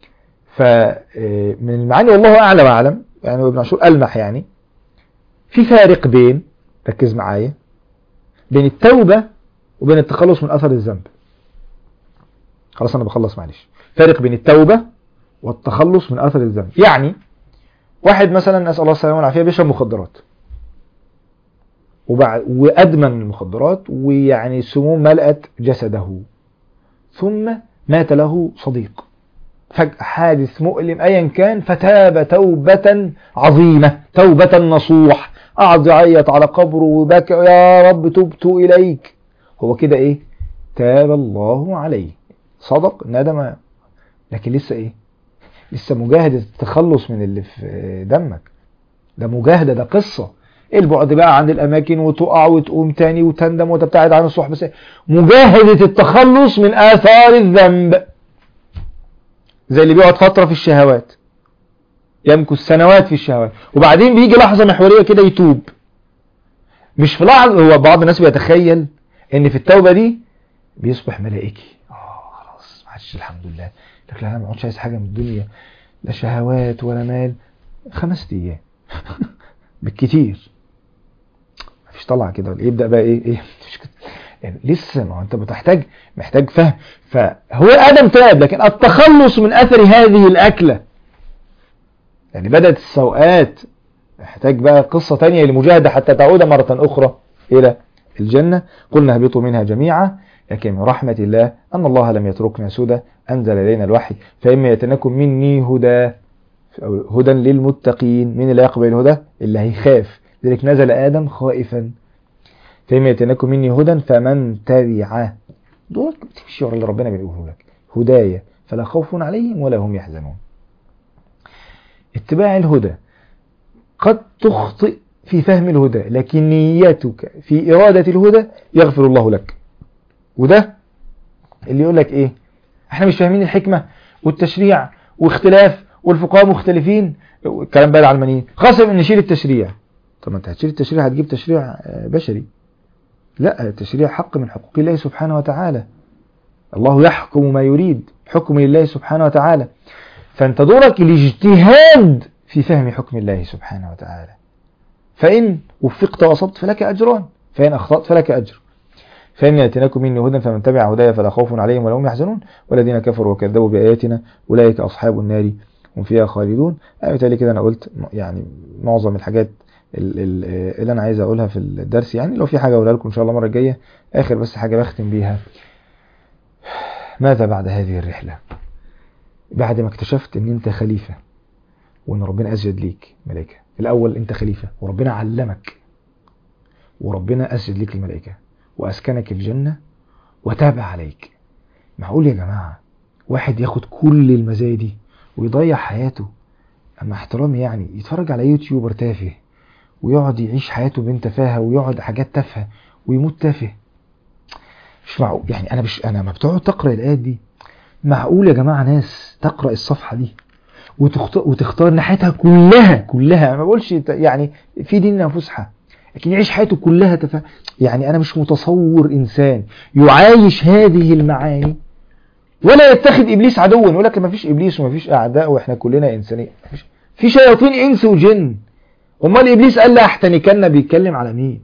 فمن المعاني والله اعلم اعلم يعني ابن عاشور ألمح يعني في فارق بين ركز معايا بين التوبة وبين التخلص من اثر الذنب خلاص انا بخلص معلش فارق بين التوبة والتخلص من اثر الذنب يعني واحد مثلا نسأل الله السلامة والعافية بيشرب مخدرات وبعد وأدمن المخدرات ويعني سموم ملأت جسده ثم مات له صديق فجأة حادث مؤلم أيا كان فتاب توبة عظيمة توبة نصوح قعد يعيط على قبره وبكى يا رب تبت إليك هو كده إيه تاب الله عليه صدق ندم لكن لسه إيه لسه مجاهدة التخلص من اللي في دمك ده مجاهدة ده قصة البعد بقى عن الاماكن وتقع وتقوم تاني وتندم وتبتعد عن الصحبة مجاهدة التخلص من اثار الذنب زي اللي بيقعد فترة في الشهوات يمكث سنوات في الشهوات وبعدين بيجي لحظة محورية كده يتوب مش في لحظة هو بعض الناس بيتخيل ان في التوبة دي بيصبح ملائكي اه خلاص ما عادش الحمد لله لك لا انا ما اقعدش عايز حاجة من الدنيا لا شهوات ولا مال خمس ايام بالكتير مفيش طلع كده يبدأ بقى ايه ايه مش كده يعني لسه ما هو انت بتحتاج محتاج فهم فهو ادم تاب لكن التخلص من اثر هذه الاكله يعني بدات السوءات يحتاج بقى قصه تانية لمجاهده حتى تعود مره اخرى الى الجنه قلنا اهبطوا منها جميعا لكن من رحمه الله ان الله لم يتركنا سدى انزل الينا الوحي فاما يتنكم مني هدى هدى للمتقين من اللي يقبل الهدى اللي هيخاف لذلك نزل ادم خائفا فإما يتنكم مني هدى فمن تبع دورك بتمشي ورا اللي ربنا بيقوله لك هداية فلا خوف عليهم ولا هم يحزنون اتباع الهدى قد تخطئ في فهم الهدى لكن نيتك في إرادة الهدى يغفر الله لك وده اللي يقول لك ايه احنا مش فاهمين الحكمة والتشريع واختلاف والفقهاء مختلفين الكلام بقى العلمانيين خاصة ان نشيل التشريع طب ما انت هتشيل التشريع هتجيب تشريع بشري لا التشريع حق من حقوق الله سبحانه وتعالى الله يحكم ما يريد حكم لله سبحانه وتعالى فانت دورك الاجتهاد في فهم حكم الله سبحانه وتعالى فإن وفقت وأصبت فلك أجران فإن أخطأت فلك أجر فإن يأتيناكم مني هدى فمن تبع هدايا فلا خوف عليهم ولا هم يحزنون والذين كفروا وكذبوا بآياتنا أولئك أصحاب النار هم فيها خالدون بالتالي كده أنا قلت يعني معظم الحاجات اللي انا عايز اقولها في الدرس يعني لو في حاجه اقولها لكم ان شاء الله المره الجايه اخر بس حاجه بختم بيها ماذا بعد هذه الرحله بعد ما اكتشفت ان انت خليفه وان ربنا اسجد ليك ملائكه الاول انت خليفه وربنا علمك وربنا اسجد ليك الملائكه واسكنك الجنه وتاب عليك معقول يا جماعه واحد ياخد كل المزايا دي ويضيع حياته اما احترامي يعني يتفرج على يوتيوبر تافه ويقعد يعيش حياته بين تفاهه ويقعد حاجات تافهه ويموت تافه مش معقول يعني انا مش انا ما بتقعد تقرا الايات دي معقول يا جماعه ناس تقرا الصفحه دي وتختار وتختار ناحيتها كلها كلها ما بقولش يعني في ديننا فسحه لكن يعيش حياته كلها تفاهه يعني انا مش متصور انسان يعايش هذه المعاني ولا يتخذ ابليس عدوا يقول لك ما فيش ابليس وما فيش اعداء واحنا كلنا انسانيه في شياطين انس وجن امال ابليس قال لا احتنكن بيتكلم على مين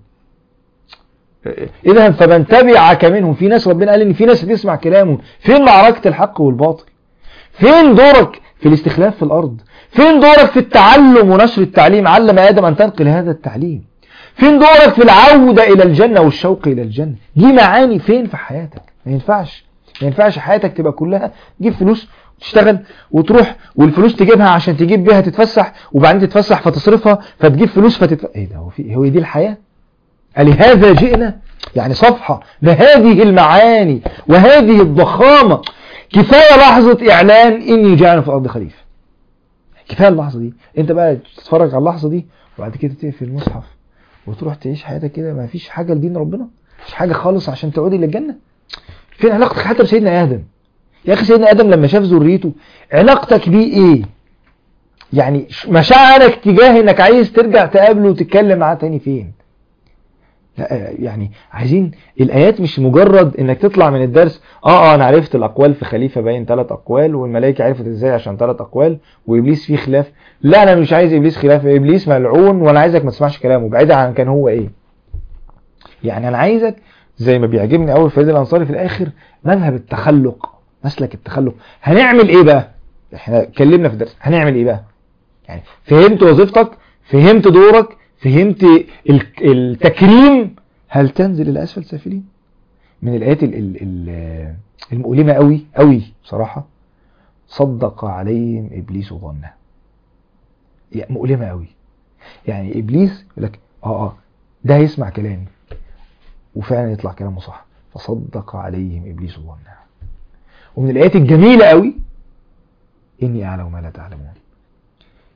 اذا فمن تبعك منهم في ناس ربنا قال ان في ناس بتسمع كلامه فين معركه الحق والباطل فين دورك في الاستخلاف في الارض فين دورك في التعلم ونشر التعليم علم ادم ان تنقل هذا التعليم فين دورك في العوده الى الجنه والشوق الى الجنه دي معاني فين في حياتك ما ينفعش ما ينفعش حياتك تبقى كلها تجيب فلوس تشتغل وتروح والفلوس تجيبها عشان تجيب بيها تتفسح وبعدين تتفسح فتصرفها فتجيب فلوس فتتف... ايه ده هو في هو دي الحياة لهذا جئنا يعني صفحة لهذه المعاني وهذه الضخامة كفاية لحظة اعلان اني جاعل في الارض خليفة كفاية اللحظة دي انت بقى تتفرج على اللحظة دي وبعد كده تقفل المصحف وتروح تعيش حياتك كده ما فيش حاجة لدين ربنا مش حاجة خالص عشان تعودي للجنة فين علاقتك حتى بسيدنا ادم يا اخي سيدنا ادم لما شاف ذريته علاقتك بيه ايه يعني مشاعرك تجاه انك عايز ترجع تقابله وتتكلم معاه تاني فين لا يعني عايزين الايات مش مجرد انك تطلع من الدرس اه اه انا عرفت الاقوال في خليفه باين ثلاث اقوال والملائكه عرفت ازاي عشان ثلاث اقوال وابليس فيه خلاف لا انا مش عايز ابليس خلاف ابليس ملعون وانا عايزك ما تسمعش كلامه بعيد عن كان هو ايه يعني انا عايزك زي ما بيعجبني اول فريد الانصاري في الاخر مذهب التخلق مسلك التخلق هنعمل ايه بقى احنا اتكلمنا في الدرس هنعمل ايه بقى يعني فهمت وظيفتك فهمت دورك فهمت التكريم هل تنزل الى اسفل سافلين من الايات المؤلمه قوي قوي بصراحه صدق عليهم ابليس ظنه يعني مؤلمه قوي يعني ابليس يقول لك اه اه ده هيسمع كلامي وفعلا يطلع كلامه صح فصدق عليهم ابليس ظنه ومن الآيات الجميلة قوي إني أعلم ما لا تعلمون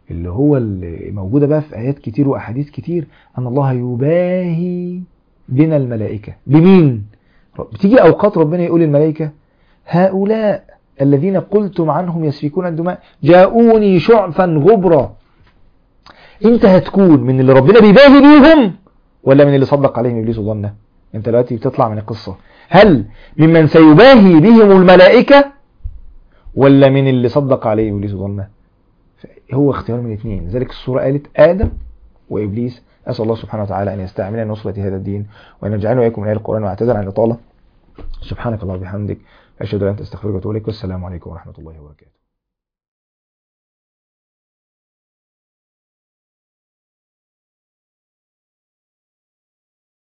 اللي هو اللي موجودة بقى في آيات كتير وأحاديث كتير أن الله يباهي بنا الملائكة بمين؟ بتيجي أوقات ربنا يقول الملائكة هؤلاء الذين قلتم عنهم يسفكون الدماء جاءوني شعفا غبرا انت هتكون من اللي ربنا بيباهي بيهم ولا من اللي صدق عليهم ابليس ظنه انت دلوقتي بتطلع من القصة هل ممن سيباهي بهم الملائكة ولا من اللي صدق عليه ابليس ظنه هو اختيار من الاثنين لذلك السورة قالت آدم وإبليس أسأل الله سبحانه وتعالى أن يستعملنا نصرة هذا الدين وأن يجعلنا وإياكم من أهل القرآن واعتذر عن الإطالة سبحانك اللهم وبحمدك أشهد أن لا إله إلا أنت أستغفرك وأتوب إليك والسلام عليكم ورحمة الله وبركاته